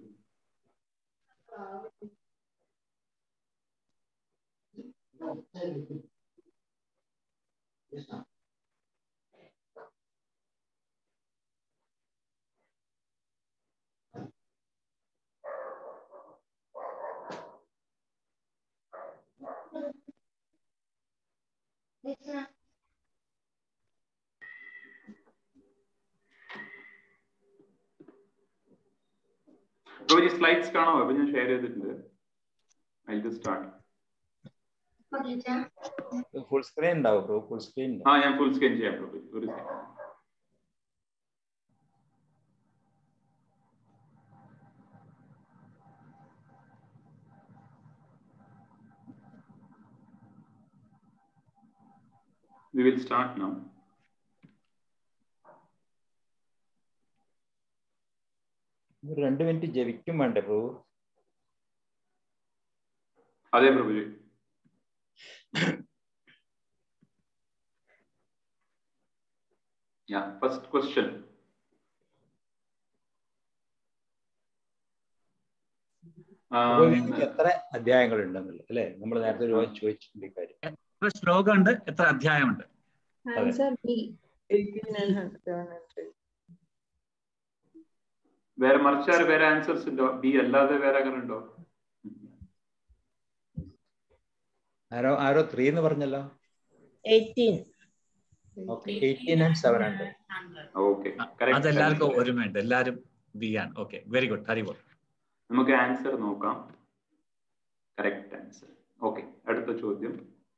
പ്രഭുജി സ്ലൈഡ്സ് കാണാമോ അപ്പൊ ഞാൻ ഷെയർ ചെയ്തിട്ടുണ്ട് I just start full screen ഉണ്ടാവും ബ്രോ ഫുൾ സ്ക്രീൻ ആ ഞാൻ ഫുൾ സ്കാൻ ചെയ്യാം പ്രഭുജി ഒരു second We will start now. ഒരു രണ്ട് മിനിറ്റ് ജപിക്കും വേണ്ടേ ബ്രോ അതെ പ്രഭുജി Yeah, first question. Um, എത്ര അധ്യായങ്ങൾ ഉണ്ടെന്നുള്ളത് അല്ലെ നമ്മൾ നേരത്തെ ഒരു ചോദിച്ചിട്ടുണ്ട് ഈ കാര്യം എത്ര ശ്ലോകം ഉണ്ട് എത്ര അധ്യായമുണ്ട് Answer B. വേറെ മറിച്ചാൽ വേറെ ആൻസേഴ്സ് ഉണ്ടോ ബി അല്ലാതെ വേറെ അങ്ങനെ ഉണ്ടോ ആരോ ആരോ ത്രീ എന്ന് പറഞ്ഞല്ലോ 18. Okay eighteen and seven hundred okay അതെല്ലാവർക്കും ഒരുമയുണ്ട് എല്ലാവരും ബി ആണ് ഓക്കെ വെരി ഗുഡ് ഹരിബോൾ നമുക്ക് ആൻസർ നോക്കാം കറക്റ്റ് ആൻസർ ഓക്കെ അടുത്ത ചോദ്യം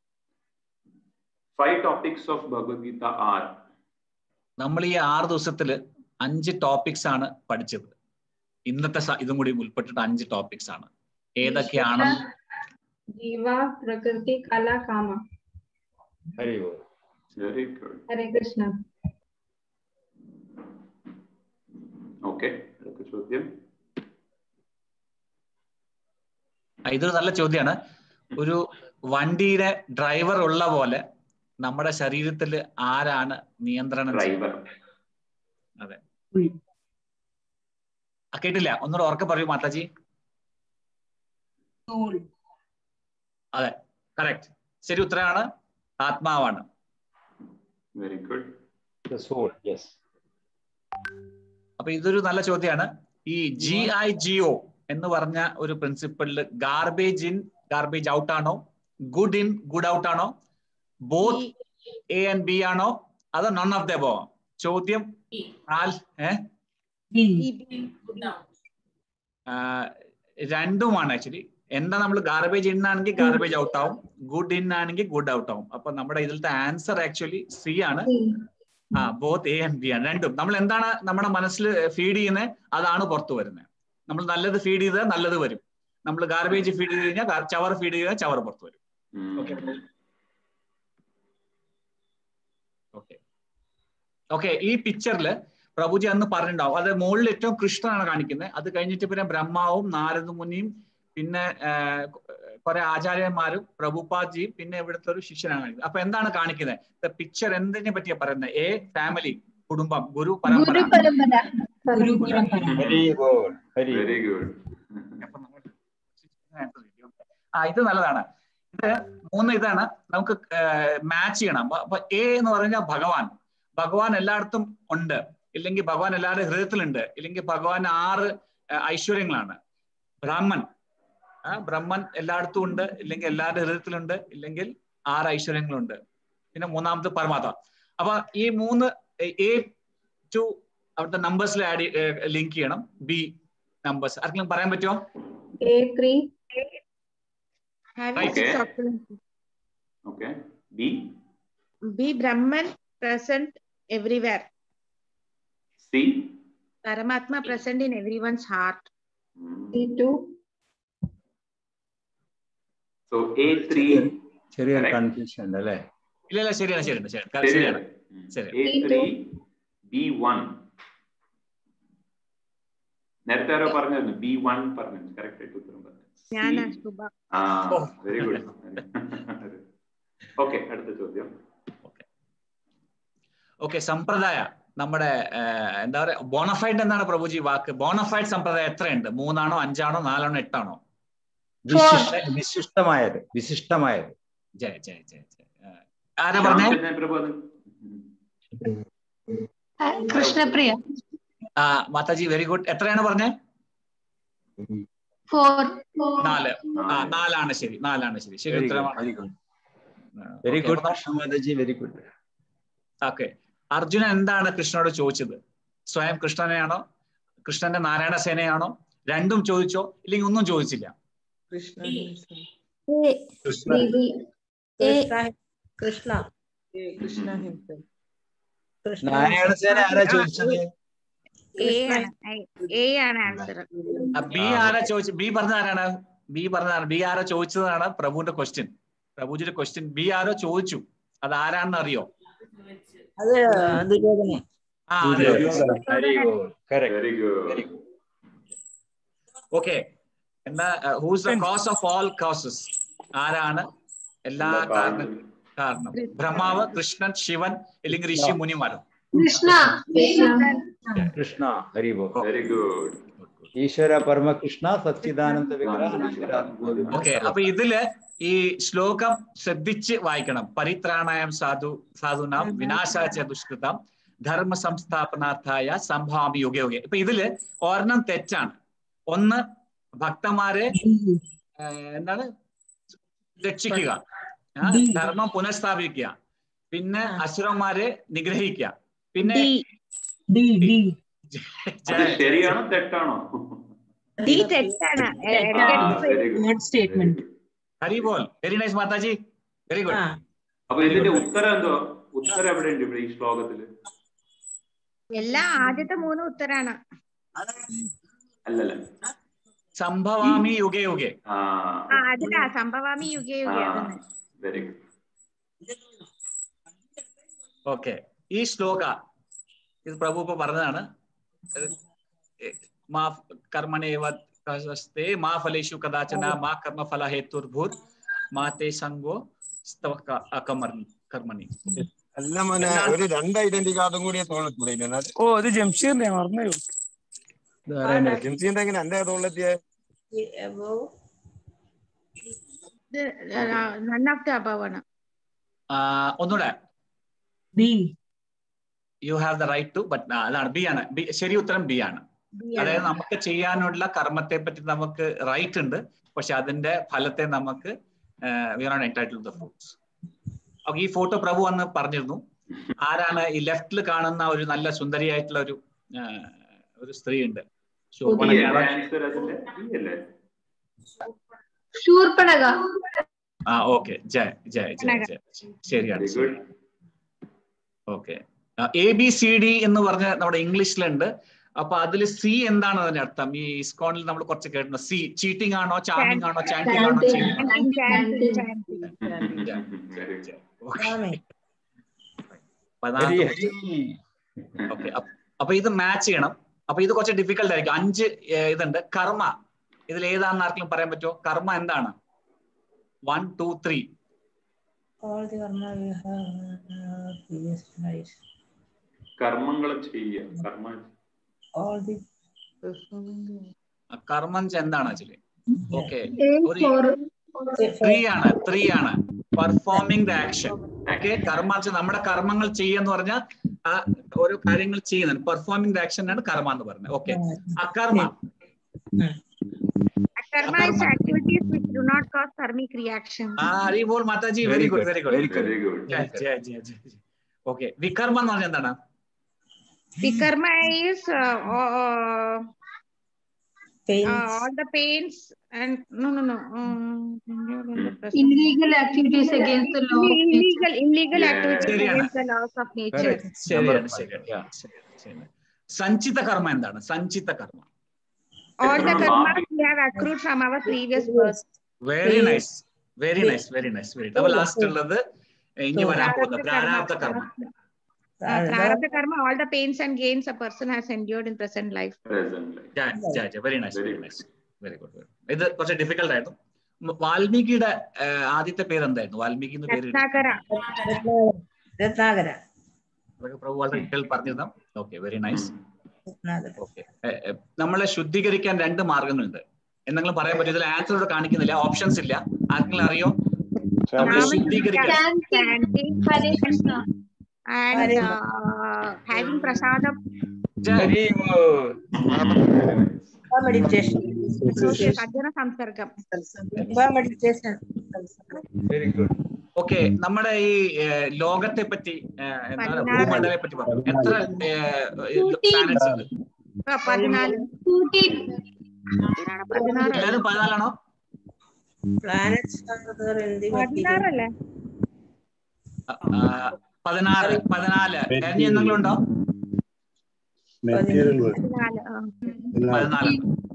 five topics of Bhagavad Gita are നമ്മൾ ഈ ആറ് ദിവസത്തിൽ അഞ്ച് ടോപ്പിക്സ് ആണ് പഠിച്ചത് ഇന്നത്തെ സ- ഇതും കൂടി ഉൾപ്പെട്ടിട്ട് അഞ്ച് ടോപ്പിക്സ് ആണ് ഏതൊക്കെയാണ് Jiva, Prakriti, Kala, Kama. Hari ബോൾ very good Hare Krishna. Okay അടുത്ത ചോദ്യം ആ, ഇതൊരു നല്ല ചോദ്യമാണ് ഒരു വണ്ടിയുടെ ഡ്രൈവർ ഉള്ള പോലെ നമ്മുടെ ശരീരത്തിൽ ആരാണ് നിയന്ത്രണം ചെയ്യുന്നത്? ഡ്രൈവർ അതെ ആ, കേട്ടില്ല ഒന്നുകൂടെ ഉറക്കെ പറയൂ മാതാജി അതെ കറക്റ്റ് ശരി ഉത്തരമാണ് ആത്മാവാണ് വെരി ഗുഡ് സോൾ യെസ് അപ്പൊ ഇതൊരു നല്ല ചോദ്യമാണ് ഈ ജി ഐ ജി ഒ എന്ന് പറഞ്ഞ ഒരു പ്രിൻസിപ്പിളിൽ ഗാർബേജ് ഇൻ ഗാർബേജ് ഔട്ട് ആണോ ഗുഡ് ഇൻ ഗുഡ് ഔട്ട് ആണോ ബോത്ത് എ ആൻഡ് ബി ആണോ അതോ നൺ ഓഫ് ദ ബോ ചോദ്യം നാല് ഏ ആ, രണ്ടുമാണ് ആക്ച്വലി എന്താ നമ്മൾ ഗാർബേജ് ഇൻ ആണെങ്കിൽ ഗാർബേജ് ഔട്ട് ആവും ഗുഡ് ഇൻ ആണെങ്കിൽ ഗുഡ് ഔട്ട് ആവും അപ്പൊ നമ്മുടെ ഇതിലത്തെ ആൻസർ ആക്ച്വലി സി ആണ് ആ ബോത്ത് എ ആൻഡ് ബി ആണ് രണ്ടും നമ്മൾ എന്താണ് നമ്മുടെ മനസ്സിൽ ഫീഡ് ചെയ്യുന്നത് അതാണ് പുറത്തു വരുന്നത് നമ്മൾ നല്ലത് ഫീഡ് ചെയ്താൽ നല്ലത് വരും നമ്മൾ ഗാർബേജ് ഫീഡ് ചെയ്ത് കഴിഞ്ഞാൽ ഗാർ- ചവർ ഫീഡ് ചെയ്താൽ ചവർ പുറത്തു വരും ഓക്കെ ഓക്കെ ഓക്കെ ഈ പിക്ചറിൽ പ്രഭുജി അന്ന് പറഞ്ഞിട്ടുണ്ടാവും അത് മുകളിൽ ഏറ്റവും കൃഷ്ണനാണ് കാണിക്കുന്നത് അത് കഴിഞ്ഞിട്ട് പിന്നെ ബ്രഹ്മാവും നാരദ മുനിയും പിന്നെ കുറെ ആചാര്യന്മാരും പ്രഭുപാദ്ജിയും പിന്നെ ഇവിടുത്തെ ഒരു ശിഷ്യനാണ് കാണിക്കുന്നത് അപ്പൊ എന്താണ് കാണിക്കുന്നത് പിക്ചർ എന്തിനെ പറ്റിയാ പറയുന്നത് എ ഫാമിലി കുടുംബം ഗുരു പരമ്പര Guru Parampara. Guru very good very very good ആ ഇത് നല്ലതാണ് ഇത് മൂന്ന് ഇതാണ് നമുക്ക് മാച്ച് ചെയ്യണം അപ്പൊ- അപ്പൊ എ എന്ന് പറഞ്ഞാൽ ഭഗവാൻ ഭഗവാൻ എല്ലായിടത്തും ഉണ്ട് ഇല്ലെങ്കിൽ ഭഗവാൻ എല്ലാവരുടെ ഹൃദയത്തിലുണ്ട് ഇല്ലെങ്കിൽ ഭഗവാൻ ആറ് ആ, ഐശ്വര്യങ്ങളാണ് ബ്രാഹ്മൺ ആ ബ്രഹ്മൻ എല്ലായിടത്തും ഉണ്ട് ഇല്ലെങ്കിൽ എല്ലാവരുടെ ഹൃദയത്തിലുണ്ട് ഇല്ലെങ്കിൽ ആറ് ഐശ്വര്യങ്ങളുണ്ട് പിന്നെ മൂന്നാമത്തെ പരമാത്മ അപ്പൊ ഈ മൂന്ന് എ ടു അവിടുത്തെ നമ്പേഴ്സിൽ ആഡ് ലിങ്ക് ചെയ്യണം ബി നമ്പേഴ്സ് ആർക്കെങ്കിലും പറയാൻ പറ്റുമോ A3. Having Okay. six opulences. Okay B Be Brahman present everywhere. C Paramatma present in everyone's heart. C2. So A three ചെറിയൊരു Correct. കൺഫ്യൂഷൻ ഉണ്ട് അല്ലേ ഇല്ല ഇല്ല ശരിയാണ് ശരിയാണ് ശരി ശരിയാണ് ശരി എ ത്രീ ബി വൺ നേരത്തെ ആരോ പറഞ്ഞായിരുന്നു ബി വൺ പറഞ്ഞു കറക്റ്റ് ആയിട്ട് ഉത്തരം പറഞ്ഞു ഞാനാ ശുഭ ആ വെരി ഗുഡ് ഓക്കെ അടുത്ത ചോദ്യം ഓക്കെ സമ്പ്രദായ നമ്മുടെ ആ, എന്താ പറയാ ബോണഫൈഡ് എന്നാണ് പ്രഭുജി വാക്ക് ബോണഫൈഡ് സമ്പ്രദായം എത്രയുണ്ട് മൂന്നാണോ അഞ്ചാണോ നാലാണോ എട്ടാണോ വിശിഷ്ട വിശിഷ്ടമായത് വിശിഷ്ടമായത് ജയ ജയ ജയ ജയ ആ, ആരാ പറഞ്ഞേ ശ്യാം പ്രഭു അത് കൃഷ്ണപ്രിയ ആ മാതാജി വെരി ഗുഡ് എത്രയാണ് പറഞ്ഞേ ഫോർ നാല് ആ നാലാണ് ശരി നാലാണ് ശരി ശരി വെരി ഉത്തരമാണ് good very good Krishna Mataji very good okay Arjunan എന്താണ് കൃഷ്ണനോട് ചോദിച്ചത് സ്വയം കൃഷ്ണനെയാണോ കൃഷ്ണന്റെ നാരായണ സേനയാണോ രണ്ടും ചോദിച്ചോ ഇല്ലെങ്കിൽ ഒന്നും ചോദിച്ചില്ല കൃഷ്ണ കൃഷ്ണ കൃഷ്ണ ഹിംസൻ നാരായണ സേന ആരാ ചോദിച്ചത് എ ആണ് എ ആണ് ആൻസർ ബി ആരാ ചോദിച്ചു ബി പറഞ്ഞ ആരാണ് ബി പറഞ്ഞതാണ് ബി ആരോ ചോദിച്ചതാണ് പ്രഭുവിന്റെ ക്വസ്റ്റ്യൻ പ്രഭുജിയുടെ ക്വസ്റ്റ്യൻ ബി ആരോ ചോദിച്ചു അത് ആരാണെന്ന് അറിയോ അത് ദുര്യോധന ആ അതെ very good correct very good okay എന്നാ who's the cause of all causes ആരാണ് എല്ലാ എല്ലാ കാരണം കാരണങ്ങളും. കാരണം ബ്രഹ്മാവ് കൃഷ്ണൻ ശിവൻ അല്ലെങ്കിൽ ഋഷി മുനിമാരും കൃഷ്ണ കൃഷ്ണ ഹരി ബോൾ വെരി ഗുഡ് ഈശ്വര പരമകൃഷ്ണ സച്ചിദാനന്ദ വിഗ്രഹ ഓക്കെ അപ്പൊ ഇതില് ഈ ശ്ലോകം ശ്രദ്ധിച്ച് വായിക്കണം പരിത്രാണായം സാധു സാധുനാം വിനാശാച ദുഷ്കൃതം ധർമ്മ സംസ്ഥാപനാർത്ഥായ സംഭാവി യുഗ യുഗ ഇപ്പൊ ഇതില് ഒരെണ്ണം തെറ്റാണ് ഒന്ന് ഭക്തന്മാരെ ആ, എന്താണ് രക്ഷിക്കുക ആ, ധർമ്മം പുനഃസ്ഥാപിക്കുക പിന്നെ അസുരന്മാരെ നിഗ്രഹിക്കുക പിന്നെ അത് ശരിയാണോ തെറ്റാണോ ഡി തെറ്റാണ് വെരി ഗുഡ് സ്റ്റേറ്റ്മെന്റ് ഹരി ബോൾ very nice Mataji very good അപ്പൊ ഇതിന്റെ ഉത്തരം എന്തോ ഉത്തരം എവിടെയുണ്ട് ഇവിടെ ഈ ശ്ലോകത്തില് എല്ലാ ആദ്യത്തെ മൂന്ന് ഉത്തരാണ് അല്ലല്ല സംഭവാമി യുഗേ യുഗേ ആ ആ അതിലാ സംഭവാമി യുഗേ യുഗേ അതന്നെ വെരി ഗുഡ് ഓക്കെ ഈ ശ്ലോക ഇത് പ്രഭു ഇപ്പൊ പറഞ്ഞതാണ് മാ കർമ്മണേവ കസ്തേ മാ ഫലേഷു കദാചന മാ കർമ്മ ഫല ഹേതുർഭൂർ മാ തേ സംഗോ സ്തവ ക- അകമർണി കർമ്മണി അല്ല മോനെ ഒരു രണ്ട് ഐഡന്റി കാർഡും കൂടി തോന്നിക്കൂടെ ഓ അത് ജംഷീറിനെ മറന്നു ജിംസിന്റെ എങ്ങനെ എന്റെ തോളെത്തിയ നൺ ഓഫ് ദ അബവ് ആണ് ആ, ഒന്നുകൂടെ you have the right to but അതാണ് ബി ആണ് ബി ശരി ഉത്തരം ബി ആണ് അതായത് നമുക്ക് ചെയ്യാനുള്ള കർമ്മത്തെ പറ്റി നമുക്ക് റൈറ്റ് ഉണ്ട് പക്ഷെ അതിന്റെ ഫലത്തെ നമുക്ക് we are not entitle the fruits അപ്പൊ ഈ ഫോട്ടോ പ്രഭു അന്ന് പറഞ്ഞിരുന്നു ആരാണ് ഈ ലെഫ്റ്റിൽ കാണുന്ന ഒരു നല്ല സുന്ദരിയായിട്ടുള്ള ഒരു ആ, ഒരു സ്ത്രീ ഉണ്ട് ശോഭനയാണ് ആൻസർ അതിന്റെ ഈ അല്ലേ ശൂർപ്പണക ആ ഓക്കെ ജയ ജയ ജയ ജയ ശരിയാണ് very good okay A B C D എന്ന് പറഞ്ഞ നമ്മുടെ ഇംഗ്ലീഷിലുണ്ട് അപ്പൊ അതിൽ സി എന്താണ് അതിന്റെ അർത്ഥം ഈ ഇസ്കോണിൽ നമ്മൾ കുറച്ച് കേട്ടിട്ടുണ്ട് സി ചീറ്റിംഗ് ആണോ ചാമിങ് ആണോ ചാൻറ്റിംഗ് ആണോ ഓക്കെ അപ്പൊ ഇത് മാച്ച് ചെയ്യണം അപ്പൊ ഇത് കുറച്ച് ഡിഫിക്കൽട്ട് ആയിരിക്കും അഞ്ച് ഏർ, ഇതുണ്ട് കർമ്മ ഇതിൽ ഏതാണെന്ന് ആർക്കെങ്കിലും പറയാൻ പറ്റുമോ കർമ്മ എന്താണ് one two three All the karma we have in our previous lives. കർമ്മങ്ങൾ ചെയ്യുക കർമ്മ All the കർമ്മം എന്താണ് ആക്ച്വലി ഓക്കെ ഒരു ഫോർ ത്രീ ആണ് ത്രീ ആണ് പെർഫോമിംഗ് ദ ആക്ഷൻ ഓക്കെ കർമ്മ വെച്ചാൽ നമ്മുടെ കർമ്മങ്ങൾ ചെയ്യാന്ന് പറഞ്ഞാൽ ആ ഓരോ കാര്യങ്ങൾ ചെയ്യുന്നത് പെർഫോമിംഗ് ദ ആക്ഷൻ ആണ് കർമ്മ എന്ന് പറയുന്നത് ഓക്കെ അകർമ്മ Karma is activities which do not cause karmic reaction. ആ ഹരിബോൾ Mataji very good very good very good okay വികർമ്മ എന്ന് പറഞ്ഞാൽ എന്താണ് Vikarma is uh, uh, pains. uh, all the pains and no no no. Um, illegal activities against the law of nature. illegal illegal Yeah. activities ശരിയാണ്. against the laws of nature. ശരിയാണ് ശരിയാണ് Yeah, ശരിയാണ്, ശരിയാണ്. സഞ്ചിത കർമ്മ എന്താണ് സഞ്ചിത കർമ്മ All the Karma. karmas we have accrued from our previous birth. Very nice very nice very nice very അപ്പൊ last ഉള്ളത് ഇനി വരാൻ പോകുന്ന പ്രാരാബ്ധ കർമ്മ Uh, Prarabdha karma, all the pains and gains a person has endured in present life. Very nice very nice very good ഇത് കുറച്ച് difficult ആയിരുന്നു ഉം, വാൽമീകിയുടെ ആ, ആദ്യത്തെ പേര് എന്തായിരുന്നു വാൽമീകി എന്ന് പേര് Ratnakara. രത്നാകര അതൊക്കെ പ്രഭു വളരെ ഡീറ്റെയിൽ പറഞ്ഞിരുന്നു ഓക്കെ വെരി നൈസ് ഓക്കെ നമ്മളെ ശുദ്ധീകരിക്കാൻ രണ്ട് മാർഗങ്ങളുണ്ട് എന്തെങ്കിലും പറയാൻ പറ്റും ഇതിൽ ആൻസർ ഇവിടെ കാണിക്കുന്നില്ല ഓപ്ഷൻസ് ഇല്ല ആർക്കെങ്കിലും അറിയോ നമ്മളെ ശുദ്ധീകരിക്കാൻ Chanting Hare Krishna. and uh, having prasadam. Meditation Sajjana samsargam. Meditation very good okay നമ്മുടെ ഈ ഏഹ്, ലോകത്തെ പറ്റി ഏഹ്, എന്താണ് പതിനാറ്. ഭൂമണ്ഡലത്തെ പറ്റി പറഞ്ഞു എത്ര പ്ലാനറ്റ്സ് ഉണ്ട് ആ, പതിനാല് പതിനാറ് എല്ലാവരും പതിനാലാണോ പ്ലാനറ്റ്സ് പതിനാറല്ലേ ആ, പതിനാറ് പതിനാല് ഇനി എന്തെങ്കിലും ഉണ്ടോ പതിനാല് ആ. പതിനാല്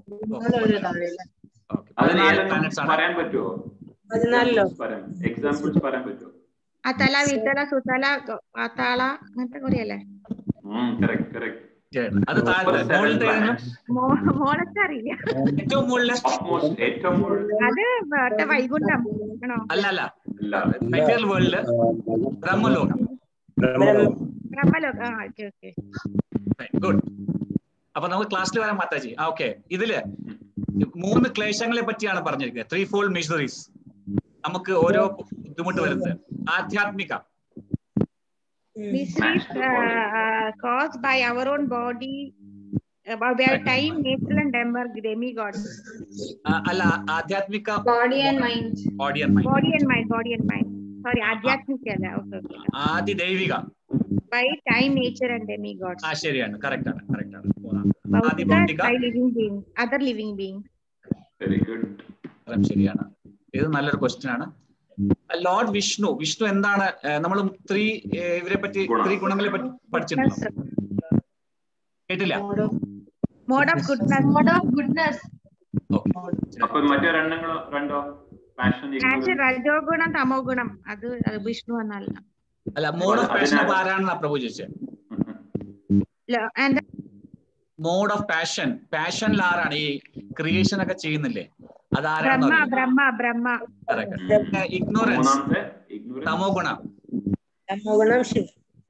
അതിനാലും പറയാൻ പറ്റുമോ പതിനാലിലോ എക്സാമ്പിൾസ് പറയാൻ പറ്റുമോ അതല വിതല സുതല ഗ- പാതാള അങ്ങനത്തെ കുറയല്ലേ കറക്റ്റ് കറക്റ്റ് അത് താഴെ മുകളിലത്തെ ഏതെങ്കിലും? മോളത്തെ അറിയില്ല ഏറ്റവും മുകളിലെ ഏറ്റവും മുകളിൽ അത് മറ്റേ വൈകുണ്ഠം ആണോ അല്ല അല്ല മെറ്റീരിയൽ വേൾഡില് ബ്രഹ്മലോകം ബ്രഹ്മലോക ആ ഓക്കെ ഓക്കെ ഗുഡ് അപ്പൊ നമുക്ക് ക്ലാസ്സിൽ വരാൻ മാതാജി ആ ഓക്കെ ഇതില് മൂന്ന് ക്ലേശങ്ങളെ പറ്റിയാണ് പറഞ്ഞിരിക്കുന്നത് ത്രീ ഫോൾ മിഷണറീസ് നമുക്ക് ഓരോ ബുദ്ധിമുട്ട് വരുന്നത് ആധ്യാത്മിക miseries uh, uh, caused by our own body uh, by time nature and demar demigods ആ, അല്ല ആധ്യാത്മിക Body and mind. Body and mind body and mind body and mind sorry adhyatmika അല്ല okay okay ആദി ദൈവിക by time nature and demigods ആ ശരിയാണ് correct ആണ് correct ആണ് മൂന്നാമത് ആദി ഭൗതിക ഭൗതിക by living being other living being very good ഉത്തരം ശരിയാണ് ഇത് നല്ലൊരു ക്വസ്റ്റ്യൻ ആണ് ലോർഡ് വിഷ്ണു വിഷ്ണു എന്താണ് നമ്മൾ ത്രീ ഇവരെ പറ്റി ത്രീ ഗുണങ്ങളെ പറ്റി പഠിച്ചിട്ടുണ്ടോ കേട്ടില്ല mode of goodness mode of goodness അപ്പൊ മറ്റേ രണ്ടെണ്ണങ്ങളോ രണ്ടോ പാഷൻ ആക്ച്വലി രജോ ഗുണം തമോ ഗുണം അത് അത് വിഷ്ണു എന്നല്ല അല്ല മോഡ് ഓഫ് പാഷൻ അപ്പൊ ആരാണെന്നാ പ്രഭു ചോദിച്ചത് ല- and മോഡ് ഓഫ് പാഷൻ പാഷനിൽ ആരാണ് ഈ ക്രിയേഷൻ ഒക്കെ ചെയ്യുന്നില്ലേ അത് ആരാണെന്ന് ബ്രഹ്മ ബ്രഹ്മ ബ്രഹ്മ ഇഗ്നോറൻസ് തമോ ഗുണം തമോഗുണം ശിവ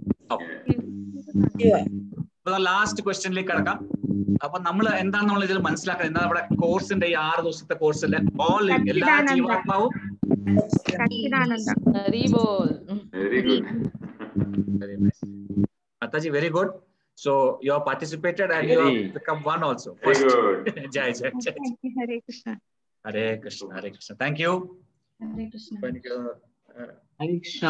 ലാസ്റ്റ് ക്വസ്റ്റ്യനിലേക്ക് കടക്കാം അപ്പൊ നമ്മൾ എന്താണ് നമ്മൾ ഇതിൽ മനസ്സിലാക്കുന്നത് എന്താണ് നമ്മുടെ കോഴ്സിന്റെ ഈ ആറ് ദിവസത്തെ കോഴ്സിലെ ഓൾ എല്ലാ സച്ചിദാനന്ദ. ജീവാത്മാവും സച്ചിദാനന്ദ ഹരി ബോൾ very good Very nice. Mataji, very good. So you have participated and you Very- have become one also. Very First. good. Jai, Jai, Jai. Hare Krishna Hare Krishna, Hare Krishna. Thank you. Hare Krishna Thank you. Uh, Hare Krishna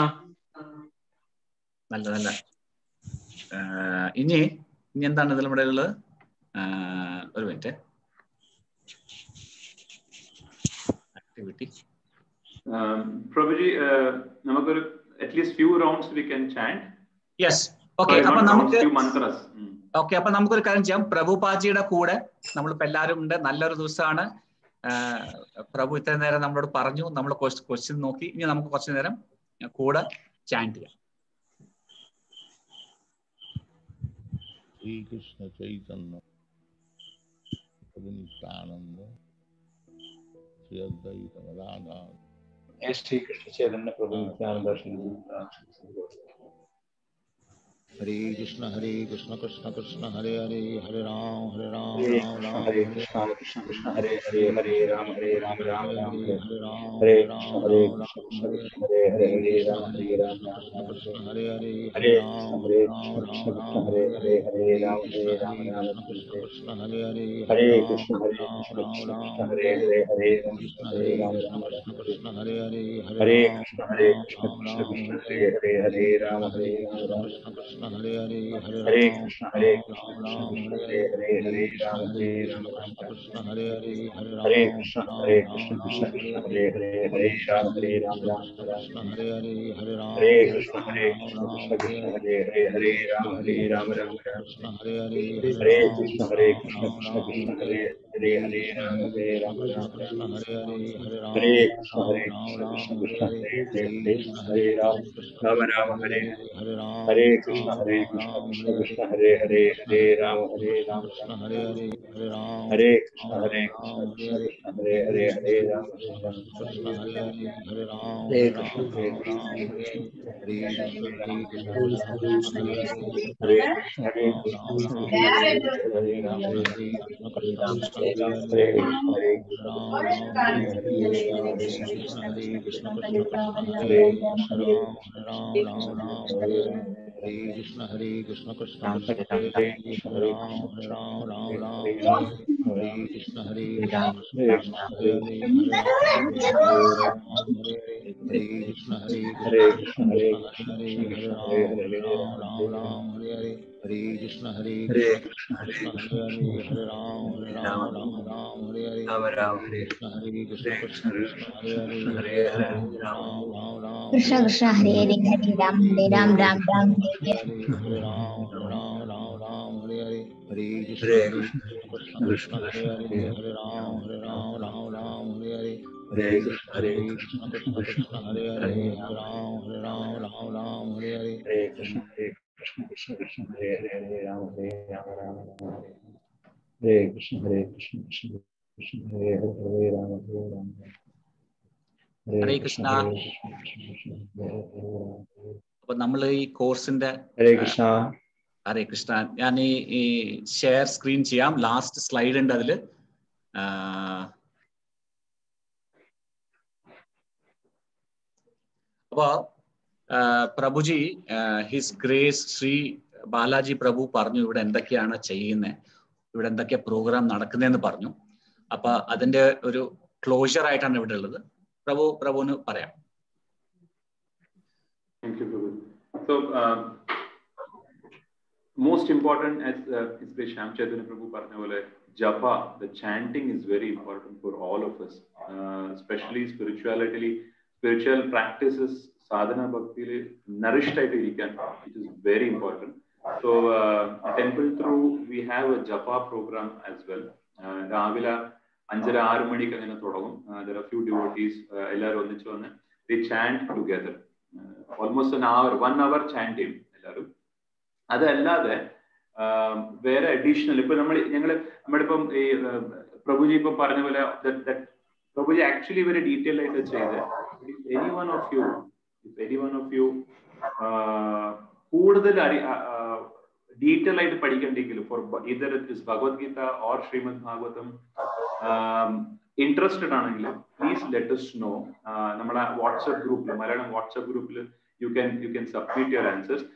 നല്ല നല്ല ആഹ് ഇനി ഇനി എന്താണ് ഇതിൽ നമ്മുടെ ഉള്ളത് ആഹ് ഒരു minute activity Prabhuji നമുക്കൊരു at least few rounds we can chant yes okay അപ്പൊ നമുക്ക് ഫ്യൂ മന്ത്രസ് ഓക്കെ അപ്പൊ നമുക്കൊരു കാര്യം ചെയ്യാം പ്രഭുപാജിയുടെ കൂടെ നമ്മളിപ്പോ എല്ലാവരും ഉണ്ട് നല്ലൊരു ദിവസമാണ് ആഹ് പ്രഭു ഇത്രയും നേരം നമ്മളോട് പറഞ്ഞു നമ്മൾ ക്വസ്റ്റ്യൻ നോക്കി ഇനി നമുക്ക് കുറച്ചു നേരം കൂടെ ചാൻറ്റ് ചെയ്യാം श्री कृष्ण चैतन्य प्रभु नित्यानंद श्री अद्वैत राधा श्री कृष्ण चैतन्य प्रभु नित्यानंद श्री हरे कृष्ण हरे कृष्ण कृष्ण कृष्ण हरे हरे हरे राम हरे राम हरे राम कृष्ण राम हरे कृष्ण हरे कृष्ण कृष्ण हरे हरे हरे राम हरे राम राम राम हरे हरे कृष्ण हरे कृष्ण कृष्ण कृष्ण हरे हरे हरे राम हरे राम राम राम कृष्ण हरे हरे हरे कृष्ण हरे कृष्ण कृष्ण कृष्ण हरे हरे हरे राम हरे राम राम राम कृष्ण कृष्ण हरे हरे हरे कृष्ण हरे कृष्ण कृष्ण कृष्ण हरे हरे हरे राम हरे राम राम राम कृष्ण हरे हरे हरे कृष्ण हरे कृष्ण कृष्ण कृष्ण हरे हरे हरे राम हरे राम राम कृष्ण हरे हरे हरे हरे कृष्ण हरे कृष्ण कृष्ण कृष्ण हरे हरे हरे राम हरे राम राम कृष्ण हरे हरे हरे हरे कृष्ण हरे कृष्ण कृष्ण कृष्ण हरे हरे हरे राम हरे राम राम राम हरे हरे हरे राम हरे कृष्ण हरे कृष्ण कृष्ण कृष्ण हरे हरे हरे राम हरे राम राम राम हरे हरे हरे कृष्ण हरे कृष्ण कृष्ण कृष्ण हरे ഹരേ ഹരേ രാമ ഹരേ രാമ രാമ രാമ ഹരേ കൃഷ്ണ ഹരേ കൃഷ്ണ കൃഷ്ണ കൃഷ്ണ ഹരേ ഹരേ ഹരേ കൃഷ്ണ ഹരേ രാമ രാമ രാമ ഹരേ ഹരേ കൃഷ്ണ ഹരേ കൃഷ്ണ കൃഷ്ണ കൃഷ്ണ ഹരേ ഹരേ ഹരേ രാമ ഹരേ രാമ രാമ ഹരേ കൃഷ്ണ ഹരേ കൃഷ്ണ കൃഷ്ണ കൃഷ്ണ ഹരേ ഹരേ ഹരേ രാമ രാമ ഹരേ കൃഷ്ണ ഹരേ കൃഷ്ണ ഹരേ ഹരേ കൃഷ്ണ ഹരേ കൃഷ്ണ ഹരേ രാമ ഹരേ രാമ ഹരേ രാമ ഹരേ ഹരേ हरे कृष्ण हरे कृष्ण कृष्ण कृष्ण हरे हरे राम हरे राम राम राम हरे कृष्ण हरे कृष्ण हरे हरे हरे कृष्ण हरे हरे कृष्ण हरे हरे हरे राम राम राम हरे हरे हरे कृष्ण हरे कृष्ण कृष्ण हरे हरे राम हरे राम राम राम हरे हरे राम राम हरे कृष्ण हरे कृष्ण कृष्ण कृष्ण हरे हरे हरे हरे राम राम राम कृष्ण कृष्ण हरे हरे हरे राम हरे राम राम राम हरे हरे हरे राम हरे राम राम राम हरे हरे हरे कृष्ण हरे हरे कृष्ण कृष्ण कृष्ण हरे हरे हरे राम हरे राम राम राम हरे हरे हरे कृष्ण हरे कृष्ण कृष्ण कृष्ण हरे हरे हरे राम हरे राम राम राम हरे हरे हरे कृष्ण हरे कृष्ण कृष्ण कृष्ण हरे हरे हरे राम हरे राम राम राम हरे हरे कृष्ण हरे कृष्ण कृष्ण कृष्ण हरे हरे हरे राम हरे राम ഹരേ കൃഷ്ണ അപ്പൊ നമ്മൾ ഈ കോഴ്സിന്റെ ഹരേ കൃഷ്ണ ഹരേ കൃഷ്ണ ഞാൻ ഈ ഈ ഷെയർ സ്ക്രീൻ ചെയ്യാം ലാസ്റ്റ് സ്ലൈഡ് ഉണ്ട് അതില് അപ്പോ പ്രഭുജി ഹിസ് ഗ്രേസ് ശ്രീ ബാലാജി പ്രഭു പറഞ്ഞു ഇവിടെ എന്തൊക്കെയാണ് ചെയ്യുന്നത് ഇവിടെ എന്തൊക്കെ പ്രോഗ്രാം നടക്കുന്നതെന്ന് പറഞ്ഞു അപ്പൊ അതിന്റെ ഒരു ക്ലോഷർ ആയിട്ടാണ് ഇവിടെ ഉള്ളത് പ്രഭു പ്രഭുവിന് പറയാം Thank you, Prabhu. So, uh, most important, as uh, Sri Sham Chaitanya Prabhu പറഞ്ഞ പോലെ japa, the chanting is very important for all of us, uh, especially spirituality, spiritual practices, sadhana bhakti, nourished ആയിട്ട് ഇരിക്കാൻ, it is very important. So, uh, temple through, we have a japa program as well. Uh, രാവിലെ അഞ്ചര ആറ് മണിക്ക് അങ്ങനെ തുടങ്ങും there are few devotees എല്ലാവരും ഒന്നിച്ച് വന്ന് the chant together almost an hour one hour chant ചെയ്യും എല്ലാവരും അതല്ലാതെ വേറെ അഡീഷണൽ ഇപ്പൊ നമ്മൾ ഞങ്ങൾ നമ്മുടെ ഇപ്പം ഈ പ്രഭുജി ഇപ്പൊ പറഞ്ഞ പോലെ പ്രഭുജി ആക്ച്വലി ഇവര് ഡീറ്റെയിൽ ആയിട്ട് ചെയ്ത് any one of you any one of you കൂടുതൽ അറി ഡീറ്റെയിൽ ആയിട്ട് പഠിക്കണ്ടെങ്കിലും for either is Bhagavad Gita or Shrimad Bhagavatam interested ആണെങ്കിൽ പ്ലീസ് ലെറ്റ് us നോ നമ്മുടെ വാട്സ്ആപ്പ് ഗ്രൂപ്പിൽ മലയാളം വാട്സ്ആപ്പ് ഗ്രൂപ്പിൽ you can you can submit your answers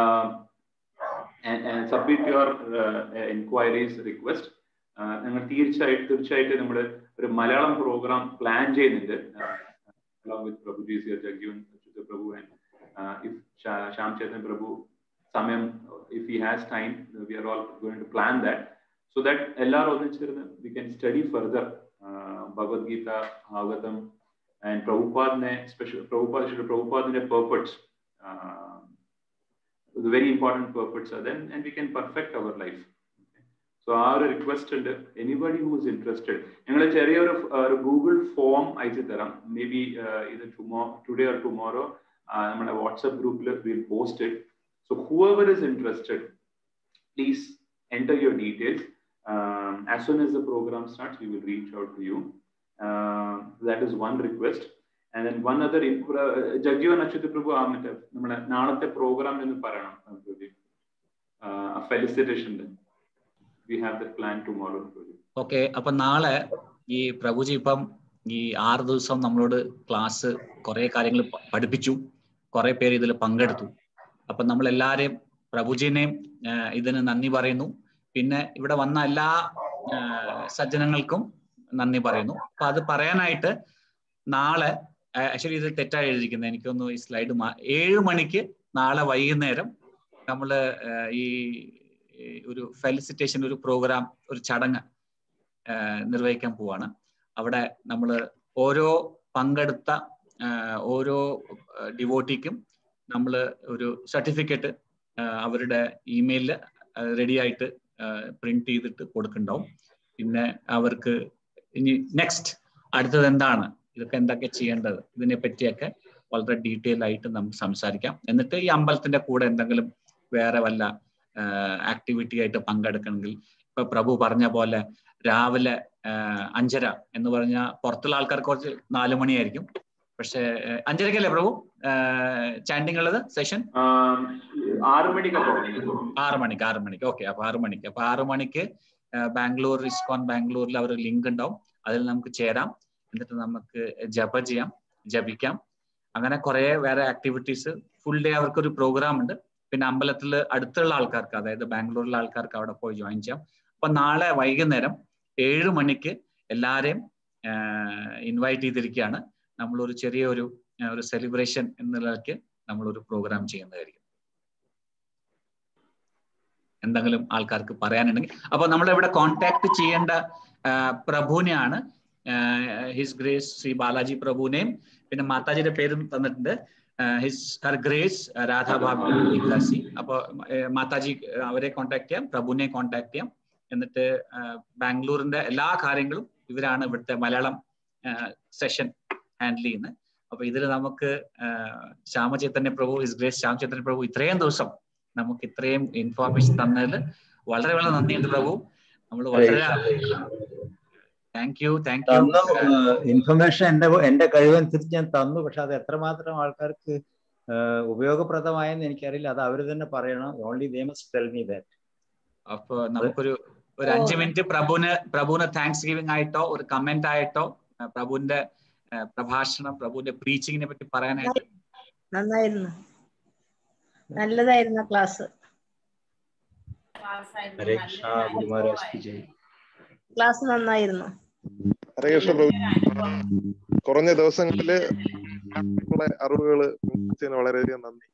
submit your enquiries request ഞങ്ങൾ തീർച്ചയായിട്ടും തീർച്ചയായിട്ടും നമ്മൾ ഒരു മലയാളം പ്രോഗ്രാം പ്ലാൻ ചെയ്യുന്നുണ്ട് along with Prabhuji here, Jagjivan Prabhu and uh, if Sham Chaitanya Prabhu സമയം if he has time we are all going to plan that so that എല്ലാവരും ഒന്നിച്ചിരുന്ന് we can study further uh, Bhagavad Gita, Bhagavatam and Prabhupada special Prabhupada should Prabhupada purports uh, the very important purports are then and we can perfect our life so ആ ഒരു request ഉണ്ട് anybody who is interested ഞങ്ങൾ ചെറിയൊരു ഒരു Google form അയച്ചു തരാം maybe ഇത് tomorrow today or tomorrow നമ്മുടെ വാട്സ്ആപ്പ് ഗ്രൂപ്പിൽ will post it so whoever is interested please enter your details. Um, as soon as the program starts, we will reach out to you. Uh, that is one request. And then one other, Jagjivan Achyuta Prabhu ആ മറ്റേ നമ്മുടെ നാളത്തെ program എന്ന് പറയണം felicitation we have the plan tomorrow okay അപ്പൊ നാളെ ഈ പ്രഭുജി ഇപ്പം ഈ ആറ് ദിവസം നമ്മളോട് ക്ലാസ് കുറെ കാര്യങ്ങൾ പഠിപ്പിച്ചു കുറെ പേര് ഇതിൽ പങ്കെടുത്തു അപ്പൊ നമ്മൾ എല്ലാരെയും പ്രഭുജിനെയും ഇതിന് നന്ദി പറയുന്നു പിന്നെ ഇവിടെ വന്ന എല്ലാ സജ്ജനങ്ങൾക്കും നന്ദി പറയുന്നു അപ്പൊ അത് പറയാനായിട്ട് നാളെ ആക്ച്വലി ഇത് തെറ്റായി എഴുതിയിരിക്കുന്നത് എനിക്കൊന്ന് ഈ സ്ലൈഡ് ഏഴ് മണിക്ക് നാളെ വൈകുന്നേരം നമ്മൾ ഈ ഒരു ഫെലിസിറ്റേഷൻ ഒരു പ്രോഗ്രാം ഒരു ചടങ്ങ് നിർവഹിക്കാൻ പോവാണ് അവിടെ നമ്മൾ ഓരോ പങ്കെടുത്ത ഓരോ ഡിവോട്ടിക്കും നമ്മൾ ഒരു സർട്ടിഫിക്കറ്റ് അവരുടെ ഇമെയിലിൽ റെഡി ആയിട്ട് പ്രിന്റ് ചെയ്തിട്ട് കൊടുക്കുന്നുണ്ടാവും പിന്നെ അവർക്ക് ഇനി നെക്സ്റ്റ് അടുത്തത് എന്താണ് ഇതൊക്കെ എന്തൊക്കെ ചെയ്യേണ്ടത് ഇതിനെ പറ്റിയൊക്കെ വളരെ ഡീറ്റെയിൽ ആയിട്ട് നമുക്ക് സംസാരിക്കാം എന്നിട്ട് ഈ അമ്പലത്തിന്റെ കൂടെ എന്തെങ്കിലും വേറെ വല്ല ആക്ടിവിറ്റി ആയിട്ട് പങ്കെടുക്കണമെങ്കിൽ ഇപ്പൊ പ്രഭു പറഞ്ഞ പോലെ രാവിലെ ആഹ് അഞ്ചര എന്ന് പറഞ്ഞാൽ പുറത്തുള്ള ആൾക്കാർക്ക് കുറച്ച് നാലു മണിയായിരിക്കും പക്ഷെ ആഹ് അഞ്ചരക്കല്ലേ പ്രഭു ചാൻഡിങ് ഉള്ളത് സെഷൻ ആറ് മണിക്കാണ് ആറ് മണിക്ക് ആറ് മണിക്ക് ഓക്കെ അപ്പൊ ആറ് മണിക്ക് അപ്പൊ ആറ് മണിക്ക് ആഹ് ബാംഗ്ലൂർ ഇസ്കോൺ ബാംഗ്ലൂരിൽ അവർ ലിങ്ക് ഉണ്ടാവും അതിൽ നമുക്ക് ചേരാം എന്നിട്ട് നമുക്ക് ജപ ചെയ്യാം ജപിക്കാം അങ്ങനെ കുറെ വേറെ ആക്ടിവിറ്റീസ് ഫുൾ ഡേ അവർക്കൊരു പ്രോഗ്രാം ഉണ്ട് പിന്നെ അമ്പലത്തിൽ അടുത്തുള്ള ആൾക്കാർക്ക് അതായത് ബാംഗ്ലൂരിലെ ആൾക്കാർക്ക് അവിടെ പോയി ജോയിൻ ചെയ്യാം അപ്പൊ നാളെ വൈകുന്നേരം ഏഴ് മണിക്ക് എല്ലാരെയും ഇൻവൈറ്റ് ചെയ്തിരിക്കുകയാണ് നമ്മളൊരു ചെറിയൊരു ആഹ് ഒരു സെലിബ്രേഷൻ എന്നുള്ളതൊക്കെ നമ്മളൊരു പ്രോഗ്രാം ചെയ്യുന്നതായിരിക്കും എന്തെങ്കിലും ആൾക്കാർക്ക് പറയാനുണ്ടെങ്കിൽ അപ്പൊ നമ്മൾ ഇവിടെ കോണ്ടാക്ട് ചെയ്യേണ്ട ആഹ് പ്രഭുവിനെയാണ് ഹിസ് ഗ്രേസ് ശ്രീ ബാലാജി പ്രഭുവിനെയും പിന്നെ മാതാജിയുടെ പേരും തന്നിട്ടുണ്ട് ഹിസ് ഹർ ഗ്രേസ് രാധാഭാബി ദാസി അപ്പൊ ഏഹ് മാതാജി അവരെ കോണ്ടാക്ട് ചെയ്യാം പ്രഭുവിനെ കോണ്ടാക്ട് ചെയ്യാം എന്നിട്ട് ആഹ് ബാംഗ്ലൂരിന്റെ എല്ലാ കാര്യങ്ങളും ഇവരാണ് ഇവിടുത്തെ മലയാളം സെഷൻ ഹാൻഡിൽ ചെയ്യുന്നത് അപ്പൊ ഇതിൽ നമുക്ക് ആഹ് ശ്യാമചൈതന്യ പ്രഭു ഹിസ് ഗ്രേസ് ശ്യാമചൈതന്യ പ്രഭു ഇത്രയും ദിവസം നമുക്ക് ഇത്രയും ഇൻഫോർമേഷൻ തന്നതിൽ വളരെ വളരെ നന്ദിയുണ്ട് പ്രഭു നമ്മൾ വളരെ താങ്ക് യു താങ്ക് യു തന്നു ഇൻഫർമേഷൻ എന്റെ എന്റെ കഴിവനുസരിച്ച് ഞാൻ തന്നു പക്ഷെ അത് എത്രമാത്രം ആൾക്കാർക്ക് ആഹ് ഉപയോഗപ്രദമായെന്ന് എനിക്കറിയില്ല അത് അവർ തന്നെ പറയണം only they must tell me that അപ്പൊ നമുക്കൊരു ഒരു അഞ്ച് മിനിറ്റ് പ്രഭുവിന് പ്രഭുവിന് താങ്ക്സ് ഗിവിംഗ് ആയിട്ടോ ഒരു കമന്റ് ആയിട്ടോ ആ, പ്രഭുവിന്റെ ആ, പ്രഭാഷണം പ്രഭുവിന്റെ പ്രീച്ചിങ്ങിനെ പറ്റി പറയാനായിട്ട് നന്നായിരുന്നു നല്ലതായിരുന്നു ക്ലാസ് ഹരേ കൃഷ്ണ ഗുരു മഹാരാജ് കി ജയ് ക്ലാസ് നന്നായിരുന്നു ഹരേ കൃഷ്ണ പ്രഭു കുറഞ്ഞ ദിവസങ്ങളില് ഉള്ള അറിവുകൾ പങ്കുവച്ചതിന് വളരെയധികം നന്ദി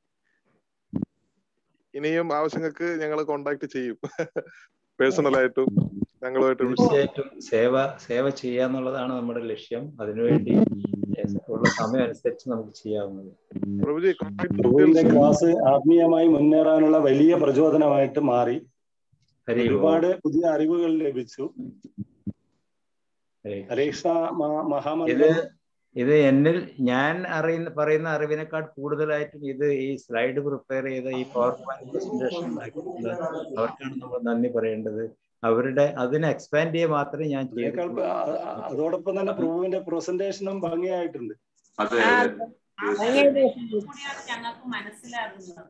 ഇനിയും ആവശ്യങ്ങൾക്ക് ഞങ്ങൾ കോണ്ടാക്ട് ചെയ്യും പേഴ്സണൽ ആയിട്ടും ഞങ്ങളുമായിട്ട് വിളിച്ച് തീർച്ചയായിട്ടും സേവ സേവ ചെയ്യാന്നുള്ളതാണ് നമ്മുടെ ലക്ഷ്യം അതിനുവേണ്ടി ഉള്ള സമയം അനുസരിച്ച് നമുക്ക് ചെയ്യാവുന്നത് പ്രഭുജി കോണ്ടാക്ട് പ്രഭുവിന്റെ ക്ലാസ് ആത്മീയമായി മുന്നേറാനുള്ള വലിയ പ്രചോദനമായിട്ട് മാറി ഹരി ഓം. ഒരുപാട് പുതിയ അറിവുകൾ ലഭിച്ചു ഹരേ ഹരേ കൃഷ്ണ മഹാ- ഇത് മഹാമന്ത്രം ഇത് എന്നിൽ ഞാൻ അറിയുന്ന പറയുന്ന അറിവിനേക്കാൾ കൂടുതലായിട്ടും ഇത് ഈ സ്ലൈഡ് പ്രിപ്പയർ ചെയ്ത ഈ പവർ പോയിന്റ് പ്രസന്റേഷൻ ഉണ്ടാക്കിയിട്ടുള്ള അവർക്കാണ് നമ്മൾ നന്ദി പറയേണ്ടത് അവരുടെ അതിനെ എക്സ്പാൻഡ് ചെയ്യുക മാത്രമേ ഞാൻ ഇതിനേക്കാൾ ചെയ്തിട്ടുള്ളൂ പ- ആ- ആ- അതോടൊപ്പം തന്നെ പ്രഭുവിന്റെ പ്രസന്റേഷനും ഭംഗിയായിട്ടുണ്ട് അതെ ആ, അതെ ഭംഗിയായിട്ട് ഞങ്ങൾക്ക് മനസ്സിലാകുന്നത്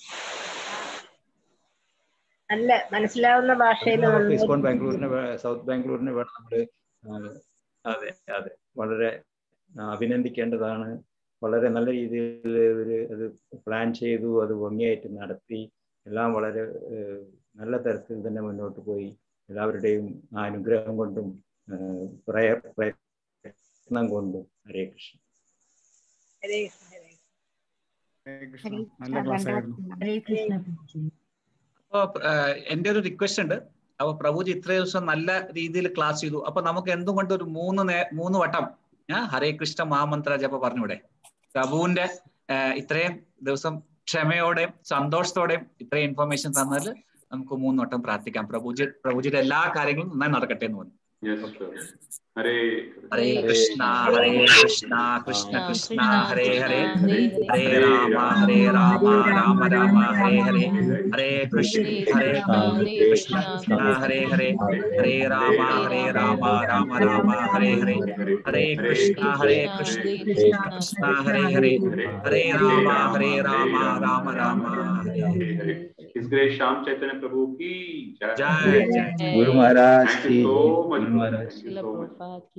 നല്ല മനസ്സിലാവുന്ന ഭാഷയിൽ നമുക്ക് ഇസ്കോൺ നന്നായിട്ട് ബാംഗ്ലൂരിനെ വേ- സൗത്ത് ബാംഗ്ലൂരിനെ വേണം നമ്മൾ അതെ അതെ വളരെ ആ, അഭിനന്ദിക്കേണ്ടതാണ് വളരെ നല്ല രീതിയിൽ ഇവര് അത് പ്ലാൻ ചെയ്തു അത് ഭംഗിയായിട്ട് നടത്തി എല്ലാം വളരെ ഏഹ്, നല്ല തരത്തിൽ തന്നെ മുന്നോട്ട് പോയി എല്ലാവരുടെയും ആ അനുഗ്രഹം കൊണ്ടും ഏഹ്, പ്രയ പ്രയത്നം കൊണ്ടും ഹരേ കൃഷ്ണ ഹരേ കൃഷ്ണ ഹരേ ഹരേ കൃഷ്ണ നല്ല ക്ലാസ് ആയിരുന്നു ഹരേ കൃഷ്ണ അപ്പൊ എന്റെ ഒരു റിക്വസ്റ്റ് ഉണ്ട് അപ്പൊ പ്രഭുജി ഇത്രയും ദിവസം നല്ല രീതിയിൽ ക്ലാസ് ചെയ്തു അപ്പൊ നമുക്ക് എന്തുകൊണ്ട് ഒരു മൂന്ന് നേ- മൂന്ന് വട്ടം ആ, ഹരേ കൃഷ്ണ മഹാമന്ത്ര ജപ പറഞ്ഞൂടെ പ്രഭുവിന്റെ ആ, ഇത്രയും ദിവസം ക്ഷമയോടെയും സന്തോഷത്തോടെയും ഇത്രയും ഇൻഫർമേഷൻ തന്നതിൽ നമുക്ക് മൂന്ന് വട്ടം പ്രാർത്ഥിക്കാം പ്രഭുജി പ്രഭുജിയുടെ എല്ലാ കാര്യങ്ങളും നന്നായി നടക്കട്ടെ എന്ന് പറഞ്ഞു yes Hare Hare Krishna Hare Krishna Krishna Krishna Hare Hare Hare Rama Hare Rama Rama Rama Hare Hare Hare Krishna Hare Krishna Krishna Hare Hare Hare Rama Hare Rama Rama Rama Hare Hare Hare Krishna Hare Krishna Krishna Krishna Hare Hare Hare Rama Hare Rama Rama Rama Hare Hare His Grace Sham Chaitanya Prabhu ki jai. ജയ് ജയ് ഗുരു മഹാരാജ് Thank കി you so much. Guru Prabhu. Maharaj Thank you so much.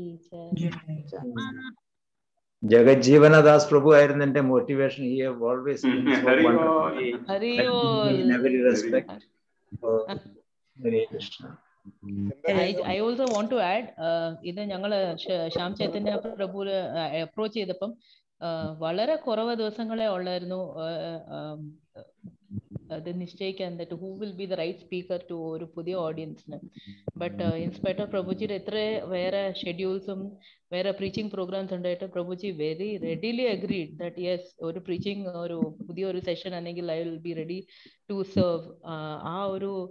Jagajjivandas Prabhu ആയിരുന്നു എന്റെ മോട്ടിവേഷൻ ഈ ഓൾവേസ് ഹരി ബോൾ. Hari in every respect. Hare Krishna I I also want to add ഇത് ഞങ്ങള് ശ- ശ്യാം ചൈതന്യ പ്രഭുവിന് അപ്രോച്ച് ചെയ്തപ്പം ആ, വളരെ കുറവ് ദിവസങ്ങളെ ഉള്ളായിരുന്നു ആ, ആ, അത് നിശ്ചയിക്കാൻ that who will be the right speaker to ഒരു പുതിയ ഓഡിയൻസിന് ബട്ട് ഇൻസ്പെക്ടർ പ്രഭുജിയുടെ എത്ര വേറെ ഷെഡ്യൂൾസും വേറെ പ്രീച്ചിങ് പ്രോഗ്രാംസ് ഉണ്ടായിട്ട് Prabhuji very readily agreed that yes ഒരു പ്രീച്ചിങ് ഒരു പുതിയ ഒരു സെഷൻ അല്ലെങ്കിൽ I will be ready to serve ആ ഒരു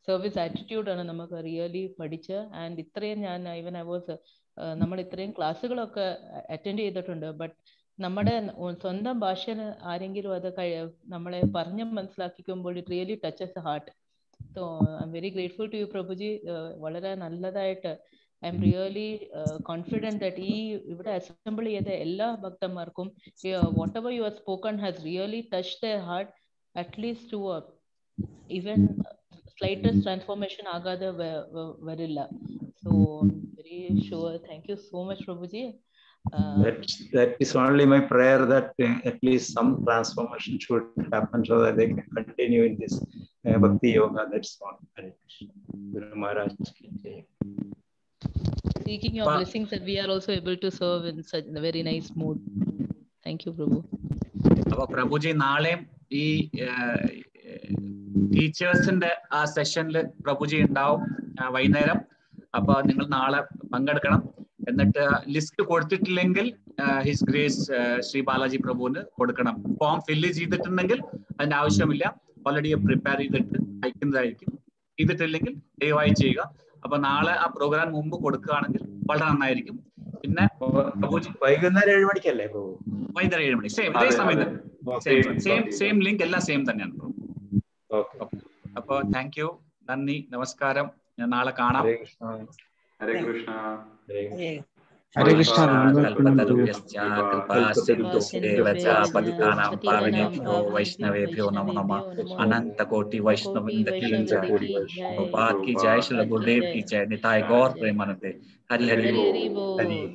സർവീസ് ആറ്റിറ്റ്യൂഡാണ് നമുക്ക് റിയലി പഠിച്ച് ആൻഡ് ഇത്രയും ഞാൻ ഈവൻ ഐ വാസ് നമ്മൾ ഇത്രയും ക്ലാസ്സുകളൊക്കെ അറ്റൻഡ് ചെയ്തിട്ടുണ്ട് ബട്ട് നമ്മുടെ സ്വന്തം ഭാഷയിൽ ആരെങ്കിലും അത് കഴി- നമ്മളെ പറഞ്ഞ് മനസ്സിലാക്കിക്കുമ്പോൾ it really touches heart so I'm very grateful to you Prabhuji ഏഹ് വളരെ നല്ലതായിട്ട് I'm really confident that ഈ ഇവിടെ അസംബിൾ ചെയ്ത എല്ലാ ഭക്തന്മാർക്കും whatever you are spoken has really touch the heart at least to even slightest transformation ആകാതെ വ- വ- വരില്ല so very sure thank you so much Prabhuji That, that is only my prayer that uh, at least some transformation should happen so that they can continue in this uh, bhakti yoga. That's all. Hare Krishna. Guru Maharaj ki jai. seeking your Pa- blessings that we are also able to serve in such in a very nice mood. Thank you, Prabhu. അപ്പൊ പ്രഭുജി നാളെയും ഈ ടീച്ചേഴ്സിന്റെ ആ സെഷനിൽ പ്രഭുജി ഉണ്ടാവും ആ, വൈകുന്നേരം അപ്പൊ നിങ്ങൾ നാളെ പങ്കെടുക്കണം എന്നിട്ട് ലിസ്റ്റ് കൊടുത്തിട്ടില്ലെങ്കിൽ ഹിസ് ഗ്രേസ് ശ്രീ ബാലാജി പ്രഭുവിന് കൊടുക്കണം ഫോം ഫില്ല് ചെയ്തിട്ടുണ്ടെങ്കിൽ അതിന്റെ ആവശ്യമില്ല ഓൾറെഡി പ്രിപ്പയർ ചെയ്തിട്ട് അയക്കുന്നതായിരിക്കും ചെയ്തിട്ടില്ലെങ്കിൽ ദയവായി ചെയ്യുക അപ്പൊ നാളെ ആ പ്രോഗ്രാം മുമ്പ് കൊടുക്കുകയാണെങ്കിൽ വളരെ നന്നായിരിക്കും പിന്നെ പ്രഭുജി വൈകുന്നേരം ഏഴ് മണിക്കല്ലേ പ്രഭു വൈകുന്നേരം ഏഴ് മണി സെയിം ഇതേ അതെ, സമയം അതെ. Same Same, same okay. Same link എല്ലാം സെയിം തന്നെയാണ് bro. Okay. അപ്പൊ താങ്ക് യു നന്ദി നമസ്കാരം ഞാൻ നാളെ കാണാം ഹരേ കൃഷ്ണ ഹരേ കൃഷ്ണ ഹരേ കൃഷ്ണ കൽപ്പതരുഭ്യശ്ച കൃപാ സിന്ധുഭ്യേവ ച പതിതാനാം പാവനേഭ്യോ വൈഷ്ണവേഭ്യോ നമോ നമ अनंत कोटि वैष्णव वृंद की जय गोपाल की जय श्री गुरुदेव की जय निताय गौर प्रेमानंदे हरि हरि हरि बोल बोल। Hari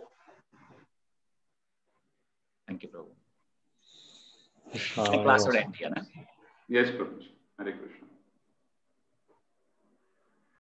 thank you Prabhu class ഇവിടെ എൻഡ് ചെയ്യാണ് യെസ് പ്രഭു ഹരേ കൃഷ്ണ